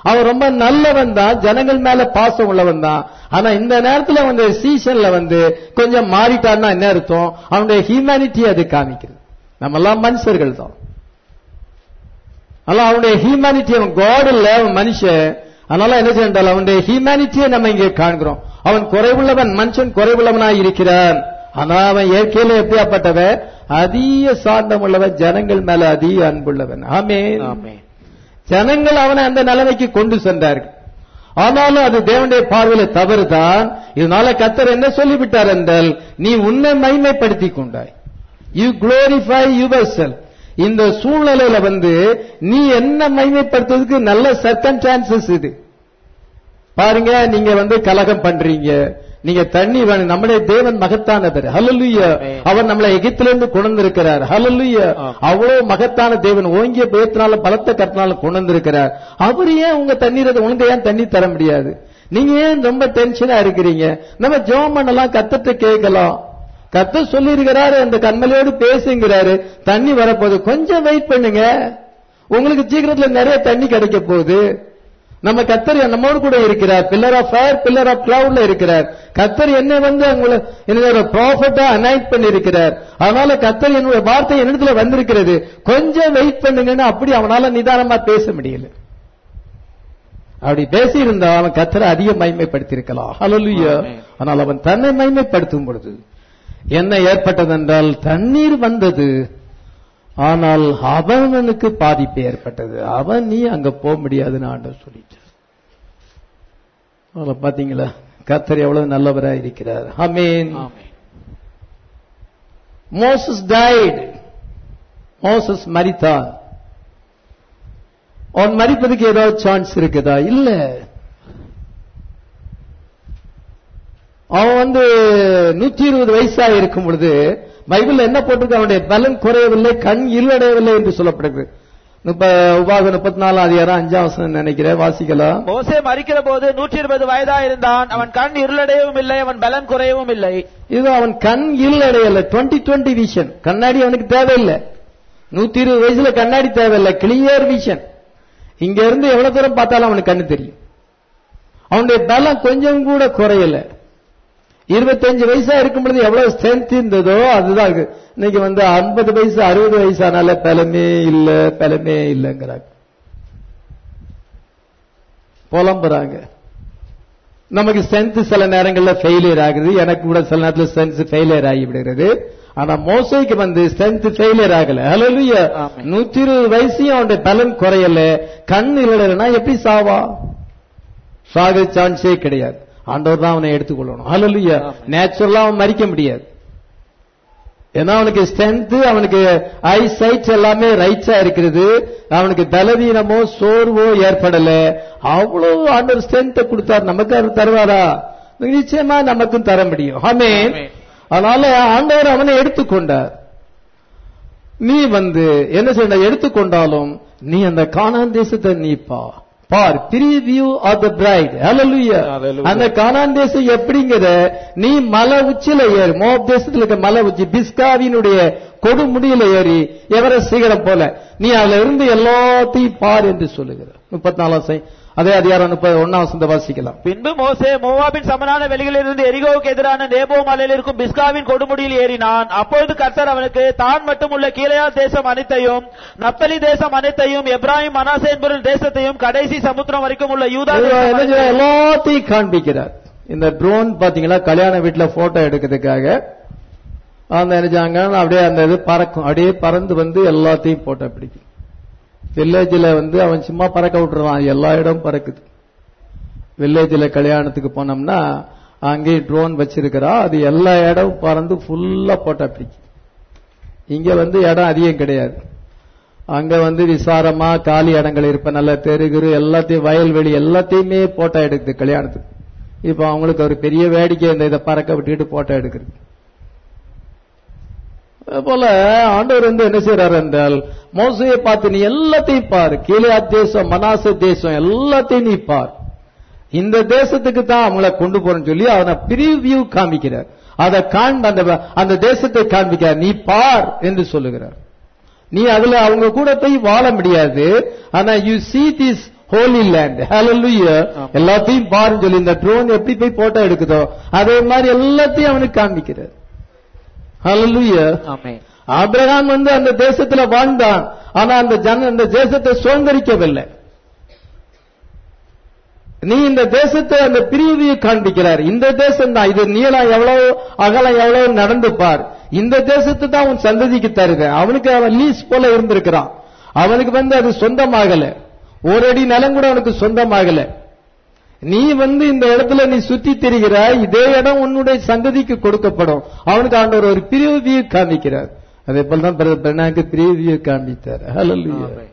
அவன் ரொம்ப நல்லவன் தான் ஜனங்கள் மேல பாசம் உள்ளவன் தான் ஆனா இந்த நேரத்துல வந்து சீசன்ல வந்து கொஞ்சம் மாறிட்டான்னா என்ன அர்த்தம் அவனுடைய ஹியூமனிட்டி அது காமிக்கிறது நம்ம எல்லாம் மனுஷர்கள் தான் அதனால அவனுடைய ஹியூமனிட்டி அவன் காட் இல்ல அவன் மனுஷன் அதனால என்ன செய்யறால் அவனுடைய ஹியூமனிட்டியை நம்ம இங்கே காண்கிறோம் அவன் குறைவுள்ளவன் மனுஷன் குறைவுள்ளவனாய் இருக்கிறான் ஆனா அவன் இயற்கையில எப்படியாப்பட்டவன் அதிக சாந்தம் உள்ளவன் ஜனங்கள் மேல அதிக அன்புள்ளவன் ஆமே ஆமென். ஜனங்கள் அவனை அந்த நிலைமைக்கு கொண்டு சென்றார்கள் ஆனாலும் அது தேவனுடைய பார்வையில தவறுதான் இதனால கத்தர் என்ன சொல்லிவிட்டார் என்றால் நீ உன்னை மைமைப்படுத்திக் கொண்டாய் யூ குளோரிஃபை யுவர் செல் இந்த சூழ்நிலையில வந்து நீ என்ன மைமைப்படுத்துறதுக்கு நல்ல சர்க்கன்டான்சஸ் இது பாருங்க நீங்க வந்து கலகம் பண்றீங்க நீங்க தண்ணி வேணும் நம்முடைய தேவன் மகத்தானவர் ஹalleluya Amen. அவர் நம்மளை எகிப்திலிருந்து கொண்டு வந்திருக்கிறார் ஹalleluya ஆம். அவ்வளவு மகத்தான தேவன் ஓங்கிய பேத்தினால பலத்த கட்டினால கொண்டு வந்திருக்கிறார் அவர் ஏன் உங்க தண்ணீரை உனக்கு ஏன் தண்ணி தர முடியாது நீங்க ஏன் ரொம்ப டென்ஷனா இருக்கிறீங்க நம்ம ஜெபம் பண்ணலாம் கத்தத்தை கேட்கலாம் கத்த சொல்லியிருக்கிறாரு அந்த கண்மலையோடு பேசுங்கிறாரு தண்ணி வரப்போகுது கொஞ்சம் வெயிட் பண்ணுங்க உங்களுக்கு சீக்கிரத்துல நிறைய தண்ணி கிடைக்க போகுது நம்ம கத்தர் நம்மோடு கூட இருக்கிறார் pillar of fire pillar of கிளவுட்ல இருக்கிறார் கத்தர் என்ன வந்து உங்களை என்னோட ப்ராஃபட்டா அனைட் பண்ணி இருக்கிறார் அதனால கத்தர் என்னோட வார்த்தை என்னிடத்துல வந்திருக்கிறது கொஞ்சம் வெயிட் பண்ணுங்கன்னு அப்படி அவனால நிதானமா பேச முடியல அப்படி பேசியிருந்தா அவன் கத்தரை அதிக மைமைப்படுத்தி இருக்கலாம் ஹalleluya ஆமென். ஆனால் அவன் தன்னை மைமைப்படுத்தும் பொழுது என்ன ஏற்பட்டதென்றால் தண்ணீர் வந்தது ஆனால் அவனுக்கு பாதிப்பு ஏற்பட்டது அவன் நீ அங்க போக முடியாதுன்னு ஆண்டவர் சொல்லிட்டார் அதுல பாத்தீங்களா கத்தர் எவ்வளவு நல்லவராய் இருக்கிறார் amen amen. Moses died Moses மரித்தான் அவன் மரிப்பதுக்கு ஏதாவது சான்ஸ் இருக்குதா இல்ல அவன் வந்து நூற்றி இருபது வயசா இருக்கும் பொழுது பைபிள்ல என்ன போட்டிருக்கு அவனுடைய பலன் குறையவில்லை கண் இருளடையவில்லை என்று சொல்லப்படுகிறது முப்ப உபாக முப்பத்தி நாலாம் அதிகாரம் அஞ்சாம் வசனம் நினைக்கிறேன் வாசிக்கலாம் மோசே மறிக்கிற போது நூற்றி இருபது வயதா இருந்தான் அவன் கண் இருளடையவும் இல்லை அவன் பலன் குறையவும் இல்லை இது அவன் கண் இருளடையல டுவெண்ட்டி டுவெண்ட்டி விஷன் கண்ணாடி அவனுக்கு தேவையில்லை நூத்தி இருபது வயசுல கண்ணாடி தேவையில்லை கிளியர் விஷன் இங்க இருந்து எவ்வளவு தூரம் பார்த்தாலும் அவனுக்கு கண்ணு தெரியும் அவனுடைய பலம் கொஞ்சம் கூட குறையல இருபத்தஞ்சு வயசா இருக்கும் பொழுது எவ்வளவு ஸ்ட்ரென்த் இருந்ததோ அதுதான் இருக்கு. இன்னைக்கு வந்து ஐம்பது வயசு அறுபது வயசானால பலமே இல்ல பலமே இல்லைங்கிறாங்க புலம்புறாங்க நமக்கு ஸ்ட்ரென்த் சில நேரங்கள்ல ஃபெயிலியர் ஆகுது எனக்கு கூட சில நேரத்துல ஸ்ட்ரென்த் ஃபெயிலியர் ஆகி விடுகிறது ஆனா மோசைக்கு வந்து ஸ்ட்ரென்த் ஃபெயிலியர் ஆகல ஹalleluya ஆமென். நூத்தி இருபது வயசையும் அவனுடைய பலன் குறையல கண் இல்லைன்னா எப்படி சாவா சாக சான்ஸே கிடையாது ஆண்டவர் தான் அவனை எடுத்துக்கொள்ளணும் ஹalleluya ஆமென். நேச்சுரலா அவன் மறிக்க முடியாது ஏன்னா அவனுக்கு ஸ்ட்ரென்த் அவனுக்கு ஐ சைட் எல்லாமே ரைட்ஸா இருக்கிறது அவனுக்கு பலவீனமோ சோர்வோ ஏற்படல அவ்வளவு ஆண்டவர் ஸ்ட்ரென்த்தை கொடுத்தார் நமக்கு அவர் தருவாரா நிச்சயமா நமக்கும் தர முடியும் ஆமென் ஆமென். அதனால ஆண்டவர் அவனை எடுத்துக்கொண்டார் நீ வந்து என்ன செய்ய எடுத்துக்கொண்டாலும் நீ அந்த கானான் தேசத்தை நீ பா for preview of the bride hallelujah Hallelujah. அந்த கானான் தேசம் எப்படிங்கிற நீ மலை உச்சில ஏறு மோப் தேசத்துல இருக்க மலை உச்சி பிஸ்காவினுடைய கொடுமுடியில ஏறி எவரெஸ்ட் சிகரம் போல நீ அதுல இருந்து எல்லாத்தையும் பார் என்று சொல்லுகிற முப்பத்தி நாலாம் அதே அதிகாரம் முப்பது ஒன்னாம் வசந்த வாசிக்கலாம் பின்பு மோசே மோவாபின் சமனான வெளிகளிலிருந்து எரிகோவுக்கு எதிரான நேபோ மலையில் இருக்கும் பிஸ்காவின் கொடுமுடியில் ஏறினான் அப்பொழுது கர்த்தர் அவனுக்கு தான் மட்டும் உள்ள கீழையா தேசம் அனைத்தையும் நப்தலி தேசம் அனைத்தையும் எப்ராஹிம் மனாசே என்பவரின் தேசத்தையும் கடைசி சமுத்திரம் வரைக்கும் உள்ள யூதா இவர் தேசம் என்ன செய்றார்? அனைத்தையும் எல்லாத்தையும் காண்பிக்கிறார் இந்த ட்ரோன் பாத்தீங்களா கல்யாண வீட்டுல போட்டோ எடுக்கிறதுக்காக அந்த நினைச்சாங்க அப்படியே அந்த இது பறக்கும் அப்படியே பறந்து வந்து எல்லாத்தையும் போட்டோ பிடிக்கும் வில்லேஜ்ல வந்து அவன் சும்மா பறக்க விட்டுருவான் எல்லா இடம் பறக்குது வில்லேஜ்ல கல்யாணத்துக்கு போனோம்னா அங்கே ட்ரோன் வச்சிருக்கிறா அது எல்லா இடம் பறந்து ஃபுல்லா போட்டோ பிடிக்கும் இங்க வந்து இடம் அதிகம் கிடையாது அங்க வந்து விசாரமா காலி இடங்கள் இருப்ப நல்ல தெருகுரு எல்லாத்தையும் வயல்வெளி எல்லாத்தையுமே போட்டோ எடுக்குது கல்யாணத்துக்கு இப்ப அவங்களுக்கு ஒரு பெரிய வேடிக்கை இந்த இதை பறக்க விட்டுட்டு போட்டோ எடுக்கிறது அது போல ஆண்டவர் வந்து என்ன செய்யறாரு என்றால் மோசையை பார்த்து நீ எல்லாத்தையும் பாரு கீழே தேசம் மனாச தேசம் எல்லாத்தையும் நீ பார் இந்த தேசத்துக்கு தான் அவங்கள கொண்டு போறேன்னு சொல்லி அவனை பிரிவியூ காமிக்கிறார் அதை காண்ப அந்த அந்த தேசத்தை காண்பிக்கிறார் நீ பார் என்று சொல்லுகிறார் நீ அதுல அவங்க கூட போய் வாழ முடியாது ஆனா you see this holy land hallelujah எல்லாத்தையும் பாருன்னு சொல்லி இந்த ட்ரோன் எப்படி போய் போட்டோ எடுக்குதோ அதே மாதிரி எல்லாத்தையும் அவனுக்கு காண்பிக்கிறார் ஹalleluya ஆமென் ஆபிரகாம் வந்து அந்த தேசத்துல வாழ்ந்தான் ஆனா அந்த ஜன அந்த தேசத்தை சுதந்திரிக்கவில்லை நீ இந்த தேசத்தை அந்த பிரிவியை காண்பிக்கிறார் இந்த தேசம் தான் இது நீளம் எவ்வளவு அகலம் எவ்வளவு நடந்து பார் இந்த தேசத்தை தான் உன் சந்ததிக்கு தருவேன் அவனுக்கு அவன் லீஸ் போல இருந்திருக்கிறான் அவனுக்கு வந்து அது சொந்தமாகல ஒரு அடி நிலம் கூட அவனுக்கு சொந்தமாகல நீ வந்து இந்த இடத்துல நீ சுத்தி திரிகிறாய் இதே இடம் உன்னுடைய சந்ததிக்கு கொடுக்கப்படும் அவனுக்கு ஆண்டவர் ஒரு பிரிவு வியூ காமிக்கிறார் அதே போல தான் பெண்ணாக்கு பிரிவு வியூ காமித்தார் ஹalleluya ஆமென்.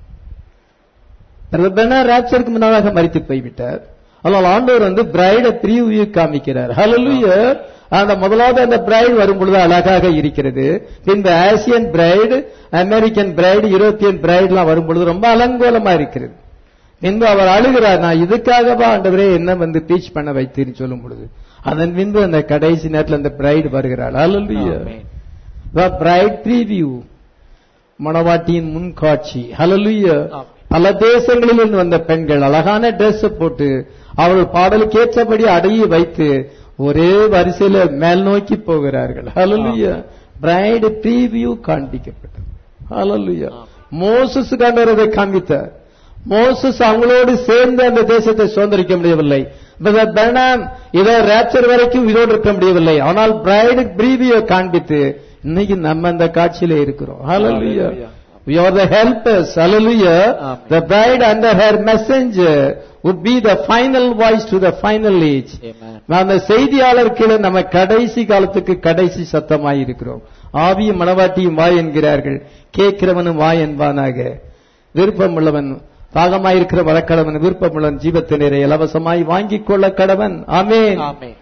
பெண்ணா ராப்சருக்கு முன்னதாக மறித்து போய்விட்டார் ஆனால் ஆண்டவர் வந்து பிரைட பிரிவு காமிக்கிறார் ஹalleluya அந்த முதலாவது அந்த பிரைடு வரும் பொழுது அழகாக இருக்கிறது பின்பு Asian bride American bride European பிரைடுலாம் வரும் பொழுது ரொம்ப அலங்கோலமா இருக்கிறது பின்பு அவர் அழுகிறார் நான் இதுக்காகவா ஆண்டவரே என்ன வந்து டீச் பண்ண வைத்தீர்னு சொல்லும் பொழுது அதன் பின்பு அந்த கடைசி நேரத்தில் அந்த பிரைடு வருகிறாள் ஹalleluya ஆமென். பிரைட் ப்ரீவியூ மணவாட்டியின் முன்காட்சி ஹalleluya ஆம். பல தேசங்களிலிருந்து வந்த பெண்கள் அழகான Dress போட்டு அவர்கள் பாடலுக்கு ஏற்றபடி அடையை வைத்து ஒரே வரிசையில மேல் நோக்கி போகிறார்கள் ஹalleluya பிரைட் ப்ரீவியூ காண்பிக்கப்பட்டது ஹalleluya ஆம். மோசஸ் காண்டவரதை காண்பித்தார் மோசஸ் அவங்களோடு சேர்ந்து அந்த தேசத்தை சுதந்திரிக்க முடியவில்லை பிரதர் பெர்னாம் இதோ ரேப்சர் வரைக்கும் இதோடு இருக்க முடியவில்லை ஆனால் பிரைடு பிரீவியோ காண்பித்து இன்னைக்கு நம்ம அந்த காட்சியில இருக்கிறோம் ஹalleluya Hallelujah. we are the helpers hallelujah Amen. the bride and her messenger would be the final voice to the final age Amen. அந்த செய்தியாளர் கீழே நம்ம கடைசி காலத்துக்கு கடைசி சத்தமாய் இருக்கிறோம் ஆவியும் மனவாட்டியும் வாய் என்கிறார்கள் கேட்கிறவனும் வாய் என்பானாக விருப்பமுள்ளவன் பாகமாயிருக்கிற வழக்கடவன் விருப்பமுள்ளவன் ஜீவத்தினரை இலவசமாய் வாங்கிக் கொள்ள கடவன் ஆமென் ஆமென்.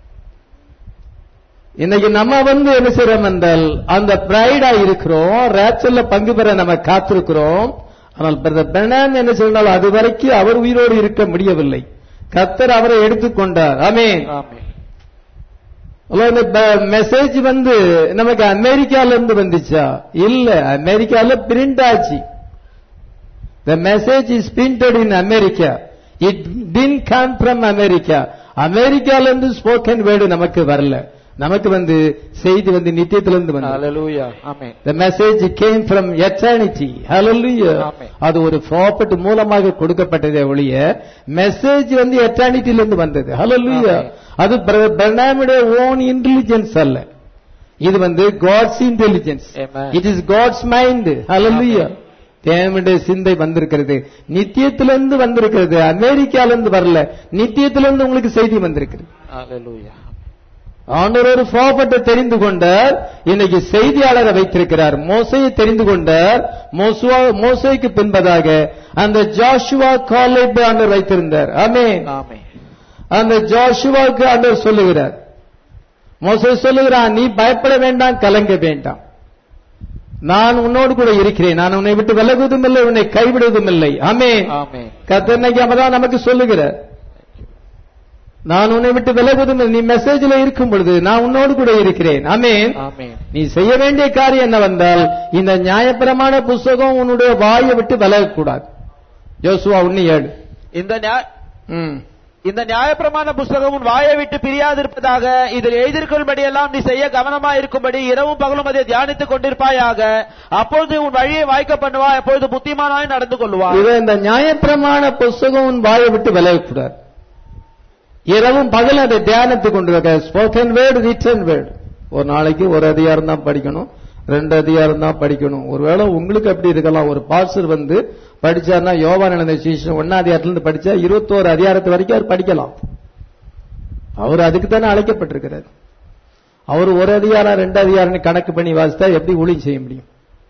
இன்னைக்கு நம்ம வந்து என்ன செய்யறோம் என்றால் அந்த பிரைடா இருக்கிறோம் ரேச்சல்ல பங்கு பெற நம்ம காத்திருக்கிறோம் ஆனால் பிரதர் பெர்னான் என்ன சொன்னால் அது வரைக்கும் அவர் உயிரோடு இருக்க முடியவில்லை கத்தர் அவரை எடுத்துக்கொண்டார் ஆமென் ஆமென். அல்ல, இந்த மெசேஜ் வந்து நமக்கு அமெரிக்கால இருந்து வந்துச்சா இல்ல அமெரிக்கால பிரிண்ட் ஆச்சு the message is printed in America it didn't come from America அமெரிக்கால இருந்து ஸ்போக்கன் வேர்டு நமக்கு வரல நமக்கு வந்து செய்தி வந்து நித்தியத்திலிருந்து வந்து Hallelujah. Amen. The message came from eternity. Hallelujah. Amen. அது ஒரு ப்ராப்பர்ட் மூலமாக கொடுக்கப்பட்டதே ஒழிய மெசேஜ் வந்து எட்டர்னிட்டில இருந்து வந்தது Hallelujah. Amen. அது பெர்னாமுடைய ஓன் இன்டெலிஜென்ஸ் அல்ல இது வந்து God's intelligence Amen. It is God's mind Hallelujah. தேவனுடைய சிந்தை வந்திருக்கிறது நித்தியத்திலிருந்து வந்திருக்கிறது அமெரிக்கால இருந்து வரல நித்தியத்திலிருந்து உங்களுக்கு செய்தி வந்திருக்கிறது Hallelujah. ஆண்டவர் ஒரு ப்ராபர்ட்டை தெரிந்து கொண்டார் இன்னைக்கு செய்தியாளரை வைத்திருக்கிறார் மோசையை தெரிந்து கொண்டார் மோசுவா மோசைக்கு பின்பதாக அந்த ஜாஷுவா காலேப் ஆண்டவர் வைத்திருந்தார் ஆமென் ஆமென். அந்த ஜாஷுவாக்கு ஆண்டவர் சொல்லுகிறார் மோசை சொல்லுகிறான் நீ பயப்பட வேண்டாம் கலங்க வேண்டாம் நான் உன்னோடு கூட இருக்கிறேன் நான் உன்னை விட்டு விலகுவதும் இல்லை உன்னை கைவிடுவதும் இல்லை ஆமென் ஆமென். கத்தனைக்கு அவதான் நமக்கு சொல்லுகிறார் நான் உன்னை விட்டு விலகுவதும் இல்லை. நீ மெசேஜ்ல இருக்கும் பொழுது நான் உன்னோடு கூட இருக்கிறேன் ஆமென் ஆமென். நீ செய்ய வேண்டிய காரியம் என்னவென்றால் இந்த நியாயப்பிரமாண புஸ்தகம் உன்னுடைய வாயை விட்டு விலகக்கூடாது யோசுவா ஒன்னு ஏழு இந்த நியா- ம். இந்த நியாயப்பிரமாண புஸ்தகம் உன் வாயை விட்டு பிரியாதிருப்பதாக இதில் எழுதியிருக்கும்படியெல்லாம் நீ செய்ய கவனமா இருக்கும்படி இரவும் பகலும் அதை தியானித்துக் கொண்டிருப்பாயாக அப்பொழுது உன் வழியை வாய்க்க பண்ணுவா அப்பொழுது புத்திமானாய் நடந்து கொள்வாய் இதை இந்த நியாயப்பிரமாண புஸ்தகம் உன் வாயை விட்டு விலகக்கூடாது இரவும் பகல் அதை தியானத்துக் கொண்டு ஸ்போக்கன் வேர்டு ரிட்டன் வேர்டு ஒரு நாளைக்கு ஒரு அதிகாரம் தான் படிக்கணும் ரெண்டு அதிகாரம் தான் படிக்கணும் ஒருவேளை உங்களுக்கு அப்படி இருக்கலாம் ஒரு பாஸ்டர் வந்து படிச்சார்னா யோவா நடந்த சீசன் ஒன்னா அதிகாரத்துல இருந்து படிச்சா இருபத்தோரு அதிகாரத்து வரைக்கும் அவர் படிக்கலாம் அவர் அதுக்கு தானே அழைக்கப்பட்டிருக்கிறார் அவர் ஒரு அதிகாரம் ரெண்டு அதிகாரம் கணக்கு பண்ணி வாசித்தா எப்படி ஊழியம் செய்ய முடியும்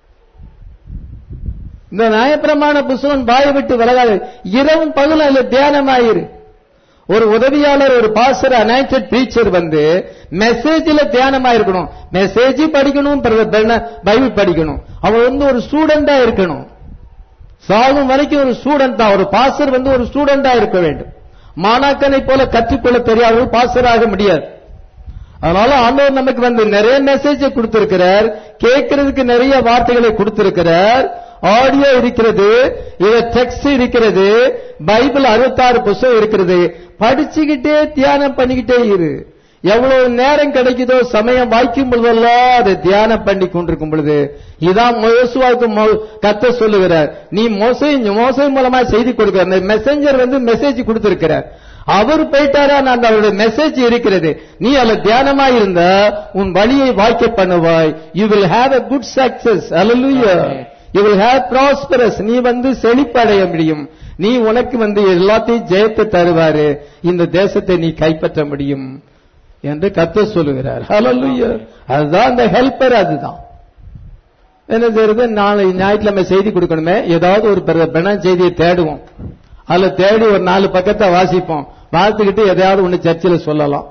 இந்த நியாயப்பிரமாண புஸ்தகம் வாயை விட்டு விலகாது இரவும் பகலும் அதுல தியானமாயிரு ஒரு உதவியாளர் ஒரு பாஸ்டர் அனாய்டட் டீச்சர் வந்து மெசேஜ்ல தியானமா இருக்கணும் மெசேஜ் படிக்கணும் பிறகு பெண்ண- பைபிள் படிக்கணும் அவன் வந்து ஒரு ஸ்டூடெண்டா இருக்கணும் சாகும் வரைக்கும் ஒரு ஸ்டூடெண்ட் தான் ஒரு பாஸ்டர் வந்து ஒரு ஸ்டூடெண்டா இருக்க வேண்டும் மாணாக்கனை போல கற்றுக்கொள்ள தெரியாதவர்கள் பாஸ்டர் ஆக முடியாது அதனால ஆண்டவர் நமக்கு வந்து நிறைய மெசேஜ் கொடுத்திருக்கிறார் கேட்கறதுக்கு நிறைய வார்த்தைகளை கொடுத்திருக்கிறார் ஆடியோ இருக்கிறது இது டெக்ஸ்ட் இருக்கிறது பைபிள் அறுபத்தாறு புஸ்தகம் இருக்கிறது படிச்சுக்கிட்டே தியானம் பண்ணிக்கிட்டே இரு எவ்வளவு நேரம் கிடைக்குதோ சமயம் வாய்க்கும் பொழுதெல்லாம் அதை தியானம் பண்ணி கொண்டிருக்கும் பொழுது இதான் மோசுவாவுக்கு கத்த சொல்லுகிறார் நீ மோசை மோசை மூலமா செய்தி கொடுக்கிறார் அந்த மெசஞ்சர் வந்து மெசேஜ் கொடுத்திருக்கிறார் அவர் போயிட்டாரா நான் அவருடைய மெசேஜ் இருக்கிறது நீ அதுல தியானமா இருந்தா உன் வழியை வாய்க்க பண்ணுவாய் you will have a good success hallelujah you will have prosperous நீ வந்து செழிப்படைய முடியும் நீ உனக்கு வந்து எல்லாத்தையும் ஜெயத்தை தருவாரு இந்த தேசத்தை நீ கைப்பற்ற முடியும் என்று கத்த சொல்லுகிறார் ஹalleluya அதுதான் அந்த ஹெல்ப்பர் அதுதான் என்ன செய்யறது நாளை ஞாயிற்றுக்கிழமை செய்தி கொடுக்கணுமே ஏதாவது ஒரு பெண செய்தியை தேடுவோம் அதுல தேடி ஒரு நாலு பக்கத்தை வாசிப்போம் பார்த்துக்கிட்டு எதையாவது ஒண்ணு சர்ச்சில் சொல்லலாம்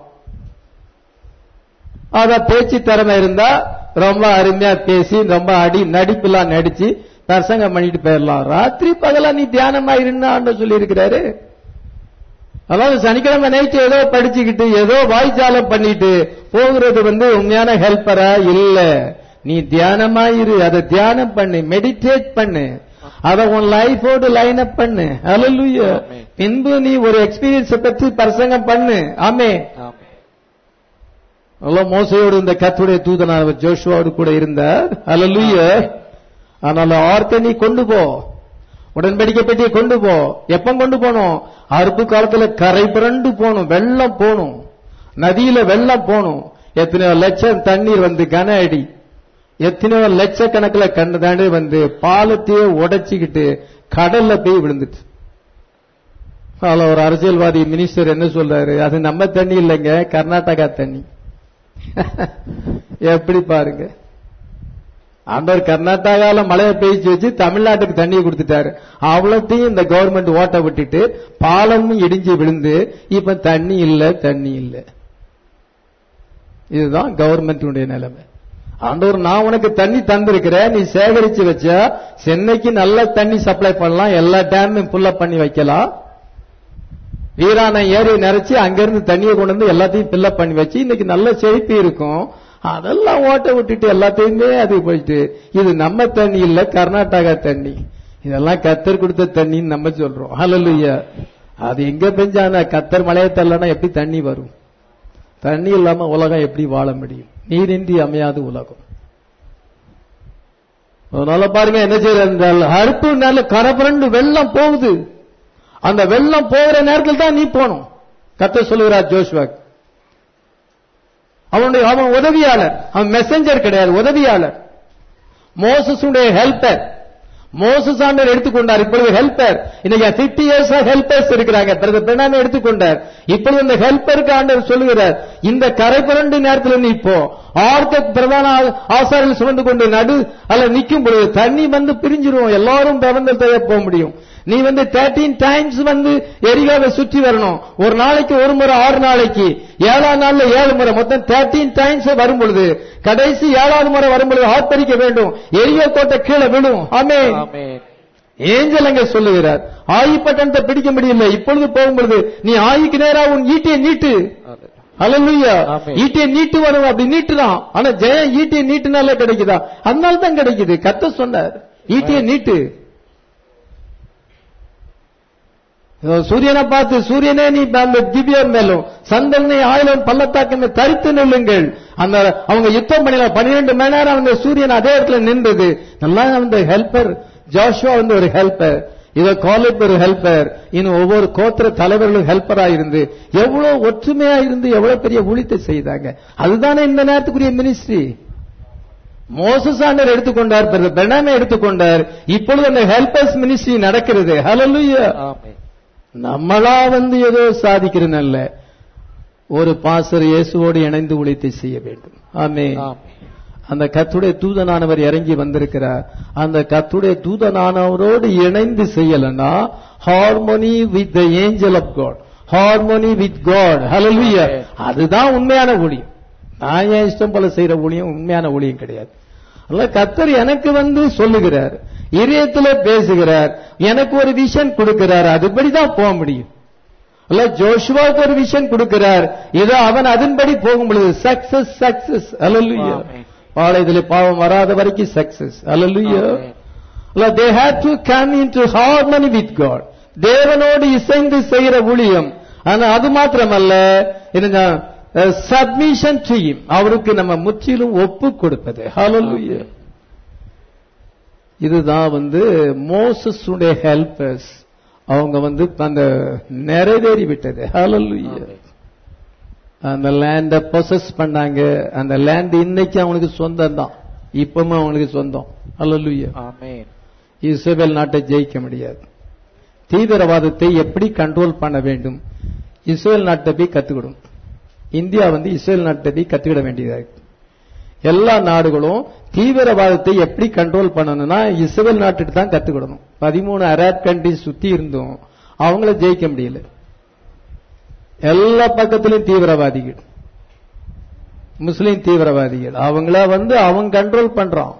அத பேச்சு திறமை இருந்தா ரொம்ப அருமையா பேசி ரொம்ப அடி நடிப்புலாம் நடிச்சு பிரசங்கம் பண்ணிட்டு போயிடலாம் ராத்திரி பகலா நீ தியானமா இருந்தா ஆண்டு சொல்லி இருக்கிறாரு அதாவது சனிக்கிழமை நைட்டு ஏதோ படிச்சுக்கிட்டு ஏதோ வாய்ச்சாலம் பண்ணிட்டு போகிறது வந்து உண்மையான ஹெல்ப்பரா இல்ல நீ தியானமா இரு அதை தியானம் பண்ணு மெடிடேட் பண்ணு அத உன் லைஃபோடு லைன் அப் பண்ணு அலலுயா பின்பு நீ ஒரு எக்ஸ்பீரியன்ஸ் பற்றி பிரசங்கம் பண்ணு ஆமே மோசையோடு இந்த கத்துடைய தூதனானவர் ஜோஷுவோடு கூட இருந்தார் அலலுயா அதனால ஆர்த்த நீ கொண்டு போ உடன்படிக்கை பெட்டியை கொண்டு போ எப்ப கொண்டு போனோம் அறுப்பு காலத்துல கரை புரண்டு போகணும் வெள்ளம் போகணும் நதியில வெள்ளம் போகணும் எத்தனையோ லட்சம் தண்ணீர் வந்து கன அடி எத்தனையோ லட்சக்கணக்கில் கண்ணு தாண்டி வந்து பாலத்தையே உடைச்சிக்கிட்டு கடல்ல போய் விழுந்துட்டு அதுல ஒரு அரசியல்வாதி மினிஸ்டர் என்ன சொல்றாரு அது நம்ம தண்ணி இல்லைங்க கர்நாடகா தண்ணி எப்படி பாருங்க ஆண்டவர் கர்நாடகால மழையை பெய்ச்சு வச்சு தமிழ்நாட்டுக்கு தண்ணியை கொடுத்துட்டாரு அவ்வளோத்தையும் இந்த கவர்மெண்ட் ஓட்ட விட்டுட்டு பாலமும் இடிஞ்சு விழுந்து இப்ப தண்ணி இல்ல தண்ணி இல்ல இதுதான் கவர்மெண்ட் நிலைமை ஆண்டவர் நான் உனக்கு தண்ணி தந்திருக்கிறேன் நீ சேகரிச்சு வச்சா சென்னைக்கு நல்ல தண்ணி சப்ளை பண்ணலாம் எல்லா டேமும் ஃபுல்லப் பண்ணி வைக்கலாம் வீராணை ஏரி நிறைச்சு அங்கிருந்து தண்ணியை கொண்டு வந்து எல்லாத்தையும் ஃபில்லப் பண்ணி வச்சு இன்னைக்கு நல்ல செழிப்பு இருக்கும் அதெல்லாம் ஓட்ட விட்டுட்டு எல்லாத்தையுமே அது போயிட்டு இது நம்ம தண்ணி இல்ல கர்நாடகா தண்ணி இதெல்லாம் கத்தர் கொடுத்த தண்ணின்னு நம்ம சொல்றோம் ஹலலுயா அது எங்க பெஞ்சான கத்தர் மழையை தரலன்னா எப்படி தண்ணி வரும் தண்ணி இல்லாம உலகம் எப்படி வாழ முடியும் நீரின்றி அமையாது உலகம் அதனால பாருங்க என்ன செய்யற அறுப்பு நல்ல கரபரண்டு வெள்ளம் போகுது அந்த வெள்ளம் போகிற நேரத்தில் தான் நீ போகணும் கத்த சொல்லுகிறார் ஜோஷ்வாக் அவனுடைய அவன் உதவியாளர் அவன் மெசஞ்சர் கிடையாது உதவியாளர் மோசஸுடைய ஹெல்பர் மோசஸ் ஆண்டர் எடுத்துக்கொண்டார் இப்பொழுது ஹெல்பர் இன்னைக்கு பிப்டி இயர்ஸ் ஹெல்பர்ஸ் இருக்கிறாங்க பிரதான எடுத்துக்கொண்டார் இப்பொழுது இந்த ஹெல்பருக்கு ஆண்டவர் சொல்லுகிறார் இந்த கரை புரண்டு நேரத்தில் நீ இப்போ ஆர்த்த பிரதான ஆசாரில் சுமந்து கொண்டு நடு அல்ல நிற்கும் பொழுது தண்ணி வந்து பிரிஞ்சிரும் எல்லாரும் பிரபந்தத்தை போக முடியும் நீ வந்து தேர்ட்டீன் டைம்ஸ் வந்து எரிகாவை சுற்றி வரணும் ஒரு நாளைக்கு ஒரு முறை ஆறு நாளைக்கு ஏழாம் நாள்ல ஏழு முறை மொத்தம் தேர்ட்டீன் டைம்ஸ் வரும் பொழுது கடைசி ஏழாவது முறை வரும் பொழுது ஆர்ப்பரிக்க வேண்டும் எரியோ கோட்டை கீழே விடும் ஆமே ஏஞ்சல் அங்க சொல்லுகிறார் ஆயி பட்டணத்தை பிடிக்க முடியல இப்பொழுது போகும் பொழுது நீ ஆயிக்கு நேரா உன் ஈட்டியை நீட்டு அலலுயா ஈட்டியை நீட்டு வரும் அப்படி நீட்டுதான் ஆனா ஜெயம் ஈட்டியை நீட்டுனால கிடைக்குதா அதனால தான் கிடைக்குது கத்த சொன்னார் ஈட்டியை நீட்டு சூரியனை பார்த்து சூரியனே நீ அந்த திவ்யம் மேலும் சந்தனை ஆயிரம் பள்ளத்தாக்கு தரித்து நில்லுங்கள் அந்த அவங்க யுத்தம் பண்ணல பன்னிரெண்டு மணி நேரம் அந்த சூரியன் அதே இடத்துல நின்றது நல்லா அந்த ஹெல்பர் ஜாஷுவா வந்து ஒரு ஹெல்பர் இத காலேஜ் ஒரு ஹெல்பர் இன்னும் ஒவ்வொரு கோத்திர தலைவர்களும் ஹெல்பரா இருந்து எவ்வளவு ஒற்றுமையா இருந்து எவ்வளவு பெரிய ஊழியத்தை செய்தாங்க அதுதானே இந்த நேரத்துக்குரிய மினிஸ்ட்ரி மோசஸ் ஆண்டர் எடுத்துக்கொண்டார் பெனாமே எடுத்துக்கொண்டார் இப்பொழுது அந்த ஹெல்பர்ஸ் மினிஸ்ட்ரி நடக்கிறது ஹலலுயா நம்மளா வந்து ஏதோ சாதிக்கிறது அல்ல ஒரு பாசர் இயேசுவோடு இணைந்து உழைத்தை செய்ய வேண்டும் ஆமே அந்த கத்துடைய தூதனானவர் இறங்கி வந்திருக்கிறார் அந்த கத்துடைய தூதனானவரோடு இணைந்து செய்யலன்னா harmony with the angel of God harmony with God hallelujah அதுதான் உண்மையான ஊழியம் நான் என் இஷ்டம் போல செய்யற ஊழியம் உண்மையான ஊழியம் கிடையாது அல்ல கத்தர் எனக்கு வந்து சொல்லுகிறார் இதயத்துல பேசுகிறார் எனக்கு ஒரு விஷன் கொடுக்கிறார் அதுபடிதான் போக முடியும் அல்ல ஜோஷுவாவுக்கு ஒரு விஷன் கொடுக்கிறார் இதோ அவன் அதன்படி போகும் பொழுது சக்சஸ் சக்சஸ் அலல்லுயா பாளையத்துல பாவம் வராத வரைக்கும் success hallelujah they had to come into harmony with God தேவனோடு இசைந்து செய்கிற ஊழியம் ஆனா அது மாத்திரமல்ல சப்மிஷன் டு him அவருக்கு நம்ம முற்றிலும் ஒப்பு கொடுப்பது ஹalleluya இதுதான் வந்து மோசஸுடைய ஹெல்பர்ஸ் அவங்க வந்து அந்த நிறைவேறி விட்டது ஹalleluya அந்த லேண்ட பொசஸ் பண்ணாங்க அந்த லேண்ட் இன்னைக்கு அவங்களுக்கு சொந்தம் தான் இப்பவும் அவங்களுக்கு சொந்தம் ஹalleluya ஆமென் இஸ்ரேல் நாட்டை ஜெயிக்க முடியாது தீவிரவாதத்தை எப்படி கண்ட்ரோல் பண்ண வேண்டும் இஸ்ரேல் நாட்டை போய் கத்துக்கிடும் இந்தியா வந்து இஸ்ரேல் நாட்டை போய் கத்துக்கிட வேண்டியதா இருக்கு எல்லா நாடுகளும் தீவிரவாதத்தை எப்படி கண்ட்ரோல் பண்ணணும்னா இஸ்ரேல் நாட்டுக்கு தான் கத்துக்கிடணும் பதிமூணு அரேப் கண்ட்ரிஸ் சுத்தி இருந்தும் அவங்கள ஜெயிக்க முடியல எல்லா பக்கத்திலும் தீவிரவாதிகள் முஸ்லிம் தீவிரவாதிகள் அவங்கள வந்து அவங்க கண்ட்ரோல் பண்றான்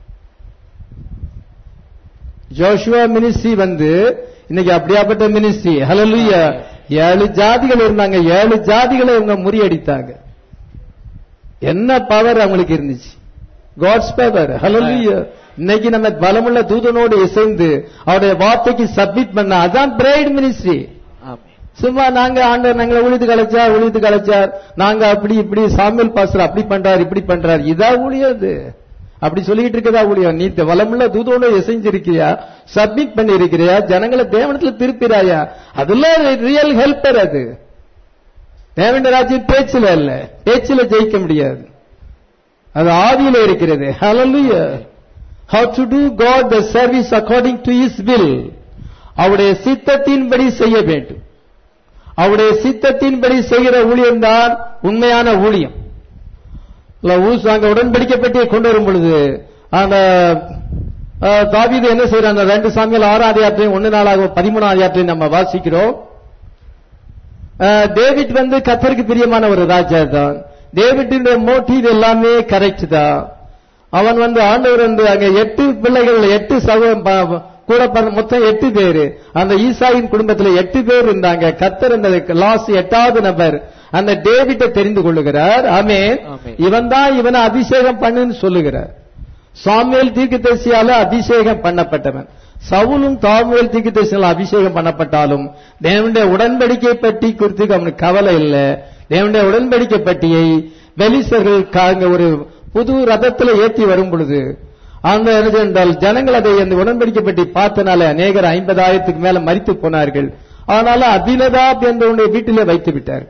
ஜோஷுவா மினிஸ்ட்ரி வந்து இன்னைக்கு அப்படியாப்பட்ட மினிஸ்ட்ரி ஹalleluya ஏழு ஜாதிகள் இருந்தாங்க ஏழு ஜாதிகளை இவங்க முறியடித்தாங்க என்ன பவர் அவங்களுக்கு இருந்துச்சு காட்ஸ் பவர் ஹalleluya இன்னைக்கு நம்ம பலமுள்ள தூதனோடு இசைந்து அவருடைய வார்த்தைக்கு சப்மிட் பண்ண அதான் பிரைட் மினிஸ்ட்ரி ஆமென் சும்மா நாங்க ஆண்டவர் நாங்களை உழுது கலைச்சார் உழுது கலைச்சார் நாங்க அப்படி இப்படி சாமியல் பாஸ்டர் அப்படி பண்றார் இப்படி பண்றார் இதா ஊழியம் அது அப்படி சொல்லிட்டு இருக்கதா ஊழியம் நீ வளமுள்ள தூதோட இசைஞ்சிருக்கியா சப்மிட் பண்ணி இருக்கிறியா ஜனங்களை தேவனத்துல திருப்பிறாயா அதெல்லாம் ரியல் ஹெல்ப்பர் அது தேவண்ட ராஜ்யம் பேச்சுல இல்ல பேச்சுல ஜெயிக்க முடியாது அது ஆவியில இருக்கிறது hallelujah how to do god the service according to his will அவருடைய சித்தத்தின்படி செய்ய வேண்டும் அவருடைய சித்தத்தின்படி செய்கிற ஊழியம்தான் உண்மையான ஊழியம் இல்ல ஊஸ் அங்க உடன்படிக்கை பெட்டியை கொண்டு வரும் பொழுது அந்த அஹ், தாவீது என்ன செய்யறாங்க ரெண்டு சாமியால் ஆறாம் அதிகாரத்தையும் ஒன்னு நாளாக பதிமூணாம் அதிகாரத்தையும் நம்ம வாசிக்கிறோம் அஹ், டேவிட் வந்து கத்தருக்கு பிரியமான ஒரு ராஜா தான் டேவிட்டின் மோட்டிவ் எல்லாமே கரெக்ட் தான் அவன் வந்து ஆண்டவர் வந்து அங்க எட்டு பிள்ளைகள் எட்டு சக ப- கூட பிறந்த மொத்தம் எட்டு பேரு அந்த ஈசாயின் குடும்பத்துல எட்டு பேர் இருந்தாங்க கத்தர் அந்த லாஸ்ட் எட்டாவது நபர் அந்த டேவிட்டை தெரிந்து கொள்ளுகிறார் ஆமென் ஆமென். இவன் தான் இவனை அபிஷேகம் பண்ணுன்னு சொல்லுகிறார் சாமுவேல் தீர்க்கதரிசியால அபிஷேகம் பண்ணப்பட்டவன் சவுலும் தாமுவேல் தீர்க்கதரிசியால அபிஷேகம் பண்ணப்பட்டாலும் தேவனுடைய உடன்படிக்கை பற்றி குறித்து அவனுக்கு கவலை இல்லை தேவனுடைய உடன்படிக்கை பட்டியை வெளிசர்கள் கா- அங்க ஒரு புது ரதத்துல ஏத்தி வரும் பொழுது அந்த என்ன என்றால் ஜனங்கள் அதை அந்த உடன்படிக்கை பற்றி பார்த்தனால அநேகர் ஐம்பதாயிரத்துக்கு மேல மரித்து போனார்கள் ஆனாலும் அபினதாப் என்பவனுடைய வீட்டிலே வைத்து விட்டார்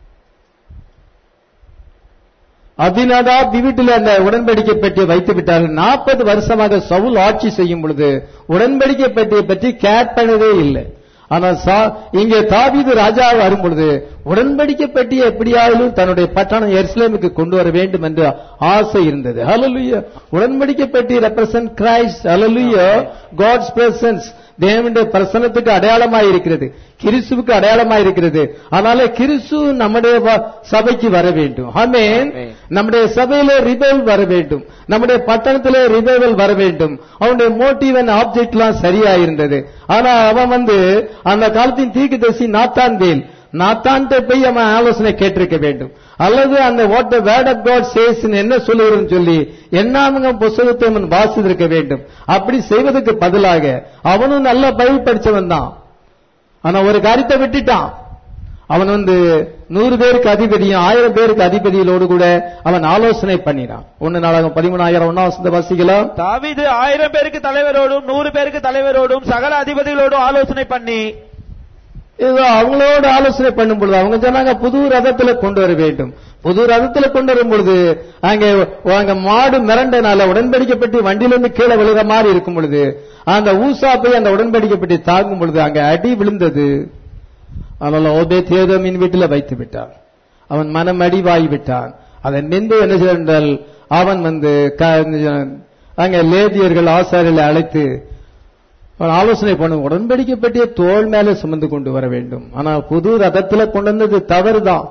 அபினதா வீட்டில் அந்த உடன்படிக்கை பெட்டியை வைத்து விட்டார்கள் நாற்பது வருஷமாக சவுல் ஆட்சி செய்யும் பொழுது உடன்படிக்கை பெட்டியை பற்றி கேர் பண்ணவே இல்லை ஆனால் சா- இங்கே தாவீது ராஜா வரும் பொழுது உடன்படிக்கை பெட்டியை எப்படியாவது தன்னுடைய பட்டணம் எருசலேமுக்கு கொண்டு வர வேண்டும் என்று ஆசை இருந்தது ஹalleluya உடன்படிக்கை பெட்டி represent Christ hallelujah God's presence தேவனுடைய பிரசன்னத்துக்கு அடையாளமாய் இருக்கிறது கிறிஸ்துவுக்கு அடையாளமாய் இருக்கிறது அதனால கிறிஸ்து நம்முடைய வ- சபைக்கு வர வேண்டும் ஆமென் ஆமென். நம்முடைய நம்முடைய சபையில ரிவைவல் வர வேண்டும் நம்முடைய பட்டணத்திலே ரிவைவல் வர வேண்டும் அவனுடைய மோட்டிவ் அண்ட் ஆப்ஜெக்ட் எல்லாம் சரியா இருந்தது ஆனா அவன் வந்து அந்த காலத்தின் தீர்க்கதரிசி நாத்தான் வேல் நாத்தான்ட்ட போய் அவன் ஆலோசனை கேட்டிருக்க வேண்டும் அல்லது அந்த what the word of God says என்ன சொல்லுகிறன்னு சொல்லி என்னாமுங்க புஸ்தகத்தை அவன் வாசித்திருக்க வேண்டும் அப்படி செய்வதற்கு பதிலாக அவனும் நல்ல பைபிள் படிச்சவன் தான் ஆனா ஒரு காரியத்தை விட்டுட்டான் அவன் வந்து நூறு பேருக்கு அதிபதியும் ஆயிரம் பேருக்கு அதிபதிகளோடு கூட அவன் ஆலோசனை பண்ணினான் ஒன்னு நாளாகும் பதிமூணாயிரம் ஒன்னா வசந்த வாசிக்கலாம் தாவீது ஆயிரம் பேருக்கு தலைவரோடும் நூறு பேருக்கு தலைவரோடும் சகல அதிபதிகளோடும் ஆலோசனை பண்ணி இதோ அவங்களோட ஆலோசனை பண்ணும் பொழுது அவங்க சொன்னாங்க புது ரதத்துல கொண்டு வர வேண்டும் புது ரதத்துல கொண்டு வரும் பொழுது அங்க அங்க மாடு மிரண்டனால உடன்படிக்கப்பட்டு வண்டியிலிருந்து கீழே விழுற மாதிரி இருக்கும் பொழுது அந்த ஊசா போய் அந்த உடன்படிக்கப்பட்டு தாங்கும் பொழுது அங்க அடி விழுந்தது அதனால ஓபே தேதமின் வீட்டில் வைத்து விட்டான் அவன் மனம் அடிவாகி விட்டான் அதை நின்று என்ன செய்தால் அவன் வந்து க- அங்க லேதியர்கள் ஆசாரியர்களை அழைத்து அவன் ஆலோசனை பண்ணும் உடன்படிக்கை பற்றிய தோள் மேல சுமந்து கொண்டு வர வேண்டும் ஆனா புது ரதத்துல கொண்டு வந்தது தவறுதான்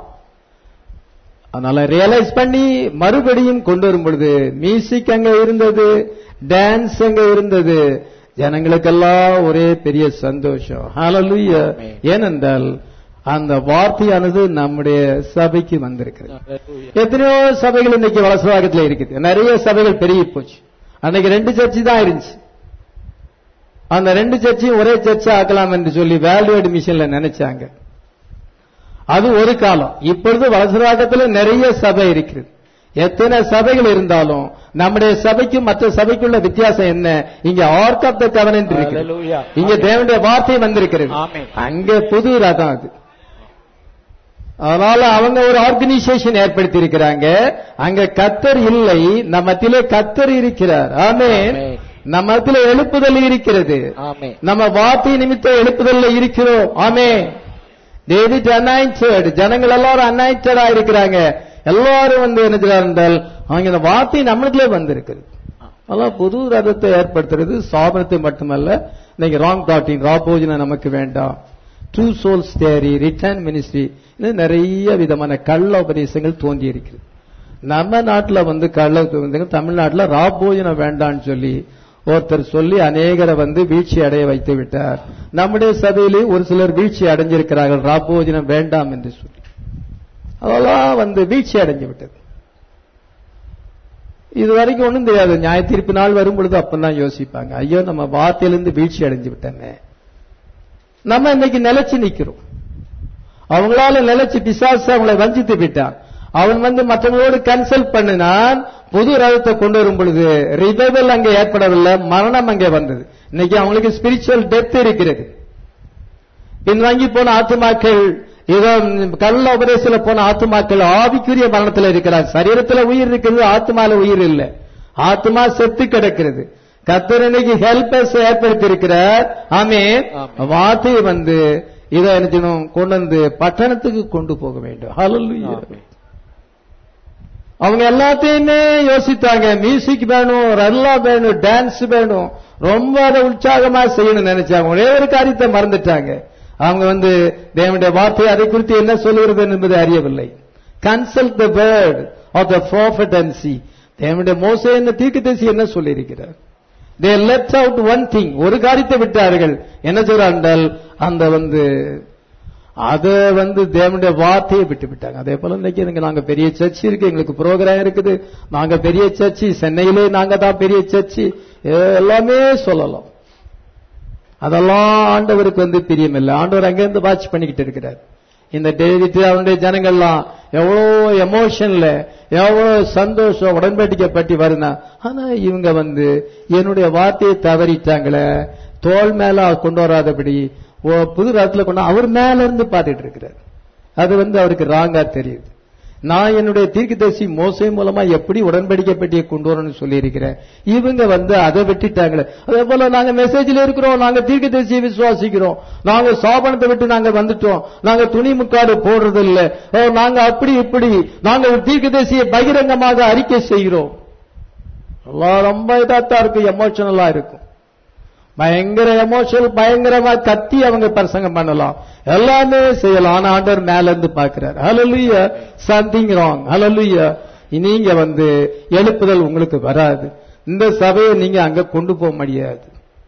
அதனால ரியலைஸ் பண்ணி மறுபடியும் கொண்டு வரும் பொழுது மியூசிக் அங்க இருந்தது டான்ஸ் அங்க இருந்தது ஜனங்களுக்கெல்லாம் ஒரே பெரிய சந்தோஷம் ஹalleluya Amen. ஏனென்றால் அந்த வார்த்தையானது நம்முடைய சபைக்கு வந்திருக்கிறது எத்தனையோ சபைகள் இன்னைக்கு வலசவாகத்துல இருக்குது நிறைய சபைகள் பெருகி போச்சு அன்னைக்கு ரெண்டு சர்ச்சு தான் இருந்துச்சு அந்த ரெண்டு சர்ச்சையும் ஒரே சர்ச்சை ஆக்கலாம் என்று சொல்லி வேல்யூ அட்மிஷன்ல நினைச்சாங்க அது ஒரு காலம் இப்பொழுது வலசராட்டத்தில் நிறைய சபை இருக்கிறது எத்தனை சபைகள் இருந்தாலும் நம்முடைய சபைக்கும் மற்ற சபைக்குள்ள வித்தியாசம் என்ன இங்க ஆர்க் ஆஃப் த கவர்னன்ட் இருக்கு Hallelujah. இங்க தேவனுடைய வார்த்தை வந்திருக்கிறது ஆமென். அங்க புது ரதம் அது அதனால அவங்க ஒரு ஆர்கனைசேஷன் ஏற்படுத்தி இருக்கிறாங்க அங்க கத்தர் இல்லை நம்ம மத்தியிலே கத்தர் இருக்கிறார் ஆமென் ஆமென். நம்ம மத்தியிலே எழுப்புதல் இருக்கிறது ஆமென் நம்ம வார்த்தை நிமித்த எழுப்புதல்ல இருக்கிறோம் ஆமே டேவிட் அனாயிண்டட் ஜனங்கள் எல்லாரும் அனாயிண்டடா இருக்கிறாங்க எல்லாரும் வந்து என்ன செய்றாங்க என்றால் அவங்க இந்த வார்த்தை நம்மளுக்குள்ளே வந்திருக்கிறது அதெல்லாம் புது ரதத்தை ஏற்படுத்துறது சாபனத்தை மட்டுமல்ல இன்னைக்கு ராங் டாட்டிங் ராபோஜனை நமக்கு வேண்டாம் true souls their return ministry இன்னும் நிறைய விதமான கள்ள உபதேசங்கள் தோன்றி இருக்கிறது நம்ம நாட்டுல வந்து கள்ள உபதேசங்கள் தமிழ்நாட்டுல ராபோஜனம் வேண்டாம்னு சொல்லி ஒருத்தர் சொல்லி அநேகரை வந்து வீழ்ச்சி அடைய வைத்து விட்டார் நம்முடைய சபையிலே ஒரு சிலர் வீழ்ச்சி அடைஞ்சிருக்கிறார்கள் ராபோஜனம் வேண்டாம் என்று சொல்லி அதெல்லாம் வந்து வீழ்ச்சி அடைஞ்சு விட்டது இது வரைக்கும் ஒண்ணும் தெரியாது நியாய தீர்ப்பு நாள் வரும் பொழுது அப்பதான் யோசிப்பாங்க ஐயோ நம்ம வார்த்தையிலிருந்து வீழ்ச்சி அடைஞ்சு விட்டோமே நம்ம இன்னைக்கு நிலைச்சு நிக்கிறோம் அவங்களால நிலைச்சு பிசாசு அவங்களை வஞ்சித்து விட்டான் அவன் வந்து மற்றவங்களோடு கன்சல்ட் பண்ணினான் புது ரதத்தை கொண்டு வரும் பொழுது ரிவைவல் அங்கே ஏற்படவில்லை மரணம் அங்கே வந்தது இன்னைக்கு அவங்களுக்கு ஸ்பிரிச்சுவல் டெத் இருக்கிறது பின்வாங்கி போன ஆத்துமாக்கள் ஏதோ கள்ள உபதேசத்துல போன ஆத்துமாக்கள் ஆவிக்குரிய மரணத்துல இருக்கிறார் சரீரத்துல உயிர் இருக்கிறது ஆத்மால உயிர் இல்லை ஆத்மா செத்து கிடக்கிறது கத்தர் இன்னைக்கு ஹெல்பர்ஸ் ஏற்படுத்தி இருக்கிறார் ஆமே ஆமென். வார்த்தையை வந்து இதை என்ன செய்யணும் கொண்டு வந்து பட்டணத்துக்கு கொண்டு போக வேண்டும் ஹalleluya ஆமென். அவங்க எல்லாத்தையுமே யோசித்தாங்க மியூசிக் வேணும் ரல்லா வேணும் டான்ஸ் வேணும் ரொம்ப அதை உற்சாகமா செய்யணும்னு நினைச்சாங்க ஒரே ஒரு காரியத்தை மறந்துட்டாங்க அவங்க வந்து தேவனுடைய வார்த்தை அதை குறித்து என்ன சொல்லுகிறது என்பதை அறியவில்லை consult the word of the prophet and see தேவனுடைய மோசே என்ன தீர்க்கதரிசி என்ன சொல்லியிருக்கிறார் they let out one thing ஒரு காரியத்தை விட்டார்கள் என்ன சொல்றார்கள் அந்த வந்து அத வந்து தேவனுடைய வார்த்தையை விட்டு விட்டாங்க அதே போல இன்னைக்கு எனக்கு நாங்க பெரிய சர்ச் இருக்கு எங்களுக்கு ப்ரோக்ராம் இருக்குது நாங்க பெரிய சர்ச்சு சென்னையிலே நாங்க தான் பெரிய சர்ச்சு எல்லாமே சொல்லலாம் அதெல்லாம் ஆண்டவருக்கு வந்து பிரியமில்லை ஆண்டவர் அங்கிருந்து வாட்ச் பண்ணிக்கிட்டு இருக்கிறார் இந்த டேவிட் அவனுடைய ஜனங்கள்லாம் எவ்வளோ எமோஷன்ல எவ்வளோ சந்தோஷம் உடன்படிக்கப்பட்டு வருனா ஆனா இவங்க வந்து என்னுடைய வார்த்தையை தவறிட்டாங்களே தோல் மேல கொண்டு வராதபடி ஓ, புது ராத்துல கொண்டு அவர் மேல இருந்து பார்த்துட்டு இருக்கிறார் அது வந்து அவருக்கு ராங்கா தெரியுது நான் என்னுடைய தீர்க்கதரிசி மோசை மூலமா எப்படி உடன்படிக்கை பெட்டியை கொண்டு வரணும்னு சொல்லி இருக்கிறேன் இவங்க வந்து அதை விட்டுட்டாங்களே அதே போல நாங்க மெசேஜ்ல இருக்கிறோம் நாங்க தீர்க்கதரிசியை விசுவாசிக்கிறோம் நாங்க சாபனத்தை விட்டு நாங்க வந்துட்டோம் நாங்க துணி முக்காடு போடுறது இல்ல ஓ நாங்க அப்படி இப்படி நாங்க ஒரு தீர்க்கதரிசியை பகிரங்கமாக அறிக்கை செய்கிறோம் எல்லாம் ரொம்ப இதாத்தான் இருக்கும் எமோஷனலா இருக்கும் பயங்கர எமோஷனல் பயங்கரமா கத்தி அவங்க பிரசங்கம் பண்ணலாம் எல்லாமே செய்யலாம் ஆனா ஆண்டவர் மேல இருந்து பாக்குறாரு ஹalleluya சம்திங் ராங் ஹalleluya நீங்க வந்து எழுப்புதல் உங்களுக்கு வராது இந்த சபையை நீங்க அங்க கொண்டு போக முடியாது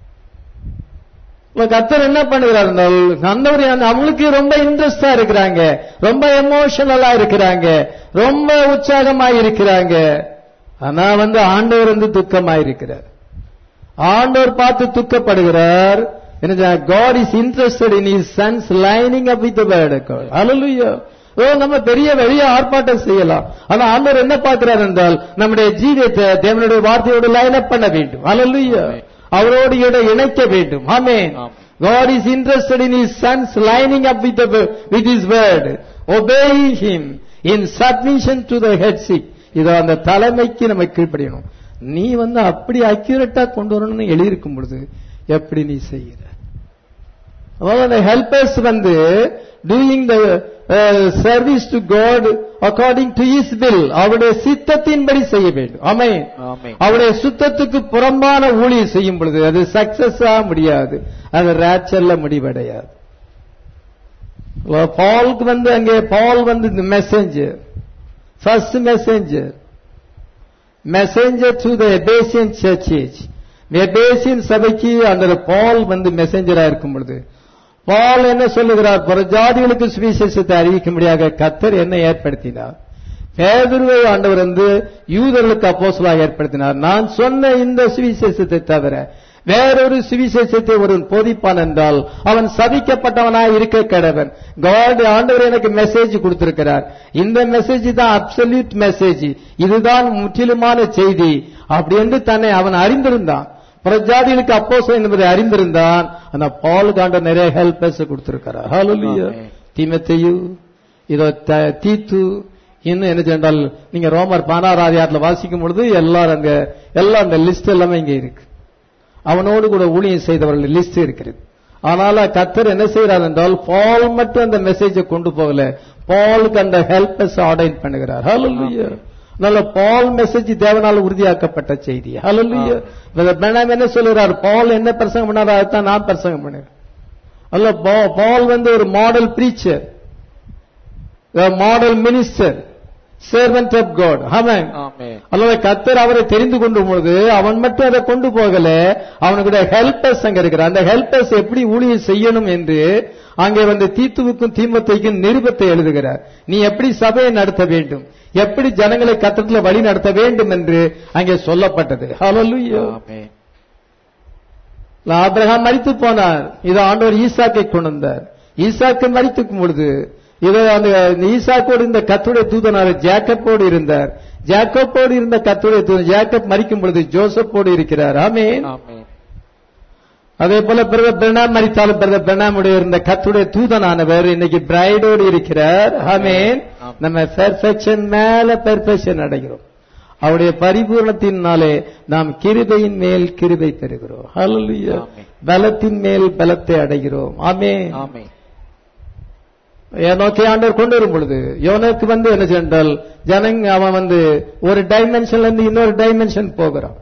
இப்ப கத்தர் என்ன பண்ணுகிறார் அந்தவர் அவங்களுக்கு ரொம்ப இன்ட்ரெஸ்டா இருக்கிறாங்க ரொம்ப எமோஷனலா இருக்கிறாங்க ரொம்ப உற்சாகமா இருக்கிறாங்க ஆனா வந்து ஆண்டவர் வந்து துக்கமா இருக்கிறார் ஆண்டவர் பார்த்து துக்கப்படுகிறார் என்ன God is interested in his sons lining up with word hallelujah ஓ நம்ம பெரிய வெளிய ஆர்ப்பாட்டம் செய்யலாம் ஆனா ஆண்டவர் என்ன பார்க்கிறார் என்றால் நம்முடைய ஜீவியத்தை தேவனுடைய வார்த்தையோடு லைன் அப் பண்ண வேண்டும் ஹalleluya அவரோடு இட இணைக்க வேண்டும் ஆமென் ஆம். God is interested in his sons lining up with, the, with his word, obeying him in submission to the headship. இதோ அந்த தலைமைக்கு நம்ம கீழ்ப்படியணும் நீ வந்து அப்படி அக்யூரேட்டா கொண்டு வரணும்னு எழுதியிருக்கும் பொழுது எப்படி நீ செய்கிற அதாவது அந்த ஹெல்பர்ஸ் வந்து doing the service to God according to his will அவருடைய சித்தத்தின்படி செய்ய வேண்டும் ஆமென் ஆமென். அவருடைய சுத்தத்துக்கு புறம்பான ஊழியம் செய்யும் பொழுது அது சக்சஸ் ஆக முடியாது அது ரேச்சல்ல முடிவடையாது பால்க்கு வந்து அங்கே பால் வந்து இந்த messenger first messenger messenger to the Ephesian churches Ephesian சபைக்கு அந்த பால் வந்து மெசேஞ்சரா இருக்கும் பொழுது பால் என்ன சொல்லுகிறார் புறஜாதிகளுக்கு சுவிசேஷத்தை அறிவிக்கும்படியாக கத்தர் என்ன ஏற்படுத்தினார் பேதுருவை ஆண்டவர் வந்து யூதர்களுக்கு அப்போஸ்தலராக ஏற்படுத்தினார் நான் சொன்ன இந்த சுவிசேஷத்தை தவிர வேறொரு சுவிசேஷத்தை ஒருவன் போதிப்பான் என்றால் அவன் சபிக்கப்பட்டவனாய் இருக்க கடவன் காட் ஆண்டவர் எனக்கு மெசேஜ் கொடுத்திருக்கிறார் இந்த மெசேஜ் தான் அப்சல்யூட் மெசேஜ் இதுதான் முற்றிலுமான செய்தி அப்படி என்று தன்னை அவன் அறிந்திருந்தான் பிரஜாதிகளுக்கு அப்போ என்பதை அறிந்திருந்தான் அந்த பால் காண்ட நிறைய ஹெல்பர்ஸ் கொடுத்திருக்கிறார் ஹalleluya Amen. தீமத்தையு இதோ த- தீத்து இன்னும் என்ன சென்றால் நீங்க ரோமர் பானாராதியாரத்துல வாசிக்கும் பொழுது எல்லாரும் அங்க எல்லாம் அந்த லிஸ்ட் எல்லாமே இங்க இருக்கு அவனோடு கூட ஊழியம் செய்தவர்கள் லிஸ்ட் இருக்கிறது ஆனால கத்தர் என்ன செய்யறார் என்றால் பால் மட்டும் அந்த மெசேஜை கொண்டு போகல பாலுக்கு அந்த ஹெல்பஸ் ஆர்டைன் பண்ணுகிறார் ஹalleluya நல்ல பால் மெசேஜ் தேவனால் உறுதியாக்கப்பட்ட செய்தி ஹalleluya பெனாம் என்ன சொல்லுறார் பால் என்ன பிரசங்கம் பண்ணாரோ அதுதான் நான் பிரசங்கம் பண்ணுறேன் அல்ல பா- பால் வந்து ஒரு model preacher model minister servant of God amen amen அல்லது கத்தர் அவரை தெரிந்து கொண்டு பொழுது அவன் மட்டும் அதை கொண்டு போகல அவனுடைய ஹெல்பர்ஸ் அங்க இருக்கிற அந்த ஹெல்பர்ஸ் எப்படி ஊழியம் செய்யணும் என்று அங்கே வந்து தீத்துவுக்கும் தீமத்தைக்கும் நிருபத்தை எழுதுகிறார் நீ எப்படி சபையை நடத்த வேண்டும் எப்படி ஜனங்களை கத்தத்துல வழி நடத்த வேண்டும் என்று அங்கே சொல்லப்பட்டது ஹalleluya ஆமென் ஆபிரகாம் மரித்து போனார் இது ஆண்டவர் ஈசாக்கை கொண்டு வந்தார் ஈசாக்கு மரித்துக்கும் பொழுது இதோ அந்த ஈசாக்கோடு இருந்த கத்துடைய தூதனார் ஜேக்கப்போடு இருந்தார் ஜேக்கப்போடு இருந்த கத்துடைய தூதன் ஜேக்கப் மரிக்கும் பொழுது ஜோசப்போடு இருக்கிறார் ஆமென் ஆமென் அதே போல பிரதர் பிரணாம் மரித்தாலும் பிரதர் பிரணாமுடைய இருந்த கத்துடைய தூதனானவர் இன்னைக்கு பிரைடோடு இருக்கிறார் ஆமென் ஆமென். நம்ம பெர்ஃபெக்ஷன் மேல பெர்ஃபெக்ஷன் அடைகிறோம் அவருடைய பரிபூர்ணத்தினாலே நாம் கிருபையின் மேல் கிருபை பெறுகிறோம் ஹalleluya ஆமென். பலத்தின் மேல் பலத்தை அடைகிறோம் ஆமென் ஆமென் நோக்கி ஆண்டவர் கொண்டு வரும் பொழுது யோனுக்கு வந்து என்ன சென்றால் ஜனங்க அவன் வந்து ஒரு டைமென்ஷன்ல இருந்து இன்னொரு டைமென்ஷன் போகிறான்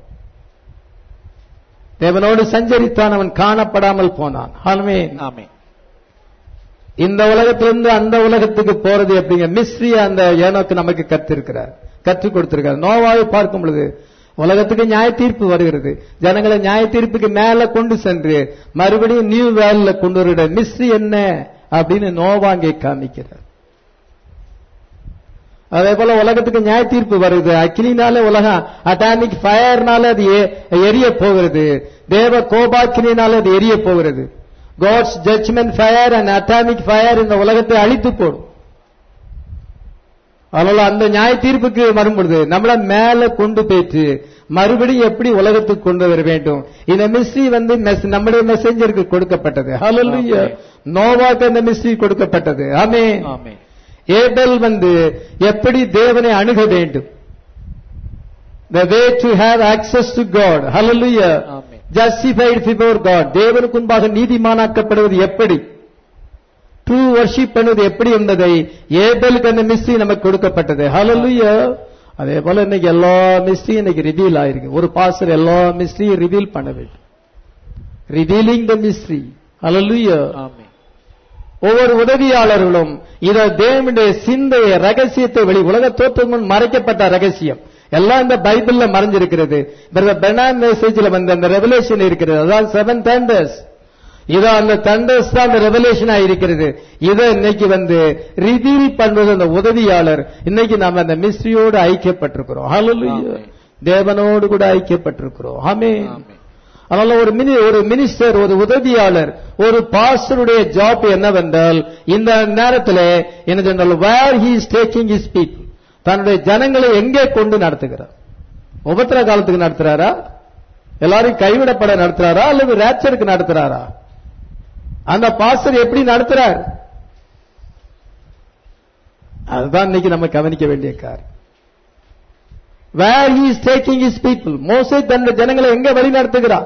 தேவனோடு சஞ்சரித்தான் அவன் காணப்படாமல் போனான் ஆமென் ஆமென் இந்த உலகத்திலிருந்து அந்த உலகத்துக்கு போறது எப்படிங்க மிஸ்ரி அந்த ஏனோக்கு நமக்கு கத்திருக்கிறார் கற்றுக் கொடுத்திருக்கார் நோவாவை பார்க்கும் பொழுது உலகத்துக்கு நியாய தீர்ப்பு வருகிறது ஜனங்களை நியாய தீர்ப்புக்கு மேல கொண்டு சென்று மறுபடியும் நியூ வேல்ல கொண்டு வருகிற மிஸ்ரி என்ன அப்படின்னு நோவா அங்கே காமிக்கிறார் அதே போல உலகத்துக்கு நியாய தீர்ப்பு வருது அக்கினினால உலகம் அட்டாமிக் ஃபயர்னால அது எ- எரிய போகிறது தேவ கோபாக்கினால அது எரிய போகிறது God's judgment fire and atomic fire இந்த உலகத்தை அழித்து போடும் அதனால அந்த நியாய தீர்ப்புக்கு வரும்பொழுது நம்மள மேல கொண்டு போயிட்டு மறுபடியும் எப்படி உலகத்துக்கு கொண்டு வர வேண்டும் இந்த மிஸ்ட்ரி வந்து மெஸ்- நம்முடைய மெசேஞ்சருக்கு கொடுக்கப்பட்டது ஹalleluya Amen. நோவாக்கு அந்த மிஸ்ட்ரி கொடுக்கப்பட்டது ஆமே ஆமென் ஏபெல் வந்து எப்படி தேவனை அணுக வேண்டும் the way to have access to god hallelujah amen justified before god தேவனுக்கு முன்பாக நீதிமானாக்கப்படுவது எப்படி ட்ரூ வர்ஷிப் பண்ணுவது எப்படி என்பதை ஏபெலுக்கு அந்த மிஸ்ட்ரி நமக்கு கொடுக்கப்பட்டது hallelujah அதே போல இன்னைக்கு எல்லா மிஸ்ட்ரியும் இன்னைக்கு ரிவீல் ஆயிருக்கு ஒரு பாஸ்டர் எல்லா மிஸ்ட்ரியும் ரிவீல் பண்ண வேண்டும் revealing the mystery hallelujah amen ஒவ்வொரு உதவியாளர்களும் இத தேவனுடைய சிந்தைய ரகசியத்தை வெளி உலக தோற்றம் முன் மறைக்கப்பட்ட ரகசியம் எல்லாம் இந்த பைபிள்ல மறைஞ்சிருக்கிறது பெனாம் மெசேஜ்ல வந்து அந்த ரெவலேஷன் இருக்கிறது அதான் செவன் தண்டர்ஸ் இதோ அந்த தண்டர்ஸ் தான் அந்த ரெவலேஷன் இருக்கிறது இதை இன்னைக்கு வந்து ரிவீல் பண்றது அந்த உதவியாளர் இன்னைக்கு நாம அந்த மிஸ்ட்ரியோடு ஐக்கியப்பட்டிருக்கிறோம் ஹalleluya ஆமென். தேவனோடு கூட ஐக்கியப்பட்டிருக்கிறோம் ஆமென் ஆமென் அதனால ஒரு மினி ஒரு மினிஸ்டர் ஒரு உதவியாளர் ஒரு பாஸ்டருடைய ஜாப் என்னவென்றால் இந்த நேரத்தில் என்ன சொன்னால் where he is taking his people தன்னுடைய ஜனங்களை எங்கே கொண்டு நடத்துகிறார் உபத்திர காலத்துக்கு நடத்துறாரா எல்லாரும் கைவிடப்பட நடத்துறாரா அல்லது ரேப்சருக்கு நடத்துறாரா அந்த பாஸ்டர் எப்படி நடத்துறார் அதுதான் இன்னைக்கு நம்ம கவனிக்க வேண்டிய காரியம் வேர் he is taking his people மோசே தன்னுடைய ஜனங்களை எங்க வழி நடத்துகிறார்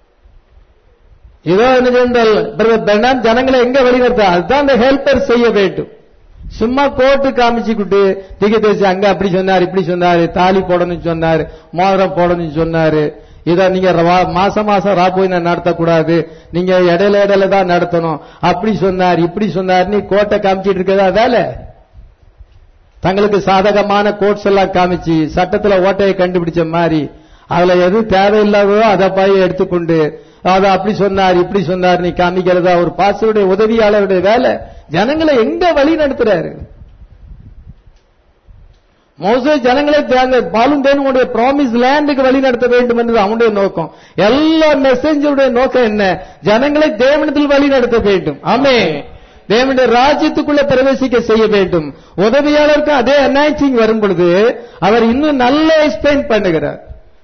இதோ என்ன என்றால் பிரதர் பெர்னான் ஜனங்களை எங்க வழி நடத்த அதுதான் அந்த ஹெல்பர் செய்ய வேண்டும் சும்மா கோட்டு காமிச்சுக்கிட்டு திகதேசி அங்க அப்படி சொன்னார் இப்படி சொன்னாரு தாலி போடணும்னு சொன்னாரு மோதிரம் போடணும்னு சொன்னாரு இத நீங்க ரவா- மாசம் மாசம் ராப்போயின நடத்தக்கூடாது நீங்க இடையில இடையில தான் நடத்தணும் அப்படி சொன்னார் இப்படி சொன்னார் நீ கோட்டை காமிச்சிட்டு இருக்கதா வேலை தங்களுக்கு சாதகமான கோட்ஸ் எல்லாம் காமிச்சு சட்டத்துல ஓட்டையை கண்டுபிடிச்ச மாதிரி அதுல எது தேவையில்லாததோ அதை போய் எடுத்துக்கொண்டு அதை அப்படி சொன்னார் இப்படி சொன்னார் நீ காமிக்கிறதா ஒரு பாசருடைய உதவியாளருடைய வேலை ஜனங்களை எங்க வழி நடத்துறாரு மோசே ஜனங்களை தேங்க பாலும் தேனுடைய ப்ராமிஸ் லேண்டுக்கு வழி நடத்த வேண்டும் என்பது அவனுடைய நோக்கம் எல்லா மெசேஞ்சருடைய நோக்கம் என்ன ஜனங்களை தேவனத்தில் வழி நடத்த வேண்டும் ஆமே தேவனுடைய ராஜ்யத்துக்குள்ள பிரவேசிக்க செய்ய வேண்டும் உதவியாளருக்கு அதே அனாய்ச்சிங் வரும் பொழுது அவர் இன்னும் நல்லா எக்ஸ்பிளைன் பண்ணுகிறார்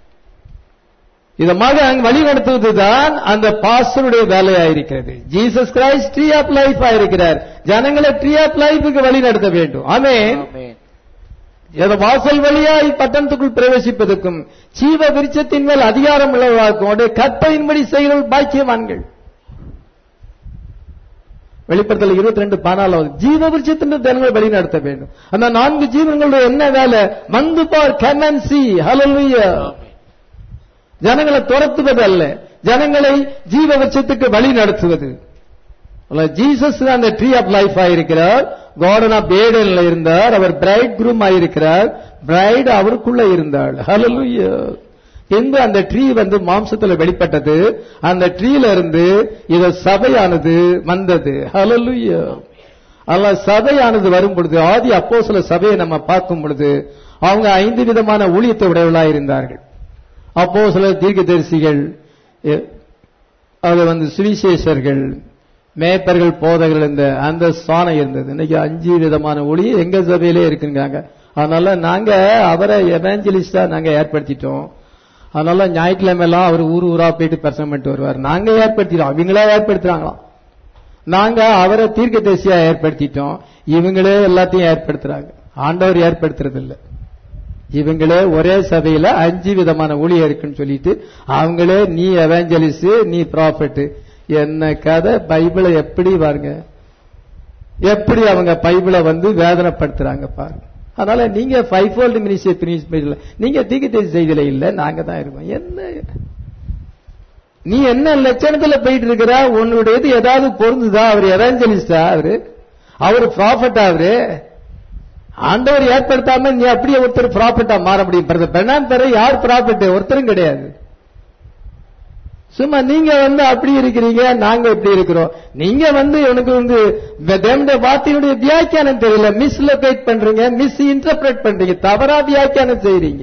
இதமாக அங்கு வழி நடத்துவதுதான் அந்த பாஸ்டருடைய வேலையாயிருக்கிறது Jesus Christ tree of life ஆயிருக்கிறார் ஜனங்களை ட்ரீ ஆஃப் லைஃபுக்கு வழி நடத்த வேண்டும் ஆமே ஆமென். இந்த வாசல் வழியாய் பட்டணத்துக்குள் பிரவேசிப்பதற்கும் ஜீவ விருட்சத்தின் மேல் அதிகாரம் உள்ளவர்களாக்கும் அவருடைய கற்பையின்படி செய்கிற பாக்கியவான்கள் வெளிப்படுத்தல் இருபத்தி ரெண்டு பதினாலாவது ஜீவ விருட்சத்தின் ஜனங்களை வழி நடத்த வேண்டும் அந்த நான்கு ஜீவன்களுடைய என்ன வேலை வந்து பார் கமன்சி ஹalleluya ஜனங்களை துரத்துவது அல்ல ஜனங்களை ஜீவ விருட்சத்துக்கு வழி நடத்துவது ஜீசஸ் அந்த ட்ரீ ஆஃப் லைஃப் ஆயிருக்கிறார் கார்டன் ஆஃப் ஏடன்ல இருந்தார் அவர் பிரைட் குரூம் ஆயிருக்கிறார் பிரைட் அவருக்குள்ள இருந்தாள் ஹalleluya பின்பு அந்த ட்ரீ வந்து மாம்சத்துல வெளிப்பட்டது அந்த ட்ரீல இருந்து இத சபையானது வந்தது ஹalleluya அல்ல சபையானது வரும் பொழுது ஆதி அப்போ சில சபையை நம்ம பார்க்கும் பொழுது அவங்க ஐந்து விதமான ஊழியத்தை உடையவர்களாக இருந்தார்கள் அப்போ சில தீர்க்கதரிசிகள் எ- அது வந்து சுவிசேஷர்கள் மேய்ப்பர்கள் போதகர்கள் இந்த அந்த ஸ்தானம் இருந்தது இன்னைக்கு அஞ்சு விதமான ஒளி எங்க சபையிலே இருக்குங்காங்க அதனால நாங்க அவரை எவாஞ்சலிஸ்டா நாங்க ஏற்படுத்திட்டோம் அதனால ஞாயிற்றுக்கிழமை எல்லாம் அவர் ஊர் ஊரா போயிட்டு பிரசங்கம் பண்ணிட்டு வருவார் நாங்க ஏற்படுத்திட்டோம் இவங்களா ஏற்படுத்துறாங்களாம் நாங்க அவரை தீர்க்கதரிசியா ஏற்படுத்திட்டோம் இவங்களே எல்லாத்தையும் ஏற்படுத்துறாங்க ஆண்டவர் ஏற்படுத்துறது இல்ல இவங்களே ஒரே சபையில அஞ்சு விதமான ஊழியர் இருக்குன்னு சொல்லிட்டு அவங்களே நீ எவாஞ்சலிஸ்ட் நீ ப்ராஃபிட் என்ன கதை பைபிளை எப்படி பாருங்க எப்படி அவங்க பைபிளை வந்து வேதனைப்படுத்துறாங்க பாருங்க அதனால நீங்க ஃபைவ் ஃபோல்டு மினிஸ்ட்ரி பிரின்சிபல் நீங்க தீர்க்கதரிசி செய்தியில இல்ல நாங்க தான் இருக்கோம் என்ன நீ என்ன லட்சணத்துல போயிட்டு இருக்கிற உன்னுடையது ஏதாவது பொருந்துதா அவர் எவாஞ்சலிஸ்டா அவரு அவர் ப்ராஃபட் அவரு ஆண்டவர் ஏற்படுத்தாம நீ அப்படியே ஒருத்தர் ப்ராஃபிட்டா மாற முடியும் பிரதர் பெண்ணாம் தர யார் ப்ராஃபிட் ஒருத்தரும் கிடையாது சும்மா நீங்க வந்து அப்படி இருக்கிறீங்க நாங்க இப்படி இருக்கிறோம் நீங்க வந்து எனக்கு வந்து தேவனுடைய வார்த்தையுடைய வியாக்கியானம் தெரியல மிஸ்லொகேட் பண்றீங்க மிஸ் இன்டர்பிரட் பண்றீங்க தவறா வியாக்கியானம் செய்றீங்க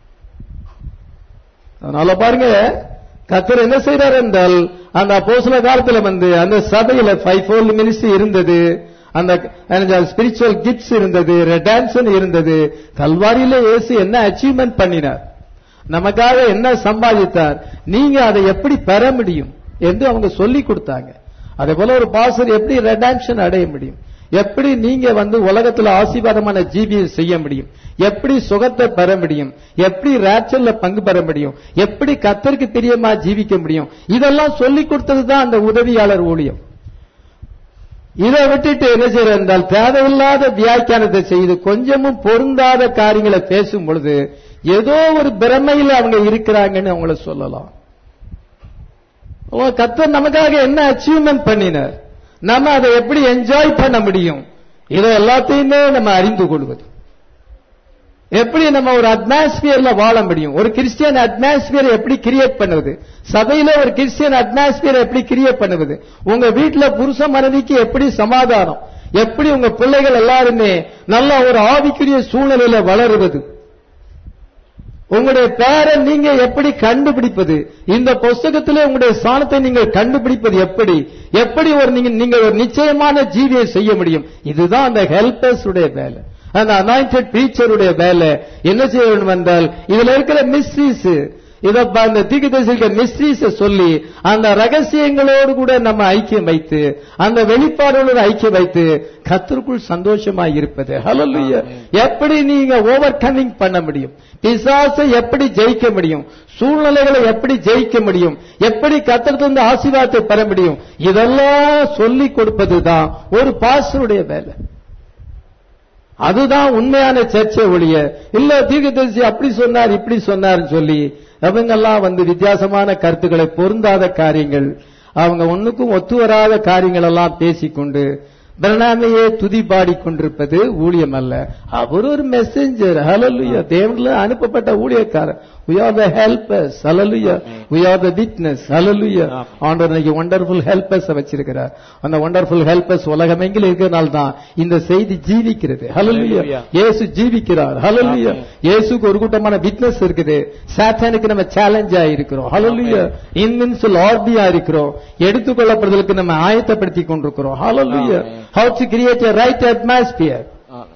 அதனால பாருங்க கத்தர் என்ன செய்யறாரு என்றால் அந்த அப்போஸ்தல காலத்துல வந்து அந்த சபையில ஃபைவ் ஃபோல்ட் மினிஸ்ட்ரி இருந்தது அந்த ஸ்பிரிச்சுவல் கிஃப்ட்ஸ் இருந்தது ரெடான்சன் இருந்தது கல்வாரியில இயேசு என்ன அச்சீவ்மெண்ட் பண்ணினார் நமக்காக என்ன சம்பாதித்தார் நீங்க அதை எப்படி பெற முடியும் என்று அவங்க சொல்லி கொடுத்தாங்க அதே போல ஒரு பாசர் எப்படி ரெடான்ஷன் அடைய முடியும் எப்படி நீங்க வந்து உலகத்துல ஆசீர்வாதமான ஜீவியை செய்ய முடியும் எப்படி சுகத்தை பெற முடியும் எப்படி ரேச்சல்ல பங்கு பெற முடியும் எப்படி கத்தருக்கு பிரியமா ஜீவிக்க முடியும் இதெல்லாம் சொல்லி கொடுத்தது தான் அந்த உதவியாளர் ஊழியம் இதை விட்டுட்டு என்ன செய்யற என்றால் தேவையில்லாத வியாக்கியானத்தை செய்து கொஞ்சமும் பொருந்தாத காரியங்களை பேசும் பொழுது ஏதோ ஒரு பிரமையில அவங்க இருக்கிறாங்கன்னு அவங்கள சொல்லலாம் ஓ, கர்த்தர் நமக்காக என்ன அச்சீவ்மெண்ட் பண்ணினார் நம்ம அதை எப்படி என்ஜாய் பண்ண முடியும் இதை எல்லாத்தையுமே நம்ம அறிந்து கொள்வது எப்படி நம்ம ஒரு அட்மாஸ்பியர்ல வாழ முடியும் ஒரு கிறிஸ்டியன் அட்மாஸ்பியர் எப்படி கிரியேட் பண்ணுவது சபையில ஒரு கிறிஸ்டியன் அட்மாஸ்பியர் எப்படி கிரியேட் பண்ணுவது உங்க வீட்டுல புருஷ மனைவிக்கு எப்படி சமாதானம் எப்படி உங்க பிள்ளைகள் எல்லாருமே நல்ல ஒரு ஆவிக்குரிய சூழ்நிலையில வளருவது உங்களுடைய பேரை நீங்க எப்படி கண்டுபிடிப்பது இந்த புஸ்தகத்திலே உங்களுடைய ஸ்தானத்தை நீங்கள் கண்டுபிடிப்பது எப்படி எப்படி ஒரு நீங்க நீங்க ஒரு நிச்சயமான ஜீவியை செய்ய முடியும் இதுதான் அந்த ஹெல்பர்ஸ் உடைய வேலை அந்த அனாயிண்டட் பிரீச்சருடைய வேலை என்ன செய்ய வேண்டும் என்றால் இதுல இருக்கிற மிஸ்ட்ரீஸ் இத ப- அந்த தீர்க்கதரிசிக்க மிஸ்ட்ரீஸ சொல்லி அந்த ரகசியங்களோடு கூட நம்ம ஐக்கியம் வைத்து அந்த வெளிப்பாடுகளோடு ஐக்கியம் வைத்து கத்தருக்குள் சந்தோஷமா இருப்பது ஹalleluya எப்படி நீங்க ஓவர் கமிங் பண்ண முடியும் பிசாசை எப்படி ஜெயிக்க முடியும் சூழ்நிலைகளை எப்படி ஜெயிக்க முடியும் எப்படி கத்தருக்கு ஆசீர்வாதத்தை பெற முடியும் இதெல்லாம் சொல்லி கொடுப்பதுதான் ஒரு பாஸ்டருடைய வேலை அதுதான் உண்மையான சர்ச்சை ஒழிய இல்ல தீர்க்கதரிசி அப்படி சொன்னார் இப்படி சொன்னார்னு சொல்லி அவங்கெல்லாம் வந்து வித்தியாசமான கருத்துக்களை பொருந்தாத காரியங்கள் அவங்க ஒண்ணுக்கும் ஒத்து வராத காரியங்கள் எல்லாம் பேசிக்கொண்டு பிரணாமையே துதி பாடிக்கொண்டிருப்பது ஊழியம் அல்ல அவர் ஒரு மெசேஞ்சர் ஹalleluya தேவன்ல அனுப்பப்பட்ட ஊழியக்காரர் we are the helpers hallelujah we are the witness hallelujah ஆண்டவர் இன்னைக்கு wonderful helpers வச்சிருக்கிறார் அந்த wonderful helpers உலகமெங்கிலும் இருக்கிறனால தான் இந்த செய்தி ஜீவிக்கிறது hallelujah Hallelujah. இயேசு ஜீவிக்கிறார் hallelujah இயேசுக்கு ஒரு கூட்டமான விட்னஸ் இருக்குது சாத்தானுக்கு நம்ம சேலஞ்ச் ஆயிருக்கிறோம் hallelujah இன்வின்சிபிள் ஆர்பியா இருக்கிறோம் எடுத்துக்கொள்ளப்படுதலுக்கு நம்ம ஆயத்தப்படுத்தி கொண்டிருக்கிறோம் hallelujah Amen. how to create a right atmosphere ஆமென்.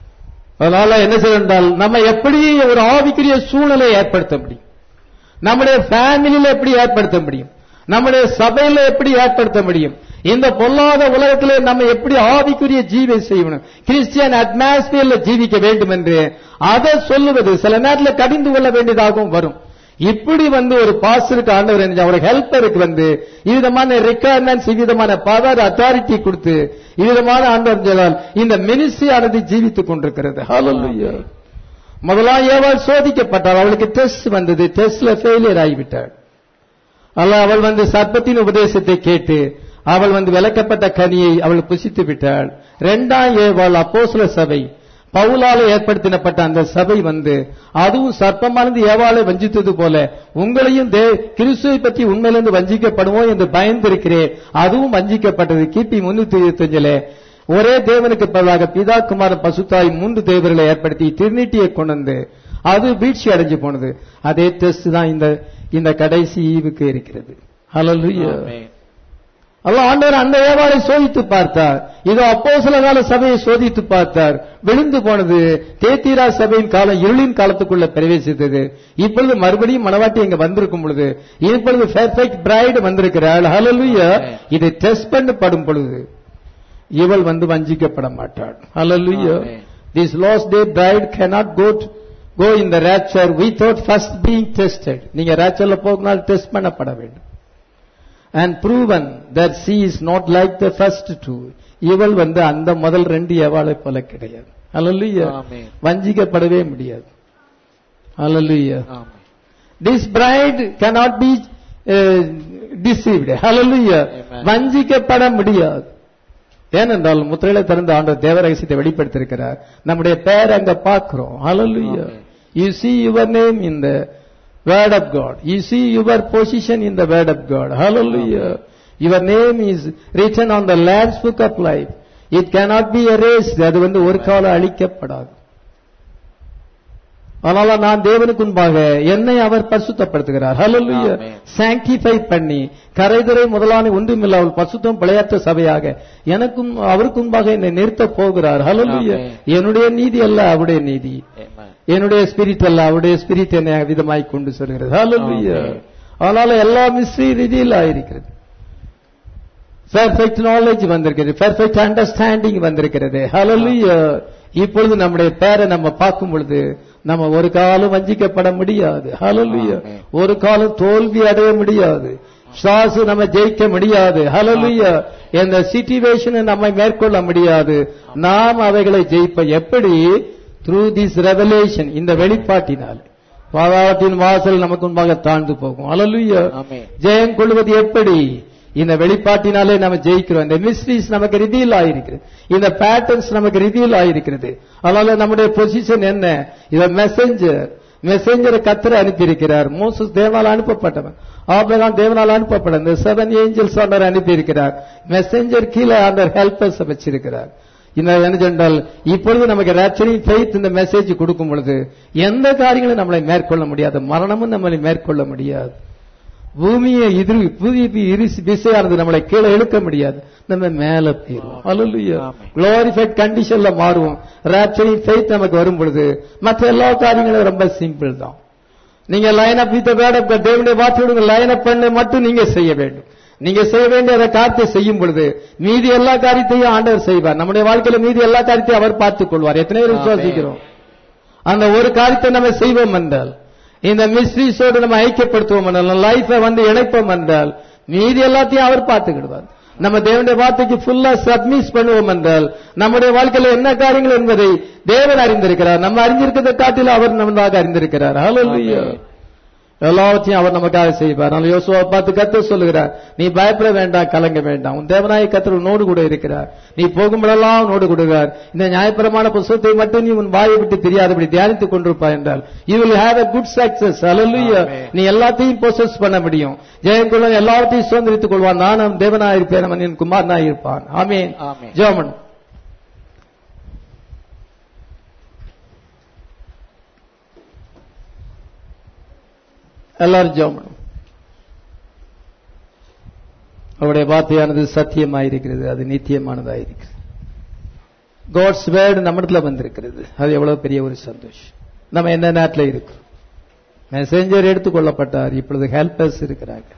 அதனால என்ன செய்ய என்றால் நம்ம எப்படி ஒரு ஆவிக்குரிய சூழ்நிலை ஏற்படுத்த முடியும் நம்முடைய ஃபேமிலியில எப்படி ஏற்படுத்த முடியும் நம்முடைய சபையில எப்படி ஏற்படுத்த முடியும் இந்த பொல்லாத உலகத்திலே நம்ம எப்படி ஆவிக்குரிய ஜீவை செய்யணும் கிறிஸ்டியன் அட்மாஸ்பியர்ல ஜீவிக்க வேண்டும் என்று அதை சொல்லுவது சில நேரத்தில் கடிந்து கொள்ள வேண்டியதாகவும் வரும் இப்படி வந்து ஒரு பாஸ்டருக்கு ஆண்டவர் என்ன ஒரு ஹெல்ப்பருக்கு வந்து இவ்விதமான ரெக்குவயர்மெண்ட்ஸ் இவ்விதமான பவர் அத்தாரிட்டி கொடுத்து இவ்விதமான ஆண்டவர் சொன்னால் இந்த மினிஸ்ட்ரி ஆனது ஜீவித்துக் கொண்டிருக்கிறது ஹalleluya முதலாம் ஏவாள் சோதிக்கப்பட்டாள் அவளுக்கு டெஸ்ட் வந்தது டெஸ்ட்ல ஃபெயிலியர் ஆகிவிட்டாள் அல்ல அவள் வந்து சர்ப்பத்தின் உபதேசத்தை கேட்டு அவள் வந்து விலக்கப்பட்ட கனியை அவள் புசித்து விட்டாள் இரண்டாம் ஏவாள் அப்போஸ்தல சபை பவுலால ஏற்படுத்தினப்பட்ட அந்த சபை வந்து அதுவும் சர்ப்பமானது ஏவாளை வஞ்சித்தது போல உங்களையும் தே கிறிஸ்துவை பற்றி உண்மையிலிருந்து வஞ்சிக்கப்படுவோம் என்று பயந்திருக்கிறேன் அதுவும் வஞ்சிக்கப்பட்டது கிபி முன்னூத்தி இருபத்தஞ்சுல ஒரே தேவனுக்கு பதிலாக பிதா குமாரன் பசுத்தாய் மூன்று தேவர்களை ஏற்படுத்தி திருநீட்டியை கொண்டு வந்து அது வீழ்ச்சி அடைஞ்சு போனது அதே டெஸ்ட் தான் இந்த இந்த கடைசி ஈவுக்கு இருக்கிறது ஹalleluya ஆமென். அல்ல ஆண்டவர் அந்த ஏவாளை சோதித்து பார்த்தார் இதோ அப்போ சில கால சபையை சோதித்து பார்த்தார் விழுந்து போனது தேத்தீரா சபையின் காலம் இருளின் காலத்துக்குள்ள பிரவேசித்தது இப்பொழுது மறுபடியும் மனவாட்டி இங்க வந்திருக்கும் பொழுது இப்பொழுது பெர்ஃபெக்ட் பிரைடு வந்திருக்கிறாள் ஹalleluya இதை டெஸ்ட் பண்ணப்படும் பொழுது இவள் வந்து வஞ்சிக்கப்பட மாட்டாள் ஹalleluya Amen. this lost day bride cannot go to, go in the rapture without first being tested நீங்க raptureல போகனால் டெஸ்ட் பண்ணப்பட வேண்டும் and proven that she is not like the first two இவள் வந்து அந்த முதல் ரெண்டு எவாளை போல கிடையாது ஹalleluya Amen. வஞ்சிக்கப்படவே முடியாது ஹalleluya ஆமென். this bride cannot be uh, deceived hallelujah Amen. வஞ்சிக்கப்பட முடியாது ஏனென்றால் முத்திரையில திறந்த ஆண்டவர் தேவ ரகசியத்தை வெளிப்படுத்தியிருக்கிறார் நம்முடைய பெயர் அங்க பார்க்கிறோம் hallelujah Amen. you see your name in the word of god you see your position in the word of god hallelujah your name is written on the lamb's book of life it cannot be erased அது வந்து ஒரு காலம் அழிக்கப்படாது அதனால நான் தேவனுக்கு முன்பாக என்னை அவர் பரிசுத்தப்படுத்துகிறார் ஹalleluya Amen. சாங்கிஃபை பண்ணி கரைதுரை முதலான ஒன்றுமில்லாமல் பசுத்தம் பிழையற்ற சபையாக எனக்கும் அவருக்கு முன்பாக என்னை நிறுத்த போகிறார் ஹalleluya Amen. என்னுடைய நீதி அல்ல அவருடைய நீதி ஆமென். என்னுடைய ஸ்பிரிட் அல்ல அவருடைய ஸ்பிரிட் என்னை விதமாய் கொண்டு சொல்கிறது ஹalleluya Amen. அதனால எல்லா மிஸ்ட்ரி ரிவீல் ஆயிருக்கிறது பெர்ஃபெக்ட் நாலேஜ் வந்திருக்கிறது பெர்ஃபெக்ட் அண்டர்ஸ்டாண்டிங் வந்திருக்கிறது ஹalleluya இப்பொழுது நம்முடைய பேரை நம்ம பார்க்கும் பொழுது நம்ம ஒரு காலம் வஞ்சிக்கப்பட முடியாது ஹalleluya Amen. ஒரு காலம் தோல்வி அடைய முடியாது சாசு நம்ம ஜெயிக்க முடியாது ஹalleluya இந்த சிச்சுவேஷனை நம்ம மேற்கொள்ள முடியாது நாம் அவைகளை ஜெயிப்ப எப்படி த்ரூ திஸ் ரெவலேஷன் இந்த வெளிப்பாட்டினால் பாதாளத்தின் வாசல் நமக்கு முன்பாக தாழ்ந்து போகும் ஹalleluya ஆமென். ஜெயம் கொள்வது எப்படி இந்த வெளிப்பாட்டினாலே நம்ம ஜெயிக்கிறோம் இந்த மிஸ்ட்ரிஸ் நமக்கு ரிவீல் ஆயிருக்கிறது இந்த பேட்டர்ன்ஸ் நமக்கு ரிவீல் ஆயிருக்கிறது அதனால நம்முடைய பொசிஷன் என்ன இத மெசஞ்சர் மெசஞ்சரை கத்தரை அனுப்பியிருக்கிறார் மோசஸ் தேவனால் அனுப்பப்பட்டவன் ஆபிரகாம் தேவனால் அனுப்பப்பட்ட இந்த செவன் ஏஞ்சல்ஸ் ஆண்டவர் அனுப்பியிருக்கிறார் மெசஞ்சர் கீழே ஆண்டவர் ஹெல்பர்ஸ் வச்சிருக்கிறார் இந்த என்ன சொன்னால் இப்பொழுது நமக்கு ரேச்சரிங் ஃபெய்த் இந்த மெசேஜ் கொடுக்கும் பொழுது எந்த காரியங்களும் நம்மளை மேற்கொள்ள முடியாது மரணமும் நம்மளை மேற்கொள்ள முடியாது பூமியை எதிர் புதிய இரிசி திசையானது நம்மளை கீழே இழுக்க முடியாது நம்ம மேல போயிருவோம் அல்லையா ஆமென். குளோரிஃபைட் கண்டிஷன்ல மாறுவோம் ராப்சரிங் ஃபெய்த் நமக்கு வரும் பொழுது மற்ற எல்லா காரியங்களும் ரொம்ப சிம்பிள் தான் நீங்க line up with word of தேவனுடைய வார்த்தையோட லைன் அப் பண்ண மட்டும் நீங்க செய்ய வேண்டும் நீங்க செய்ய வேண்டிய அந்த காரியத்தை செய்யும் பொழுது மீதி எல்லா காரியத்தையும் ஆண்டவர் செய்வார் நம்முடைய வாழ்க்கையில மீதி எல்லா காரியத்தையும் அவர் பார்த்துக் கொள்வார் எத்தனை பேர் ஆமென். விசுவாசிக்கிறோம் அந்த ஒரு காரியத்தை நம்ம செய்வோம் என்றால் இந்த மிஸ்ட்ரீஸோடு நம்ம ஐக்கியப்படுத்துவோம் என்றால் லைஃபை வந்து இணைப்போம் என்றால் மீதி எல்லாத்தையும் அவர் பார்த்துக்கிடுவார் நம்ம தேவனுடைய வார்த்தைக்கு ஃபுல்லா சப்மிஸ் பண்ணுவோம் என்றால் நம்முடைய வாழ்க்கையில என்ன காரியங்கள் என்பதை தேவன் அறிந்திருக்கிறார் நம்ம அறிஞ்சிருக்கிறதை காட்டிலும் அவர் நம்மளாக அறிந்திருக்கிறார் ஹalleluya ஆமென். எல்லாவற்றையும் அவர் நமக்காக செய்வார் ஆனால் யோசுவா பார்த்து கத்த சொல்லுகிறார் நீ பயப்பட வேண்டாம் கலங்க வேண்டாம் உன் தேவனாய கத்தர் உன்னோடு கூட இருக்கிறார் நீ போகும்போதெல்லாம் உன்னோடு கொடுக்கிறார் இந்த நியாயப்பிரமான புஸ்தகத்தை மட்டும் நீ உன் வாயை விட்டு தெரியாதபடி தியானித்துக் கொண்டிருப்பாய் என்றால் you will have a good success hallelujah நீ எல்லாத்தையும் பொசஸ் பண்ண முடியும் ஜெயம் கொள்ள எல்லாவற்றையும் சுதந்திரித்துக் கொள்வான் நான் அவன் தேவனாய் இருப்பேன் அவன் என் குமாரனாய் இருப்பான் ஆமீன் ஆமென். ஜெர்மன் எல்லாரும் ஜெர்மன் அவருடைய வார்த்தையானது சத்தியமாயிருக்கிறது அது நித்தியமானதாயிருக்கிறது காட்ஸ் வேர்டு நம்மிடத்துல வந்திருக்கிறது அது எவ்வளவு பெரிய ஒரு சந்தோஷம் நம்ம என்ன நேரத்தில் இருக்கிறோம் மெசேஞ்சர் எடுத்துக்கொள்ளப்பட்டார் இப்பொழுது ஹெல்பர்ஸ் இருக்கிறாங்க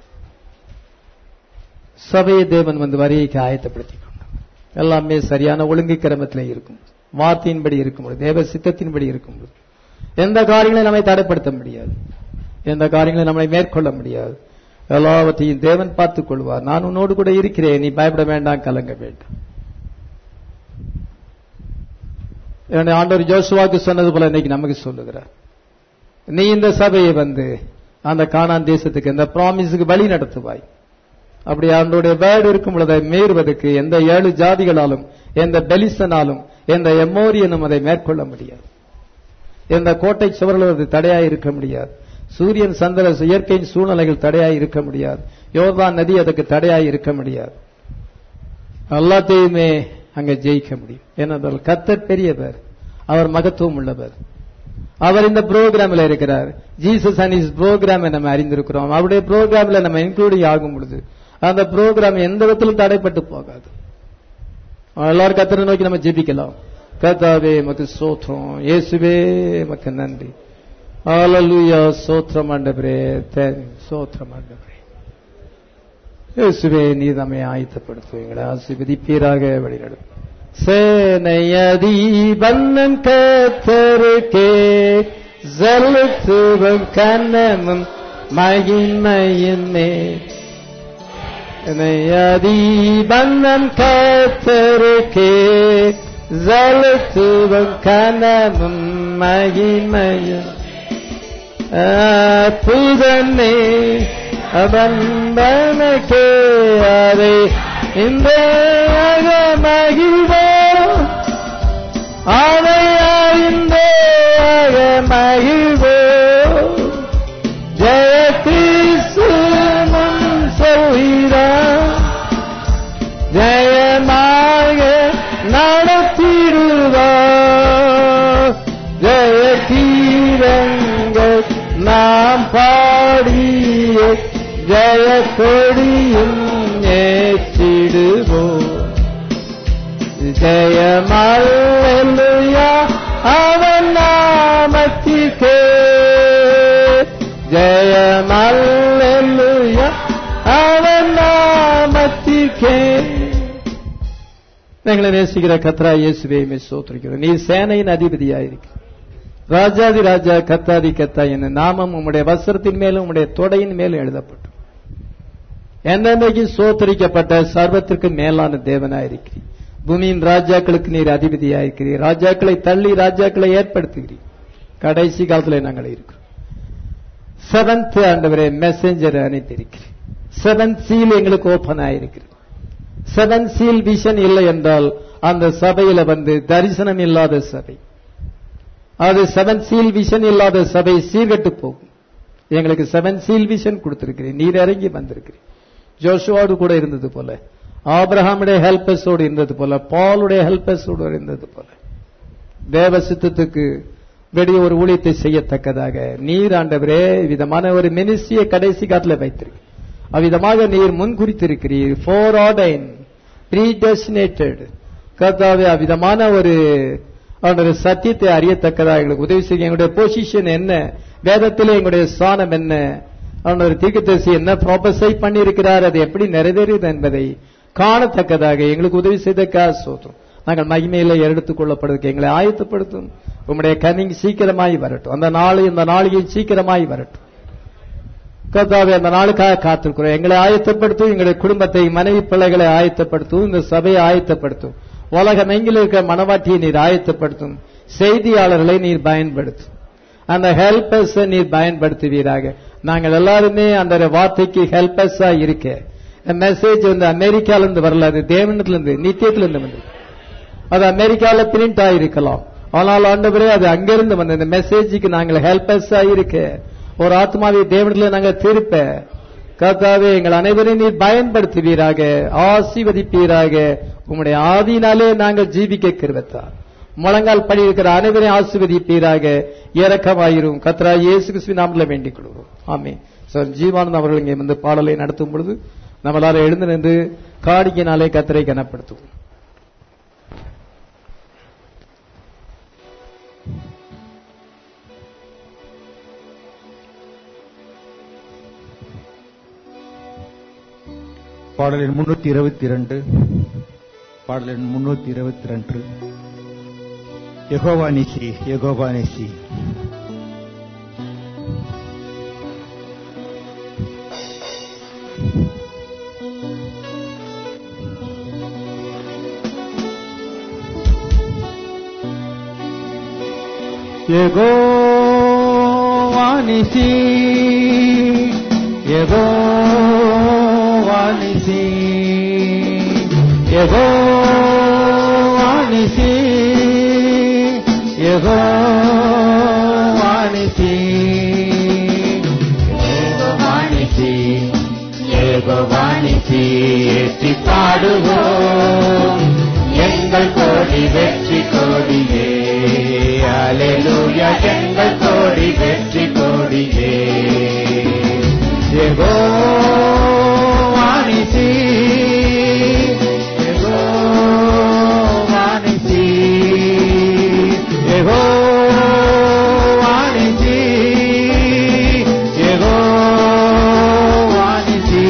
சபையை தேவன் வந்து வரியை ஆயத்தப்படுத்திக் கொண்டார் எல்லாமே சரியான ஒழுங்கு கிரமத்தில் இருக்கும் வார்த்தையின்படி இருக்கும்போது தேவ சித்தத்தின்படி இருக்கும்போது எந்த காரியங்களையும் நம்மை தடைப்படுத்த முடியாது எந்த காரியங்களையும் நம்மை மேற்கொள்ள முடியாது எல்லாவற்றையும் தேவன் பார்த்துக் கொள்வார் நான் உன்னோடு கூட இருக்கிறேன் நீ பயப்பட வேண்டாம் கலங்க வேண்டாம் என்னுடைய ஆண்டவர் ஜோசுவாக்கு சொன்னது போல இன்னைக்கு நமக்கு சொல்லுகிறார் நீ இந்த சபையை வந்து அந்த கானான் தேசத்துக்கு இந்த ப்ராமிஸுக்கு வழி நடத்துவாய் அப்படி அவனுடைய வேர்டு இருக்கும் பொழுது அதை மீறுவதற்கு எந்த ஏழு ஜாதிகளாலும் எந்த பெலிசனாலும் எந்த எம்மோரியனும் அதை மேற்கொள்ள முடியாது எந்த கோட்டை சுவர்களும் அது தடையாய் இருக்க முடியாது சூரியன் சந்திர இயற்கையின் சூழ்நிலைகள் தடையாய் இருக்க முடியாது யோர்தான் நதி அதுக்கு தடையாய் இருக்க முடியாது எல்லாத்தையுமே அங்க ஜெயிக்க முடியும் ஏனென்றால் கத்தர் பெரியவர் அவர் மகத்துவம் உள்ளவர் அவர் இந்த ப்ரோக்ராம்ல இருக்கிறார் ஜீசஸ் அண்ட் இஸ் ப்ரோக்ராம் நம்ம அறிந்திருக்கிறோம் அவருடைய ப்ரோக்ராம்ல நம்ம இன்க்ளூடிங் ஆகும் பொழுது அந்த ப்ரோக்ராம் எந்த விதத்திலும் தடைப்பட்டு போகாது எல்லாரும் கத்தரை நோக்கி நம்ம ஜெபிக்கலாம் கத்தாவே மக்கு சோத்திரம் இயேசுவே மக்கு நன்றி ஹalleluya சோத்திரம் ஆண்டவரே தேங்க் சோத்திரம் ஆண்டவரே இயேசுவே நீ நம்மை ஆயத்தப்படுத்துவீங்களா ஆசீர்வதிப்பீராக வழிநடத்தும் சேனையதி பன்னன் கத்தருக்கே செலுத்துவம் கண்ணமும் மகிமையுமே சேனையதி பன்னன் கத்தருக்கே செலுத்துவம் கண்ணமும் மகிமையும் புதனே அவன்பனக்கே அதை இந்த மகிழ்வோ அதை அறிந்த மகிழ்வோ ஜெய கிறிஸ்துவம் சொல்கிறார் ஜெயமாக நடத்திடுவார் ஜெய கீரங்கள் நாம் பாடிய ஜெய கொடியும் ஏற்றிடுவோம் ஜெயமல்லுயா அவன் நாமத்திற்கே ஜெயமல்லுயா அவன் நாமத்திற்கே எங்களை நேசிக்கிற கத்ரா இயேசுவே சோத்திருக்கிறோம் நீ சேனையின் அதிபதியாயிருக்க ராஜாதி ராஜா கத்தாதி கத்தா என்ன நாமம் உம்முடைய வஸ்திரத்தின் மேலும் உம்முடைய தொடையின் மேலும் எழுதப்பட்டு என்னென்னைக்கும் சோத்தரிக்கப்பட்ட சர்வத்திற்கு மேலான தேவனாயிருக்கிறீர் பூமியின் ராஜாக்களுக்கு நீர் அதிபதியாயிருக்கிறீர் ராஜாக்களை தள்ளி ராஜாக்களை ஏற்படுத்துகிறீர் கடைசி காலத்தில் நாங்கள் இருக்கிறோம் செவன்த் ஆண்டவரே மெசேஞ்சர் அனுப்பியிருக்கிறேன் செவன்த் சீல் எங்களுக்கு ஓபன் ஆயிருக்கிறது செவன் சீல் விஷன் இல்லை என்றால் அந்த சபையில வந்து தரிசனம் இல்லாத சபை அது செவன் சீல் விஷன் இல்லாத சபை சீர்கட்டு போகும் எங்களுக்கு செவன் சீல் விஷன் கொடுத்திருக்கிறேன் நீர் இறங்கி வந்திருக்கிறேன் ஜோஷுவோடு கூட இருந்தது போல ஆபிரஹாமுடைய ஹெல்பஸோடு இருந்தது போல பாலுடைய ஹெல்பஸோடு இருந்தது போல தேவ சித்தத்துக்கு வெளியே ஒரு ஊழியத்தை செய்யத்தக்கதாக நீர் ஆண்டவரே விதமான ஒரு மினிஸ்ட்ரியை கடைசி காலத்துல வைத்திருக்கு அவ்விதமாக நீர் முன்குறித்திருக்கிறீர் ஃபோர் ஆர்டைன் ப்ரீ டெஸ்டினேட்டட் கர்த்தாவே அவ்விதமான ஒரு அவனுடைய சத்தியத்தை அறியத்தக்கதாக எங்களுக்கு உதவி செய்ய எங்களுடைய பொசிஷன் என்ன வேதத்திலே எங்களுடைய ஸ்தானம் என்ன அவனுடைய தீர்க்கதரிசி என்ன ப்ராபஸை பண்ணியிருக்கிறார் அது எப்படி நிறைவேறுது என்பதை காணத்தக்கதாக எங்களுக்கு உதவி செய்தக்காக சோத்திரம் நாங்கள் மகிமையில எடுத்துக் கொள்ளப்படுவதற்கு எங்களை ஆயத்தப்படுத்தும் உங்களுடைய கனிங் சீக்கிரமாய் வரட்டும் அந்த நாள் இந்த நாளையும் சீக்கிரமாய் வரட்டும் கர்த்தாவே அந்த நாளுக்காக காத்திருக்கிறோம் எங்களை ஆயத்தப்படுத்தும் எங்களுடைய குடும்பத்தை மனைவி பிள்ளைகளை ஆயத்தப்படுத்தும் இந்த சபையை ஆயத்தப்படுத்தும் உலகம் எங்கில் இருக்கிற மனவாட்டியை நீர் ஆயத்தப்படுத்தும் செய்தியாளர்களை நீர் பயன்படுத்தும் அந்த ஹெல்பர்ஸ் நீர் பயன்படுத்துவீராக நாங்கள் எல்லாருமே அந்த வார்த்தைக்கு ஹெல்பஸா இருக்க மெசேஜ் வந்து அமெரிக்கால இருந்து வரல அது தேவனத்துல இருந்து நித்தியத்துல இருந்து வந்து அது அமெரிக்கால பிரிண்ட் ஆயிருக்கலாம் ஆனால் ஆண்டவரே அது அங்கிருந்து வந்த இந்த மெசேஜுக்கு நாங்கள் ஹெல்பஸா இருக்க ஒரு ஆத்மாவை தேவனத்துல நாங்கள் திருப்ப கர்த்தாவே எங்கள் அனைவரையும் நீர் பயன்படுத்துவீராக ஆசீர்வதிப்பீராக உம்முடைய ஆதியினாலே நாங்கள் ஜீவிக்க கிருவத்தார் முழங்கால் படி இருக்கிற அனைவரையும் ஆசீர்வதிப்பீராக இறக்கமாயிரும் கத்ரா இயேசு கிறிஸ்துவின் நாமத்தில் வேண்டிக் கொள்வோம் ஆமே சார் ஜீவானந்த் அவர்கள் இங்கே வந்து பாடலை நடத்தும் பொழுது நம்மளால எழுந்து நின்று காணிக்கினாலே கத்தரை கனப்படுத்துவோம் பாடலின் முன்னூத்தி இருபத்தி இரண்டு பாடலின் முன்னூத்தி இருபத்தி ரெண்டு யெகோவானிசி யெகோவானிசி யெகோவானிசி யெகோவானிசி யெகோவானிசி யெகோவானிசி யெகோவானிசி யெகோவானிசி ஏற்றி பாடுவோம் எங்கள் கோடி வெற்றி கோடியே அலையூயா எங்கள் கோடி வெற்றி கோடியே யெகோவானிசி யெகோவானிசி யெகோவானிசி யெகோவானிசி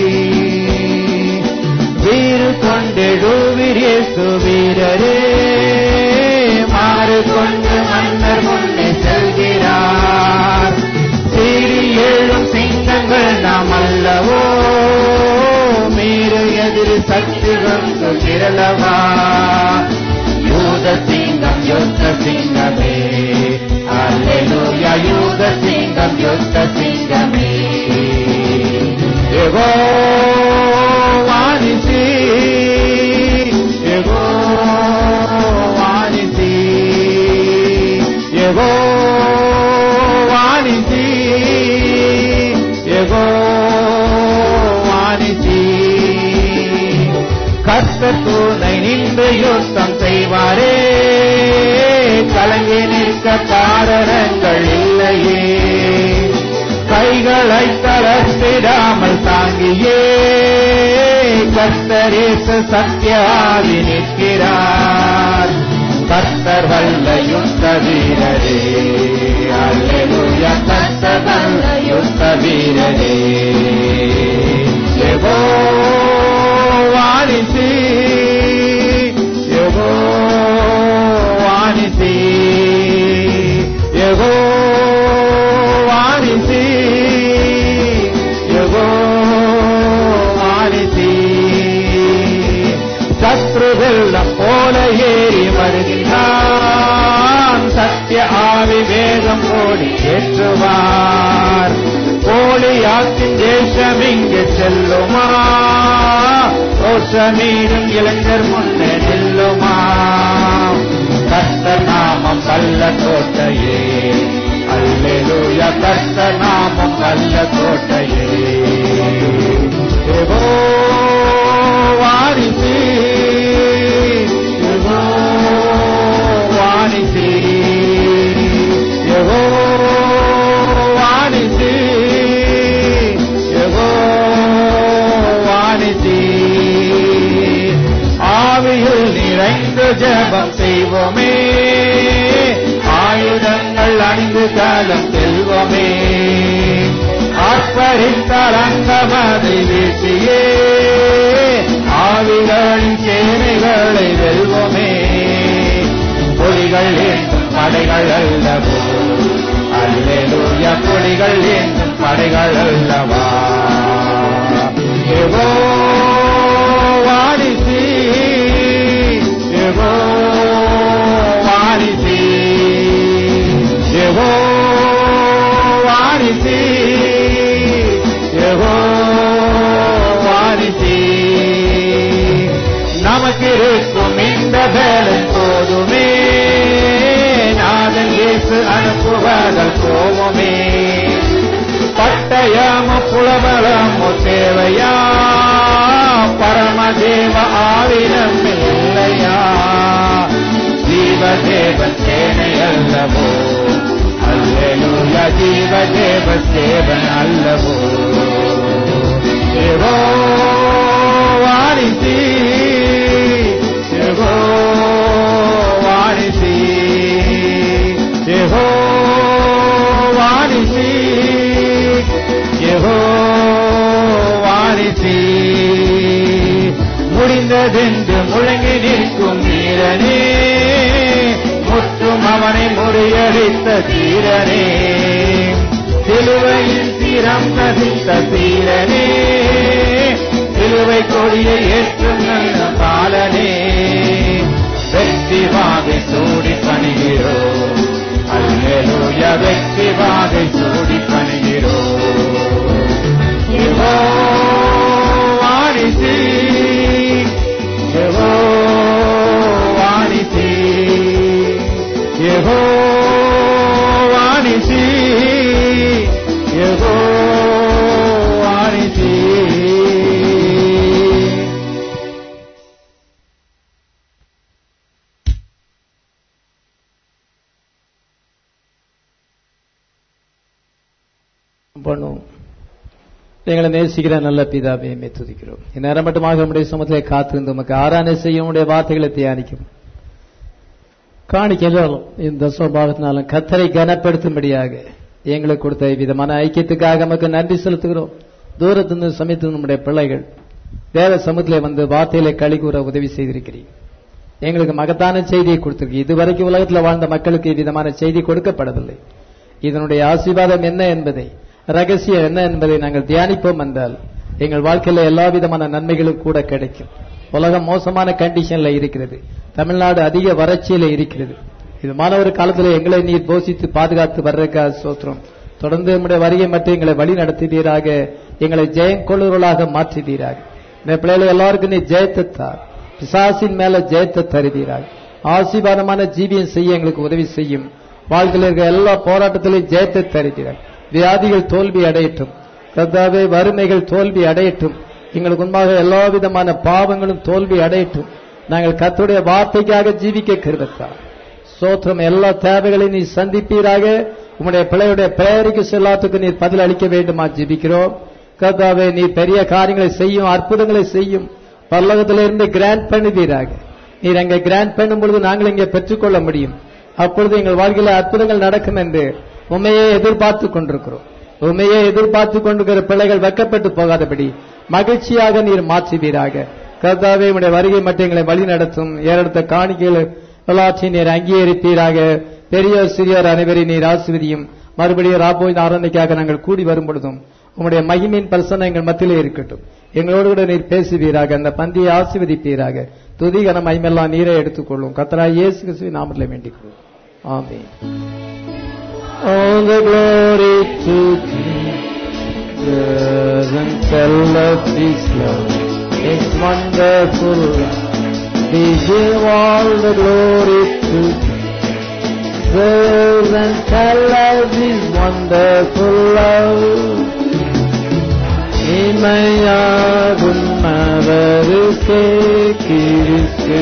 வீறு கொண்டிடுவீர் இயேசு வீரரே மாறு கொண்டு மன்னர் முன்னே செல்கிறார் சீரில் எழும் சிங்கங்கள் நாம் அல்லவோ மீறு எதிர் சக்தி கொண்டு திரளவா யூத சிங்கம் யுத்த சிங்கமே அல்லேலூயா யூத சிங்கம் யுத்த சிங்கமே எகோ வாணிசி எகோ வாணிசி எகோ வாணிசி எகோ வாணிசி கர்த்தர் துணை நின்று யுத்தம் செய்வாரே கலங்கி நிற்க காரணங்கள் இல்லையே கைகளை தளர்த்திடாமல் தாங்கியே கர்த்தரேசு சத்தியாதி நிற்கிறார் கர்த்தர் வல்ல யுத்த வீரரே அல்லேலூயா கர்த்தர் வல்ல யுத்த வீரரே எகோ வாணிசி எகோ வாணிசி எகோ வாணிசி எகோ வாணிசி சத்ருவெல்லம் போல ஏறி வருகின்றான் சத்திய ஆவி வேகம் ஓடி ஏற்றுவார் கோழியாத்தின் தேசம் இங்கு செல்லுமா ரோஷமீடும் இளைஞர் முன்னே நில்லுமா கர்த்தர் நாமம் கள்ள கோட்டையே அல்லேலூயா கர்த்தர் நாமம் கள்ள கோட்டையே எகோ வாரிசி எகோ வாணிசி எகோ வாணிசி எகோ வாணிசி ஆவியில் நிறைந்து ஜெபம் செய்வோமே ஆயுதங்கள் அணிந்து காலம் செல்வோமே ஆர்ப்பரித்தால் அங்கமதை வீசியே ஆவிகளின் சேனைகளை வெல்வோமே பொலிகள் ஏந்தும் படைகள் அல்லவோ அல்லேலூய பொலிகள் ஏந்தும் படைகள் அல்லவா எவோ வாரிசி எவோ வாரிசி எவோ வாரிசி அனுப்புவதல் கோபமே பட்டயமும் புலபலமும் தேவையா பரமதேவ ஆவினம் இல்லையா ஜீவதேவன் சேனை அல்லவோ அல்லேலூய ஜீவதேவ சேவன் அல்லவோ ஏகோ வாணிசி ஏகோ வாணிசி ஏகோ வாணிசி ஏகோ வாணிசி முடிந்ததென்று முழங்கி நிற்கும் வீரனே முற்றும் அவனை முறியடித்த தீரனே சிலுவையில் தீரம் நதித்த தீரனே சிலுவை கொடியை ஏற்றும் நல்ல பாலனே வெற்றி வாகை சூடி பணிகிறோம் அல்லேலூய வெற்றி வாகை சூடி பணிகிறோம் யெகோ வாணிசி யெகோ வாணிசி யெகோ வாணிசி யெகோ வாணிசி பண்ணுவோம் எங்களை நேசிக்கிற நல்ல பிதாவே மே துதிக்கிறோம் இந்நேரம் மட்டுமாக நம்முடைய சமத்திலே காத்திருந்து உமக்கு ஆராதனை செய்ய உடைய வார்த்தைகளை தியானிக்கும் காணிக்கையிலும் இந்த சோபாகத்தினாலும் கத்தரை கனப்படுத்தும்படியாக எங்களுக்கு கொடுத்த விதமான ஐக்கியத்துக்காக நமக்கு நன்றி செலுத்துகிறோம் தூரத்திலிருந்து சமைத்து நம்முடைய பிள்ளைகள் வேத சமூகத்திலே வந்து வார்த்தையிலே களி கூற உதவி செய்திருக்கிறீர் எங்களுக்கு மகத்தான செய்தியை கொடுத்திருக்கு இதுவரைக்கும் உலகத்தில் வாழ்ந்த மக்களுக்கு இவ்விதமான செய்தி கொடுக்கப்படவில்லை இதனுடைய ஆசீர்வாதம் என்ன என்பதை ரகசியம் என்ன என்பதை நாங்கள் தியானிப்போம் என்றால் எங்கள் வாழ்க்கையில எல்லா விதமான நன்மைகளும் கூட கிடைக்கும் உலகம் மோசமான கண்டிஷன்ல இருக்கிறது தமிழ்நாடு அதிக வறட்சியில இருக்கிறது இது மாணவர் காலத்தில் எங்களை நீர் போஷித்து பாதுகாத்து வர்றதுக்காக சோத்திரம் தொடர்ந்து நம்முடைய வருகை மற்றும் எங்களை வழி நடத்துவீராக எங்களை ஜெயங்கொள்ளுவர்களாக மாற்றுவீராக இந்த பிள்ளைகள் எல்லாருக்கும் நீ ஜெயத்தை தார் பிசாசின் மேல ஜெயத்தை தருவீராக ஆசீர்வாதமான ஜீவியம் செய்ய எங்களுக்கு உதவி செய்யும் வாழ்க்கையில் இருக்கிற எல்லா போராட்டத்திலையும் ஜெயத்தை தருகிறார் வியாதிகள் தோல்வி அடையட்டும் கர்த்தாவே வறுமைகள் தோல்வி அடையட்டும் எங்களுக்கு முன்பாக எல்லா விதமான பாவங்களும் தோல்வி அடையட்டும் நாங்கள் கர்த்தருடைய வார்த்தைக்காக ஜீவிக்க கருவத்தார் சோத்திரம் எல்லா தேவைகளையும் நீ சந்திப்பீராக உம்முடைய பிள்ளையுடைய பெயருக்கு செல்லாத்துக்கு நீர் பதில் அளிக்க வேண்டுமா ஜீவிக்கிறோம் கர்த்தாவே நீ பெரிய காரியங்களை செய்யும் அற்புதங்களை செய்யும் பரலோகத்திலிருந்து கிராண்ட் பண்ணுவீராக நீர் அங்கே கிராண்ட் பண்ணும் பொழுது நாங்கள் இங்கே பெற்றுக்கொள்ள முடியும் அப்பொழுது எங்கள் வாழ்க்கையில அற்புதங்கள் நடக்கும் என்று உண்மையே எதிர்பார்த்து கொண்டிருக்கிறோம் உண்மையே எதிர்பார்த்து கொண்டிருக்கிற பிள்ளைகள் வெக்கப்பட்டு போகாதபடி மகிழ்ச்சியாக நீர் மாற்றுவீராக கர்த்தாவே உடைய வருகை மட்டும் எங்களை வழி நடத்தும் ஏறெடுத்த காணிக்கைகள் எல்லாற்றையும் நீர் அங்கீகரிப்பீராக பெரியோர் சிறியோர் அனைவரையும் நீர் ஆசிர்வதியும் மறுபடியும் ராப்போயின் ஆரம்பிக்காக நாங்கள் கூடி வரும் பொழுதும் உம்முடைய மகிமையின் பரிசனம் எங்கள் மத்தியிலே இருக்கட்டும் எங்களோடு கூட நீர் பேசுவீராக அந்த பந்தியை ஆசிர்வதிப்பீராக துதி கனம் ஐமெல்லாம் நீரை எடுத்துக்கொள்ளும் கத்தரா இயேசு கிறிஸ்துவின் நாமத்தில் வேண்டிக் கொள்ளும் ஆமென் All the glory to Jesus and tell of His love. It's wonderful. We give all the glory to Jesus and tell of His wonderful love. இமையாகும் அவருக்கே கிறிஸ்து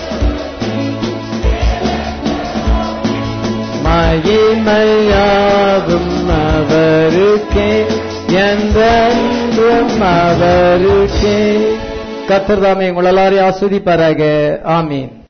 மகிமையாகும் அவருக்கே என்றென்றும் அவருக்கே கத்தர் தாமே உங்கள் எல்லாரையும் ஆஸ்வதிப்பாராக ஆமீன்